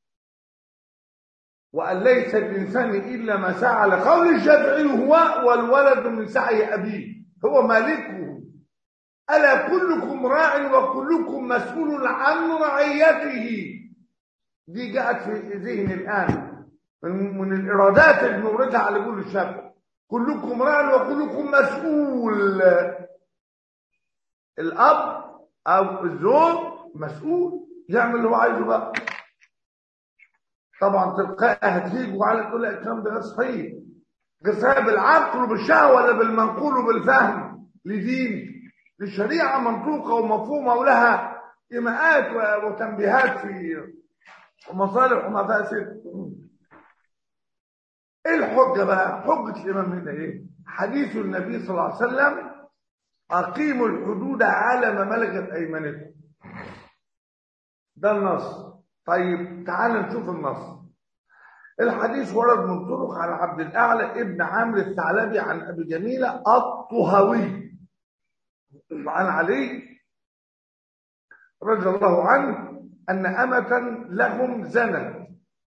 وأن ليس الإنسان إلا ما سعى لقول الشافعي هو والولد من سعي أبيه هو مالكه ألا كلكم راع وكلكم مسؤول عن رعيته دي جاءت في ذهني الآن من, من الإرادات اللي بنوردها على كل الشافعي كلكم راع وكلكم مسؤول الأب أو الزوج مسؤول يعمل اللي هو عايزه بقى طبعا تلقائي هتيجوا على تقول لك الكلام ده غير صحيح غير صحيح بالعقل وبالشهوه ولا بالمنقول وبالفهم لدين للشريعه منطوقه ومفهومه ولها ايماءات وتنبيهات في مصالح ومفاسد ايه الحجه بقى حجه الامام هنا ايه حديث النبي صلى الله عليه وسلم اقيموا الحدود على ما ملكت ايمانكم ده النص طيب تعال نشوف النص الحديث ورد من طرق عن عبد الاعلى ابن عامر الثعلبي عن ابي جميله الطهوي وعن علي رضي الله عنه ان امه لهم زنت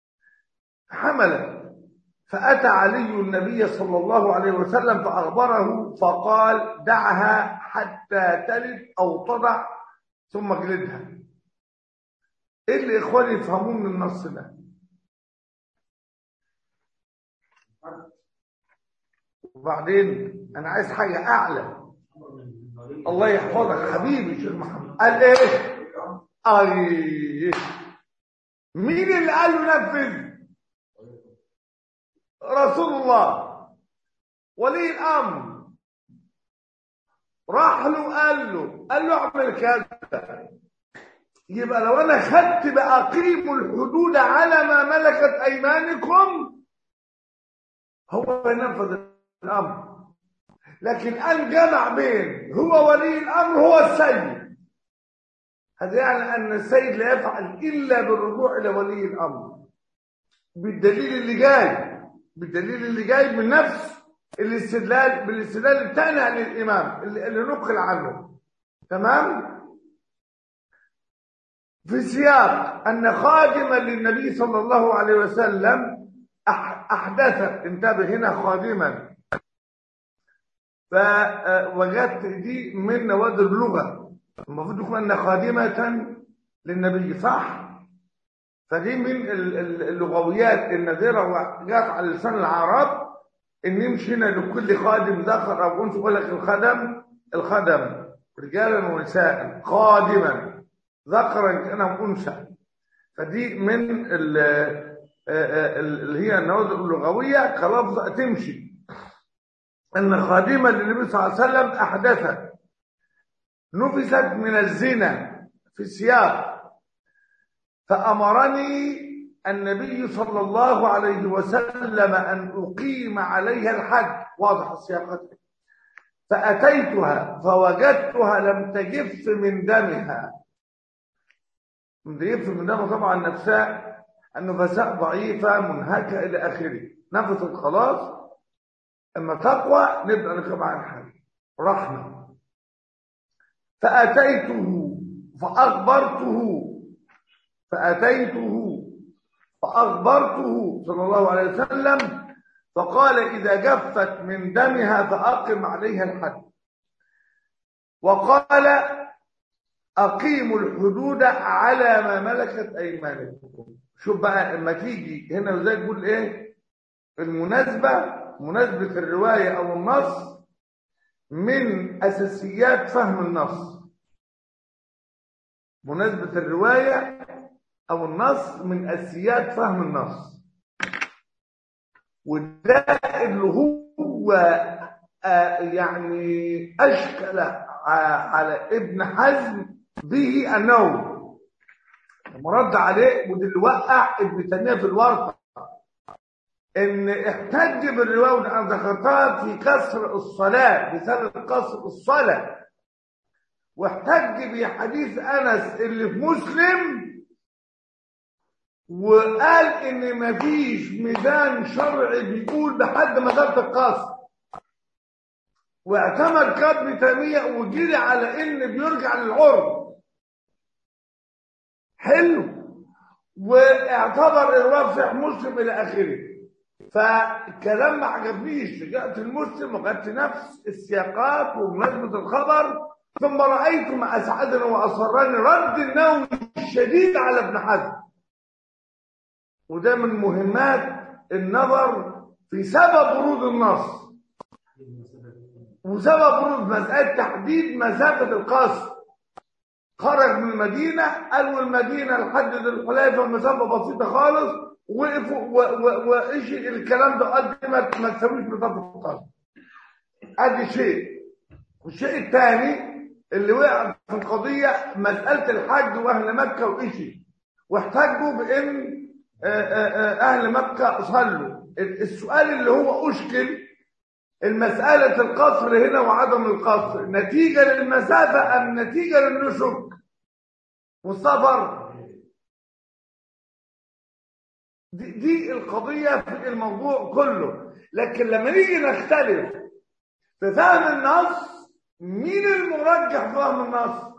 حملت فاتى علي النبي صلى الله عليه وسلم فاخبره فقال دعها حتى تلد او تضع ثم اجلدها ايه اللي اخواني يفهمون من النص ده وبعدين انا عايز حاجه اعلى الله يحفظك حبيبي شيخ محمد قال ايه اي مين اللي قال له نفذ رسول الله ولي الامر راح له قال له قال له اعمل كذا يبقى لو انا خدت باقيموا الحدود على ما ملكت ايمانكم هو ينفذ الامر لكن ان جمع بين هو ولي الامر هو السيد هذا يعني ان السيد لا يفعل الا بالرجوع الى ولي الامر بالدليل اللي جاي بالدليل اللي جاي من نفس الاستدلال بالاستدلال الثاني عن الامام اللي, اللي نقل عنه تمام في سياق أن خادما للنبي صلى الله عليه وسلم أحدثت انتبه هنا خادما فوجدت دي من نوادر اللغة المفروض يكون أن خادمة للنبي صح فدي من اللغويات النادرة وجات على لسان العرب ان يمشي هنا لكل خادم ذكر او انثى يقول لك الخدم الخدم رجالا ونساء خادما ذكرا كان انثى فدي من آه، آه، اللي هي النوازل اللغوية كلفظ تمشي ان خادمة للنبي صلى الله عليه وسلم احدثت نفست من الزنا في السياق فأمرني النبي صلى الله عليه وسلم أن أقيم عليها الحد واضح السياقات فأتيتها فوجدتها لم تجف من دمها لم تجف من دمها طبعا نفسها النفساء ضعيفة منهكة إلى آخره نفست خلاص اما تقوى نبدأ نقيم على الحد رحمة فأتيته فأخبرته فأتيته فأخبرته صلى الله عليه وسلم فقال إذا جفت من دمها فأقم عليها الحد وقال أقيموا الحدود على ما ملكت أيمانكم شوف بقى لما تيجي هنا وزي تقول إيه المناسبة مناسبة الرواية أو النص من أساسيات فهم النص مناسبة الرواية أو النص من أساسيات فهم النص وده اللي هو آه يعني أشكل على ابن حزم به النوم مرد عليه وده اللي وقع ابن تيمية في الورطة ان احتج بالرواية وانا ذكرتها في كسر الصلاة بسبب قصر الصلاة واحتج بحديث انس اللي في مسلم وقال ان مفيش ميزان شرعي بيقول بحد مسافه القصر واعتمد كتب تيميه وجري على ان بيرجع للعرف حلو واعتبر الروايه صحيح مسلم الى اخره فالكلام ما عجبنيش رجعت المسلم وجدت نفس السياقات ومناسبه الخبر ثم رايت ما اسعدني واصرني رد النووي الشديد على ابن حزم وده من مهمات النظر في سبب ورود النص وسبب ورود مسألة تحديد مسافة القصر خرج من المدينة قالوا المدينة لحد ذي الحليفة مسافة بسيطة خالص وقفوا وايش الكلام ده قال دي ما ما تساويش مسافة القصر ادي شيء والشيء الثاني اللي وقع في القضية مسألة الحج وأهل مكة وإيشي واحتجوا بإن أهل مكة صلوا السؤال اللي هو أشكل المسألة القصر هنا وعدم القصر نتيجة للمسافة أم نتيجة للنسك والسفر دي, دي القضية في الموضوع كله لكن لما نيجي نختلف في فهم النص مين المرجح في فهم النص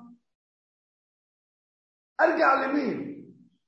ارجع لمين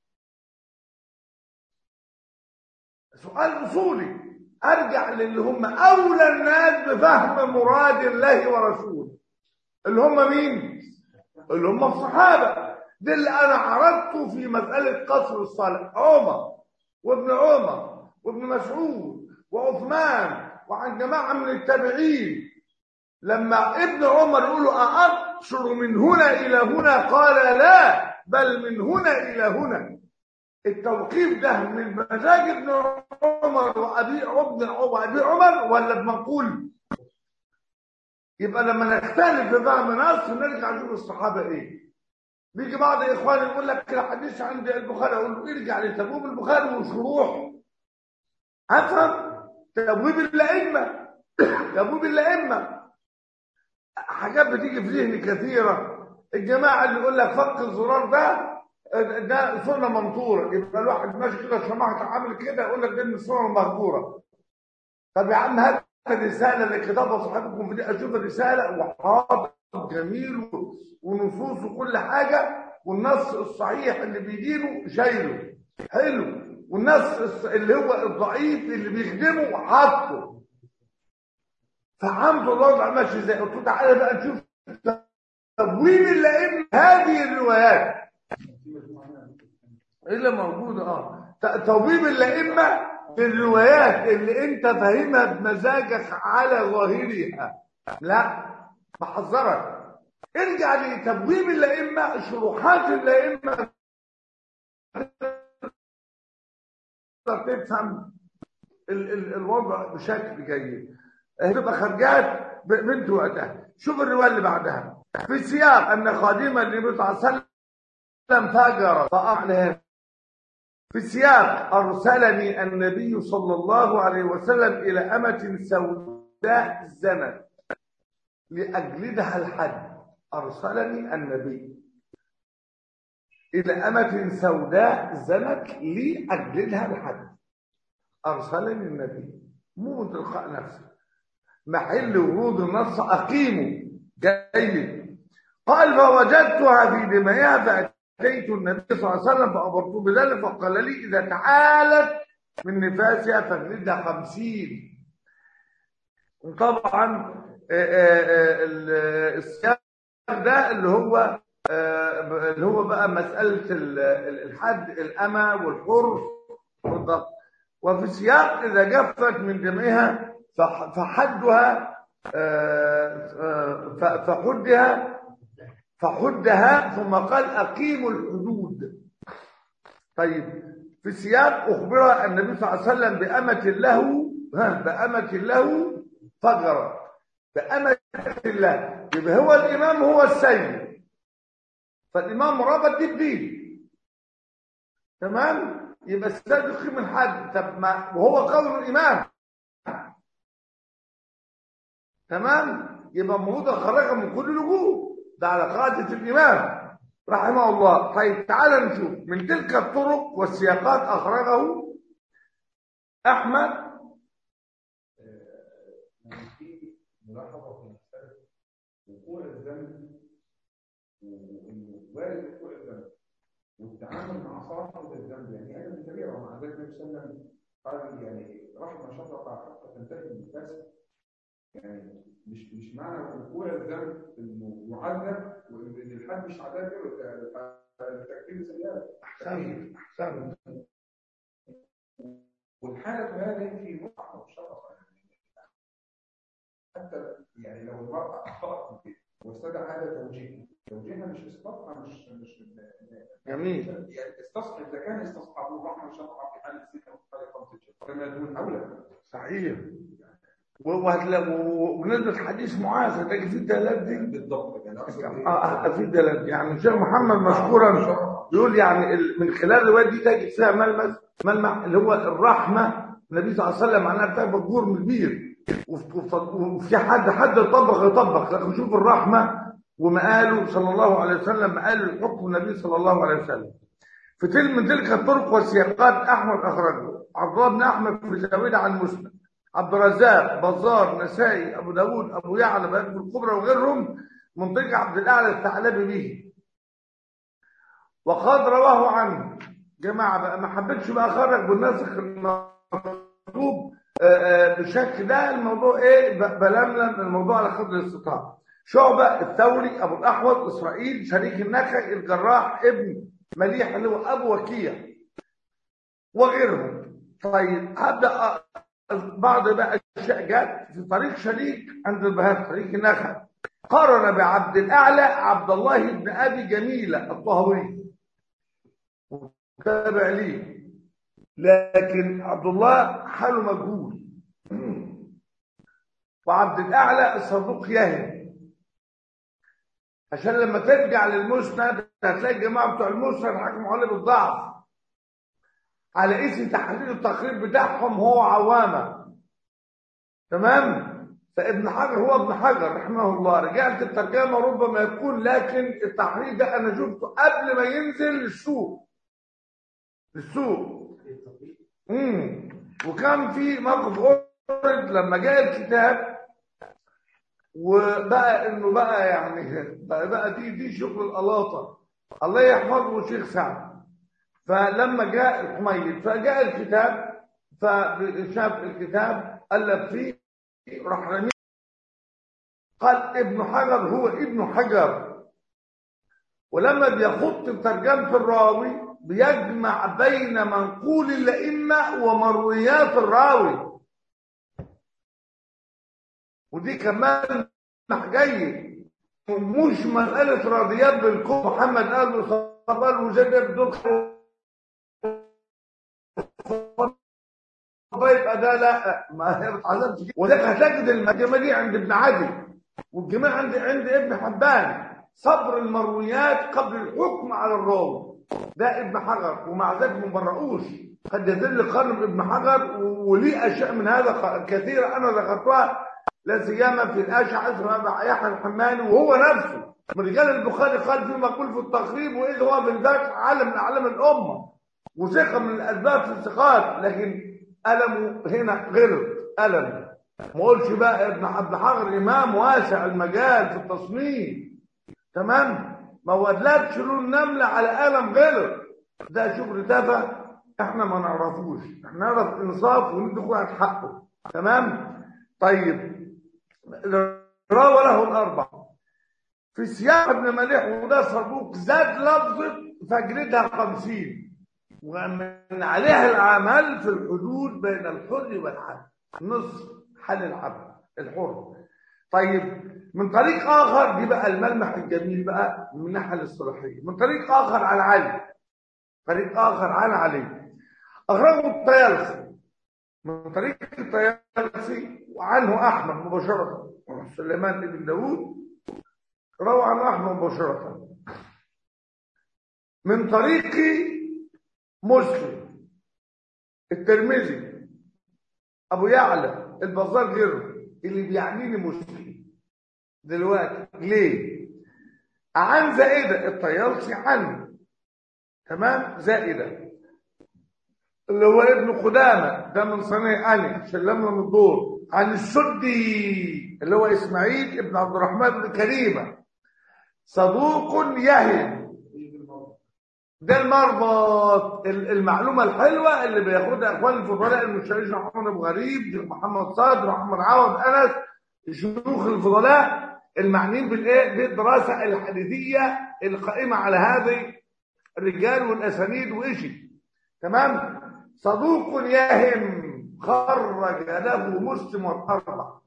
سؤال اصولي ارجع للي هم اولى الناس بفهم مراد الله ورسوله اللي هم مين اللي هم الصحابه ده اللي انا عرضته في مساله قصر الصلاه عمر وابن عمر وابن مسعود وعثمان وعن جماعه من التابعين لما ابن عمر يقول له أأقصر من هنا إلى هنا قال لا بل من هنا إلى هنا التوقيف ده من مزاج ابن عمر وأبي ابن وأبي عمر ولا بمنقول يبقى لما نختلف في فهم نص نرجع نشوف الصحابة إيه بيجي بعض إخواني يقول لك الحديث عند البخاري أقول له ارجع لتبويب البخاري وشروح أفهم تبويب الأئمة تبويب الأئمة حاجات بتيجي في ذهني كثيرة الجماعة اللي يقول لك فك الزرار ده ده سنة منطورة يبقى الواحد ماشي كده سمعت عامل كده يقول لك ده من السنة المهجورة طب يا عم هات الرسالة اللي كتبها صاحبكم في دي أشوف الرسالة وحاضر جميل ونصوص وكل حاجة والنص الصحيح اللي بيدينه شايله حلو والنص اللي هو الضعيف اللي بيخدمه حاطه فهمت الوضع ماشي ازاي قلت له تعالى بقى نشوف تبويب الائمه هذه الروايات ايه اللي موجوده اه تبويب الائمه في الروايات اللي انت فاهمها بمزاجك على ظاهرها لا بحذرك ارجع لتبويب الائمه شروحات الائمه تفهم ال ال الوضع بشكل جيد هتبقى خرجات ب- بنت وقتها شوف الروايه اللي بعدها في سياق ان خادما النبي صلى الله عليه وسلم فجر فاعلى في سياق ارسلني النبي صلى الله عليه وسلم الى امه سوداء زنت لاجلدها الحد ارسلني النبي الى امه سوداء زنت لاجلدها الحد ارسلني النبي مو من تلقاء نفسه محل ورود النص أقيموا جيد قال فوجدتها في دمائها فأتيت النبي صلى الله عليه وسلم فأمرته بذلك فقال لي إذا تعالت من نفاسها فاجلدها خمسين وطبعا آه، آه، آه، ال- السياق ده اللي هو آه، اللي هو بقى مسألة ال- ال- الحد الأمة والحر والضبط وفي سياق إذا جفت من دمائها فح- فحدها آه، آه، ف- فحدها فحدها ثم قال أقيموا الحدود طيب في سياق أخبر النبي صلى الله عليه وسلم بأمة له ها بأمة له فجرت بأمة الله يبقى هو الإمام هو السيد فالإمام ربط دي بدين تمام يبقى السيد يقيم الحد طب ما وهو قول الإمام تمام يبقى المفروض اخرجها من كل الوجوه ده على قاعده الامام رحمه الله طيب تعال نشوف من تلك الطرق والسياقات اخرجه احمد يعني في ملاحظه في مساله وقوع الذنب وانه وارد وقوع الذنب والتعامل مع صاحب الذنب يعني انا من كبيره ومع ذلك النبي صلى الله عليه وسلم قال يعني رحم شفقه حتى تنتهي بالفاسد يعني مش مش معنى وقوع الذنب انه يعذب وان الحد مش عذاب تكفير سيئات احسنت احسنت والحالة هذه في متعة وشرف حتى يعني لو المرأة أخطأت في البيت واستدعى هذا توجيه توجيهها مش إسقاطها مش مش جميل يعني استصحب إذا كان استصحاب الرحمة شرعا في حال السكة مختلفة كما دون أولى صحيح و- وهتلاقي وبنسبة حديث معاذ هتلاقي في الدلالات دي بالضبط يعني أقصد إيه؟ اه آه، في دلالات يعني الشيخ محمد مشكورا يقول يعني ال- من خلال الروايه دي تجد فيها ملمس ملمح اللي هو الرحمه النبي صلى الله عليه وسلم معناها بتاخد جرم كبير وف- وف- وفي حد حد يطبق يطبق لكن شوف الرحمه ومقاله صلى الله عليه وسلم مقال الحكم النبي صلى الله عليه وسلم في تل من تلك الطرق والسياقات احمد اخرجه عبد الله بن احمد في زاويه عن مسلم عبد الرزاق بزار نسائي ابو داود ابو يعلى بن الكبرى وغيرهم من طريق عبد الاعلى الثعلبي به وقد رواه عنه جماعة بقى ما حبيتش بقى اخرج بالنسخ المطلوب آه، آه، بالشكل ده الموضوع ايه ب- بلملم الموضوع على قدر الاستطاعة شعبة الثوري ابو الاحوص اسرائيل شريك النخعي الجراح ابن مليح اللي هو ابو وكيع وغيرهم طيب هبدا أ- بعض بقى الاشياء جت في طريق شريك عند البهاء طريق النخعي قارن بعبد الاعلى عبد الله بن ابي جميله الطهوي تابع ليه لكن عبد الله حاله مجهول وعبد الاعلى الصدوق يهم عشان لما ترجع للمسند هتلاقي الجماعه بتوع المسند حكموا عليه بالضعف على اسم تحليل التقرير بتاعهم هو عوامه تمام فابن حجر هو ابن حجر رحمه الله رجعت الترجمه ربما يكون لكن التحرير ده انا شفته قبل ما ينزل للسوق للسوق امم وكان في موقف أورد لما جاء الكتاب وبقى انه بقى يعني بقى, بقى دي دي شغل القلاطه الله يحفظه شيخ سعد فلما جاء الحميد فجاء الكتاب فشاف الكتاب قلب فيه راح رميه قال ابن حجر هو ابن حجر ولما بيخط بترجمة الراوي بيجمع بين منقول الأئمة ومرويات الراوي ودي كمان جيد مش مسألة راضيات بالكون محمد قال له صبر وجدد دول فيبقى ده لا ما هي بتعذبش كده وذلك هتجد المجمع دي عند ابن عدي والجماعة عند عند ابن حبان صبر المرويات قبل الحكم على الراوي ده ابن حجر ومع ذلك ما برؤوش قد يدل قرن ابن حجر وليه اشياء من هذا كثيره انا ذكرتها لا سيما في الاشعث يحيى الحماني وهو نفسه من رجال البخاري قال في مقول في التقريب واذ هو بالذات عالم من اعلام الامه وثقه من الاسباب في الثقات لكن ألمه هنا غلط ألم ما قولش بقى ابن عبد الحجر إمام واسع المجال في التصميم تمام ما ودلتش له النملة على ألم غلط ده شغل تافه احنا ما نعرفوش احنا نعرف انصاف وندي كل واحد حقه تمام طيب روى له الاربع في سياق ابن مليح وده صدوق زاد لفظه فجلدها خمسين ومن عليها العمل في الحدود بين الحر والعبد نصف حل العبد الحر طيب من طريق اخر دي بقى الملمح الجميل بقى من الناحيه الاصطلاحيه من طريق اخر عن علي طريق اخر عن علي اخرجه الطيالسي من طريق الطيالسي وعنه احمد مباشره سليمان بن داود روى عن احمد مباشره من طريق مسلم الترمذي ابو يعلى البزار غيره اللي بيعنيني مسلم دلوقتي ليه عن زائده الطيالسي عنه تمام زائده اللي هو ابن قدامه ده من صنيع علي سلمنا من الدور عن السدي اللي هو اسماعيل ابن عبد الرحمن بن كريمه صدوق يهم ده المربط المعلومه الحلوه اللي بياخدها اخوان الفضلاء المشاهير محمد ابو غريب شيخ محمد صادر محمد عوض انس شيوخ الفضلاء المعنيين بالايه بالدراسه الحديثيه القائمه على هذه الرجال والاسانيد وإشي تمام صدوق يهم خرج له مسلم والاربع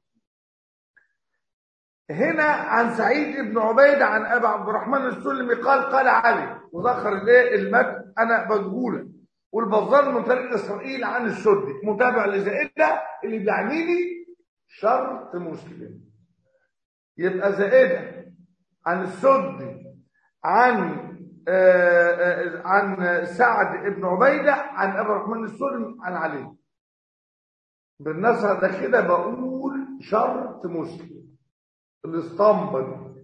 هنا عن سعيد بن عبيده عن ابي عبد الرحمن السلمي قال قال علي وذكر الايه المتن انا مجهوله والبزار من طريق اسرائيل عن السدي متابع لزائده اللي بيعنيني شرط مسلم يبقى زائده عن السدي عن آآ آآ عن سعد بن عبيده عن ابي الرحمن السلمي عن علي بالنصر ده كده بقول شرط مسلم الاسطنبل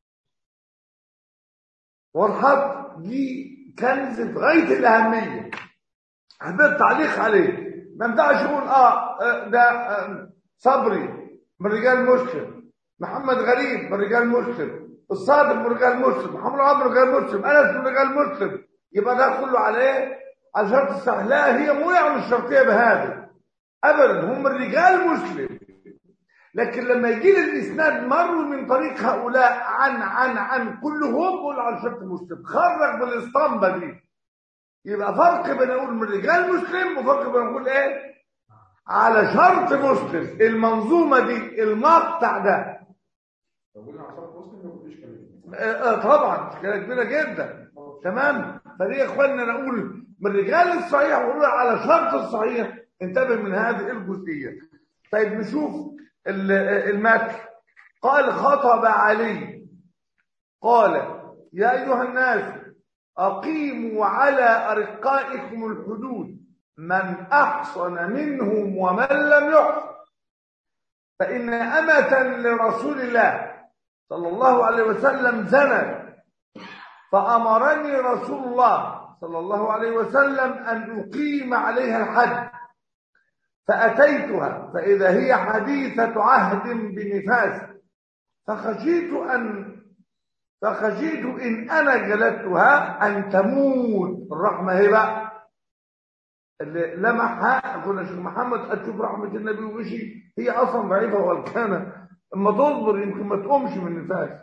والحط دي كنز في غايه الاهميه حبيت تعليق عليه ما ينفعش يقول اه ده آه صبري من رجال مسلم محمد غريب من رجال مسلم الصادق من رجال مسلم محمد عمرو من رجال مسلم انس من رجال مسلم يبقى ده كله على ايه؟ على شرط الصحيح لا هي مو يعني الشرطيه بهذا ابدا هم رجال مسلم لكن لما يجي لي الاسناد مروا من طريق هؤلاء عن عن عن كلهم قول على شرط مسلم خرج بالاسطمبه دي يبقى فرق بين اقول من رجال مسلم وفرق بين اقول ايه على شرط مسلم المنظومه دي المقطع ده لو قلنا على شرط مسلم ما فيش كلام آه آه طبعا مشكله كبيره جدا تمام فدي يا اخوانا نقول من رجال الصحيح ونقول على شرط الصحيح انتبه من هذه الجزئيه طيب نشوف المتن قال خطب علي قال يا ايها الناس اقيموا على ارقائكم الحدود من احصن منهم ومن لم يحصن فان امه لرسول الله صلى الله عليه وسلم زنت فامرني رسول الله صلى الله عليه وسلم ان اقيم عليها الحد فأتيتها فإذا هي حديثة عهد بنفاس فخشيت أن فخشيت إن أنا جلدتها أن تموت الرحمة هي بقى اللي لمحها قلنا شيخ محمد أتشوف رحمة النبي وشي هي أصلا ضعيفة والكانة اما تصبر يمكن ما تقومش من النفاس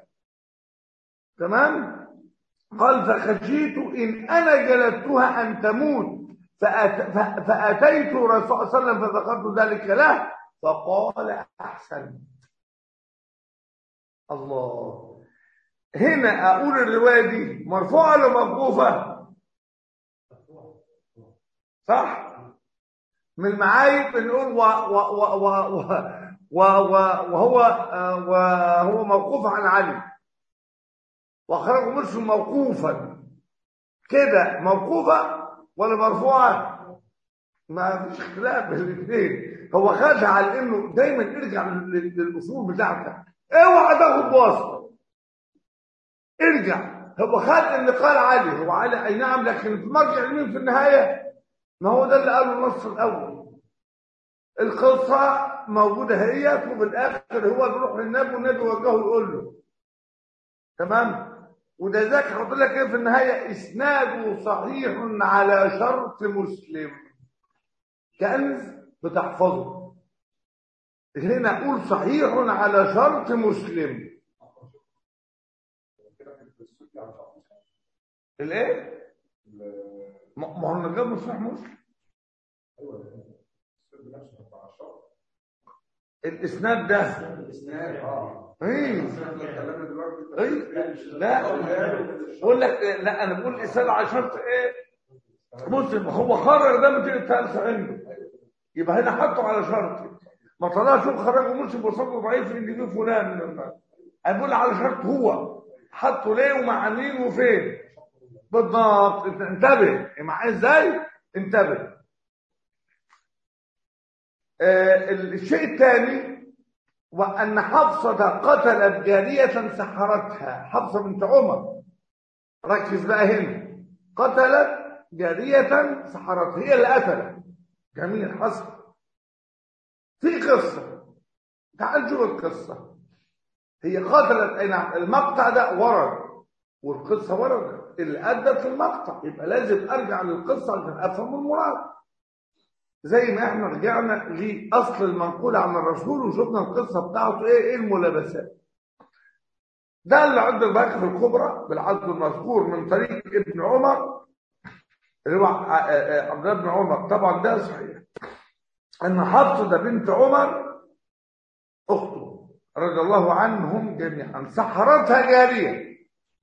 تمام قال فخشيت إن أنا جلدتها أن تموت فأت... فأتيت رسول الله صلى الله عليه وسلم فذكرت ذلك له فقال أحسن الله هنا أقول الرواية دي مرفوعة ولا موقوفة صح من المعايب نقول و و و و و و و وهو آه، وهو موقوف عن علي واخرجه مسلم موقوفا كده موقوفه ولا مرفوعه ما فيش خلاف بين الاثنين هو خدها على انه دايما ارجع لل- للاصول بتاعتك اوعى تاخد واسطه ارجع هو خد ان قال علي هو علي اي نعم لكن المرجع لمين في النهايه ما هو ده اللي قاله النص الاول القصه موجوده هي وفي الاخر هو بيروح للنبي والنبي وجهه يقول له تمام وده ذاك حط لك ايه في النهايه اسناده صحيح على شرط مسلم كأنز بتحفظه هنا اقول صحيح على شرط مسلم كده في السوق يعني الايه ال- ما ما هو النجار مش صحيح مسلم ايوه السوق بنفسه بتاع الشرط الاسناد ده الاسناد اه ايه كلامنا دلوقتي ايه لا بقول لك لا انا بقول اسناد على شرط ايه مسلم هو خرج ده 200 عنده يبقى هنا حطه على شرط ما طلعش شوف خرجه مسلم وصفه ضعيف ان في فلان انا بقول على شرط هو حطه ليه ومع مين وفين بالضبط انت انتبه معايا ازاي انتبه آه الشيء الثاني وان حفصه قتلت جاريه سحرتها حفصه بنت عمر ركز بقى هنا قتلت جاريه سحرتها هي اللي قتلت جميل حصل في قصه تعال شوف القصه هي قتلت اي نعم المقطع ده ورد والقصه وردت اللي ادت المقطع يبقى لازم ارجع للقصه عشان افهم المراد زي ما احنا رجعنا لاصل المنقول عن الرسول وشفنا القصه بتاعته ايه ايه الملابسات ده اللي عند الباقي في الكبرى بالعدد المذكور من طريق ابن عمر اللي هو عبد الله بن عمر طبعا ده صحيح ان حفصه ده بنت عمر اخته رضي الله عنهم جميعا سحرتها جاريه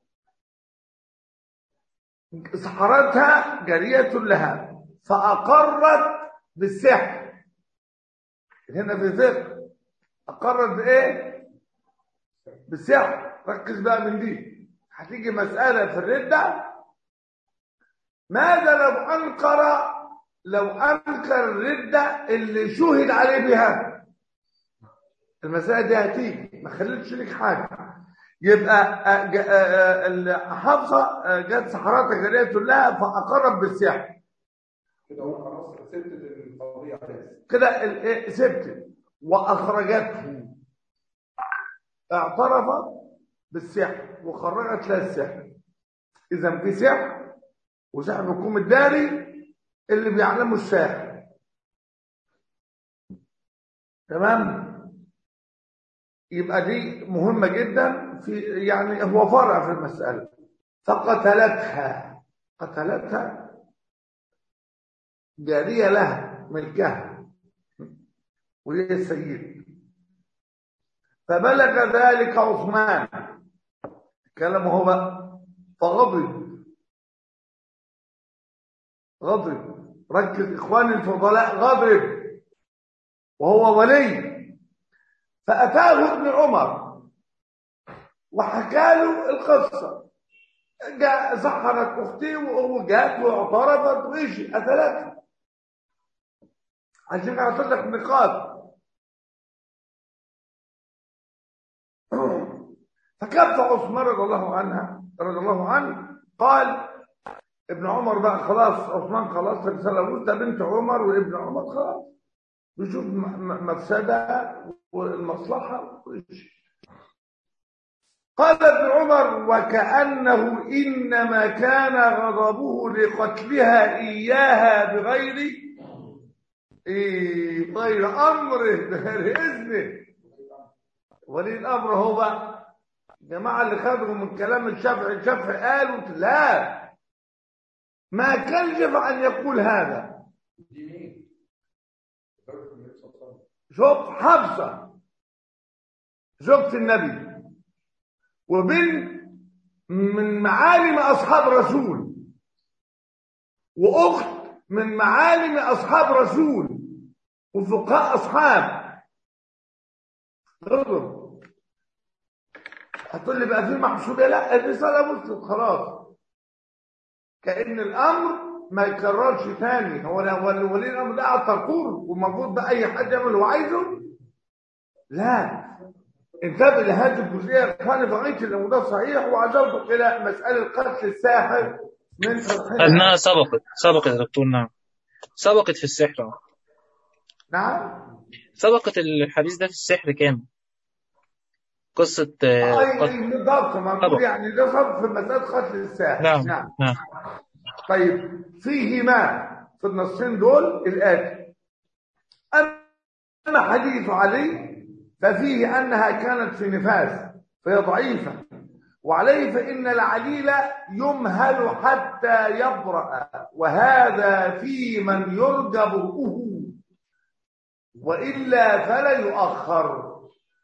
سحرتها جاريه لها فاقرت بالسحر هنا في فقه اقرت بايه بالسحر ركز بقى من دي هتيجي مساله في الرده ماذا لو انكر لو انكر الرده اللي شهد عليه بها المساله دي هتيجي ما خليتش لك حاجه يبقى حفصه جت سحراتها جاريه لها فاقرت بالسحر كده هو خلاص سبت القضيه خلاص كده الايه سبت واخرجته اعترفت بالسحر وخرجت لها السحر اذا في سحر وسحر حكومة الداري اللي بيعلمه الساحر تمام يبقى دي مهمة جدا في يعني هو فرع في المسألة فقتلتها قتلتها جارية لها ملكها وهي السيد فبلغ ذلك عثمان كلامه هو بقى فغضب غضب ركز اخواني الفضلاء غضب وهو ولي فاتاه ابن عمر وحكى له القصه جاء سحرت اختي وهو جات واعترفت وإيش قتلتها عشان اعطيت لك نقاط فكف عثمان رضي الله عنها رضي الله عنه قال ابن عمر بقى خلاص عثمان خلاص رسالة ده بنت عمر وابن عمر خلاص بيشوف مفسدة والمصلحة وإيش قال ابن عمر وكأنه إنما كان غضبه لقتلها إياها بغير إيه غير أمره بغير إذنه ولي الأمر هو بقى الجماعة اللي خدوا من كلام الشافعي الشافعي قالوا لا ما كان ينفع أن يقول هذا دي مين؟ درجة النبي صلى الله عليه وسلم شوف حفصة زوجة النبي وبنت من معالم أصحاب رسول وأخت من معالم أصحاب رسول والفقهاء أصحاب غضب هتقول لي بقى في محسوبية لا الرسالة وصلت خلاص كأن الأمر ما يكررش تاني هو هو ولي الأمر ده على التركور والمفروض بقى أي حد يعمل اللي هو عايزه لا انتبه لهذه الجزئية كان بغيت الأمر ده صحيح وعزوتك إلى مسألة قتل الساحر من فرحتها أنها سبقت سبقت يا دكتور نعم سبقت في السحر آه. نعم سبقت الحديث ده في السحر كام قصة آه، أي قتل أي بالضبط ما طبعا. نقول يعني ده صب في مسألة قتل الساحر نعم نعم نعم طيب فيهما في النصين دول الآتي أما حديث علي ففيه أنها كانت في نفاس فهي ضعيفة وعليه فإن العليل يمهل حتى يبرأ وهذا في من يرجى برؤه وإلا فلا يؤخر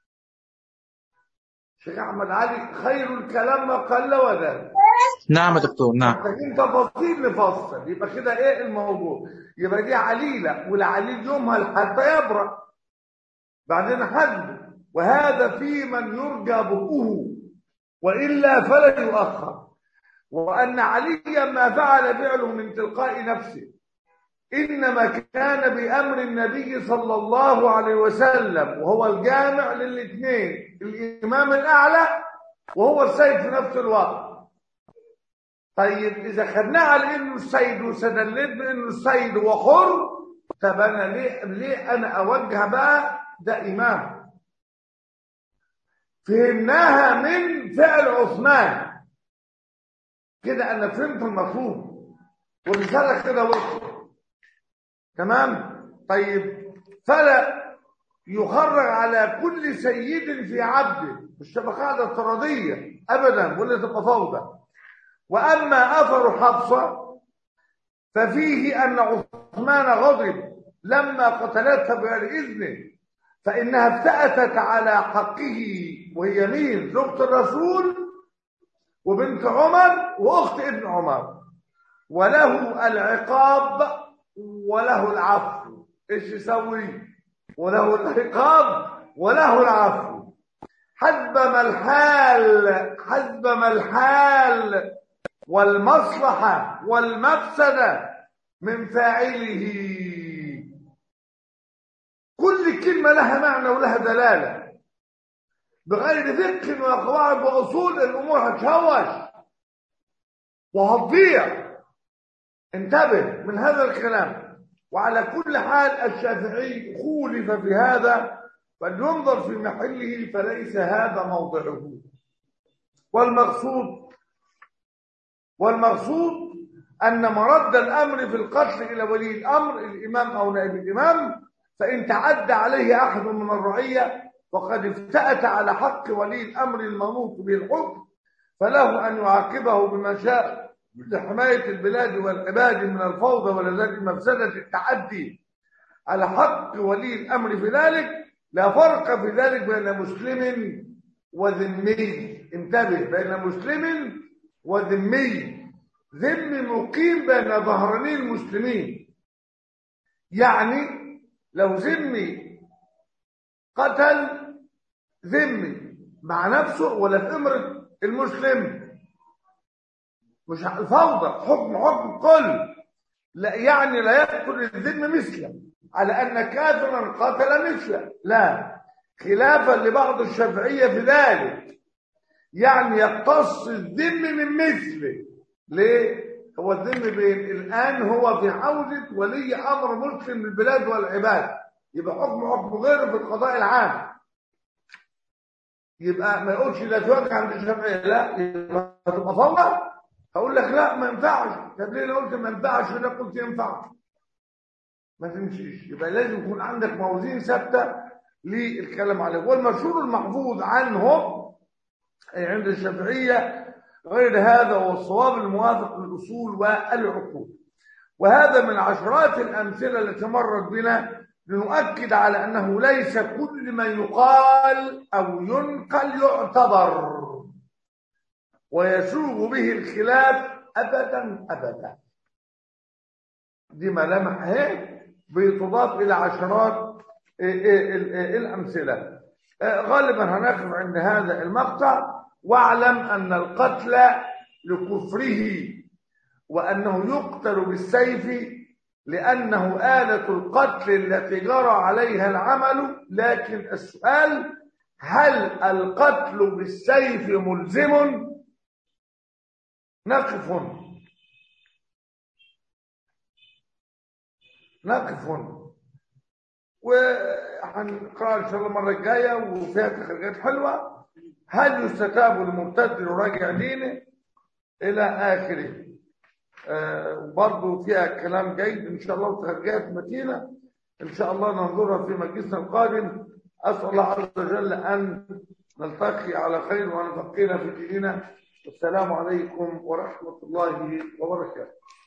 شيخ أحمد علي خير الكلام ما قل ودل نعم يا دكتور نعم محتاجين تفاصيل نفصل يبقى كده ايه الموضوع يبقى دي عليلة والعليل يمهل حتى يبرأ بعدين حد وهذا في من يرجى برؤه وإلا فلا يؤخر وأن عليا ما فعل فعله من تلقاء نفسه إنما كان بأمر النبي صلى الله عليه وسلم وهو الجامع للاثنين الإمام الأعلى وهو السيد في نفس الوقت طيب إذا خدناه على إنه السيد واستدلت بإنه السيد وحر طب أنا ليه ليه أنا أوجه بقى ده إمام فهمناها من فعل عثمان كده أنا فهمت المطلوب والرسالة كده وصلت تمام طيب فلا يخرج على كل سيد في عبده مش تبقى قاعده افتراضيه ابدا ولا تبقى فوضى واما اثر حفصه ففيه ان عثمان غضب لما قتلتها بغير اذنه فانها افتأتت على حقه وهي مين زوجة الرسول وبنت عمر واخت ابن عمر وله العقاب وله العفو ايش يسوي وله العقاب وله العفو حسب ما الحال حسب ما الحال والمصلحة والمفسدة من فاعله كل كلمة لها معنى ولها دلالة بغير فقه وقواعد وأصول الأمور هتشوش وهتضيع انتبه من هذا الكلام وعلى كل حال الشافعي خولف في هذا فلينظر في محله فليس هذا موضعه والمقصود والمقصود أن مرد الأمر في القتل إلى ولي الأمر الإمام أو نائب الإمام فإن تعدى عليه أحد من الرعية وقد افتأت على حق ولي الأمر المنوط به الحكم فله أن يعاقبه بما شاء لحماية البلاد والعباد من الفوضى ولذلك مفسدة التعدي على حق ولي الأمر في ذلك لا فرق في ذلك بين مسلم وذمي انتبه بين مسلم وذمي ذمي مقيم بين ظهراني المسلمين يعني لو ذمي قتل ذمي مع نفسه ولا في امر المسلم مش الفوضى حكم حكم كل لا يعني لا يقتل الذم مثله على ان كافرا قتل مثله لا خلافا لبعض الشافعيه في ذلك يعني يقتص الذم من مثله ليه هو الذم بين الان هو في حوزه ولي امر مسلم للبلاد والعباد يبقى حكم حكم غيره في القضاء العام يبقى ما يقولش لا توجه عند الشافعيه لا يبقى هتبقى فوضى هقول لك لا ما ينفعش طب ليه لو قلت ما ينفعش انا قلت ينفع ما تمشيش يبقى لازم يكون عندك موازين ثابته للكلام عليه والمشهور المحفوظ عنهم أي عند الشافعيه غير هذا هو الصواب الموافق للاصول والعقول وهذا من عشرات الامثله التي مرت بنا لنؤكد على انه ليس كل ما يقال او ينقل يعتبر ويسوغ به الخلاف ابدا ابدا دي ملامح اهي بتضاف إلى عشرات الأمثلة غالبا هنقف عند هذا المقطع واعلم أن القتل لكفره وأنه يقتل بالسيف لأنه آلة القتل التي جرى عليها العمل لكن السؤال هل القتل بالسيف ملزم نقف هنا نقف هنا وهنقرا ان شاء الله المره الجايه وفيها تخريجات حلوه هل يستتاب المرتد لراجع دينه الى اخره آه برضه فيها كلام جيد ان شاء الله وتخريجات متينه ان شاء الله ننظرها في مجلسنا القادم اسال الله عز وجل ان نلتقي على خير ونفقنا في ديننا والسلام عليكم ورحمه الله وبركاته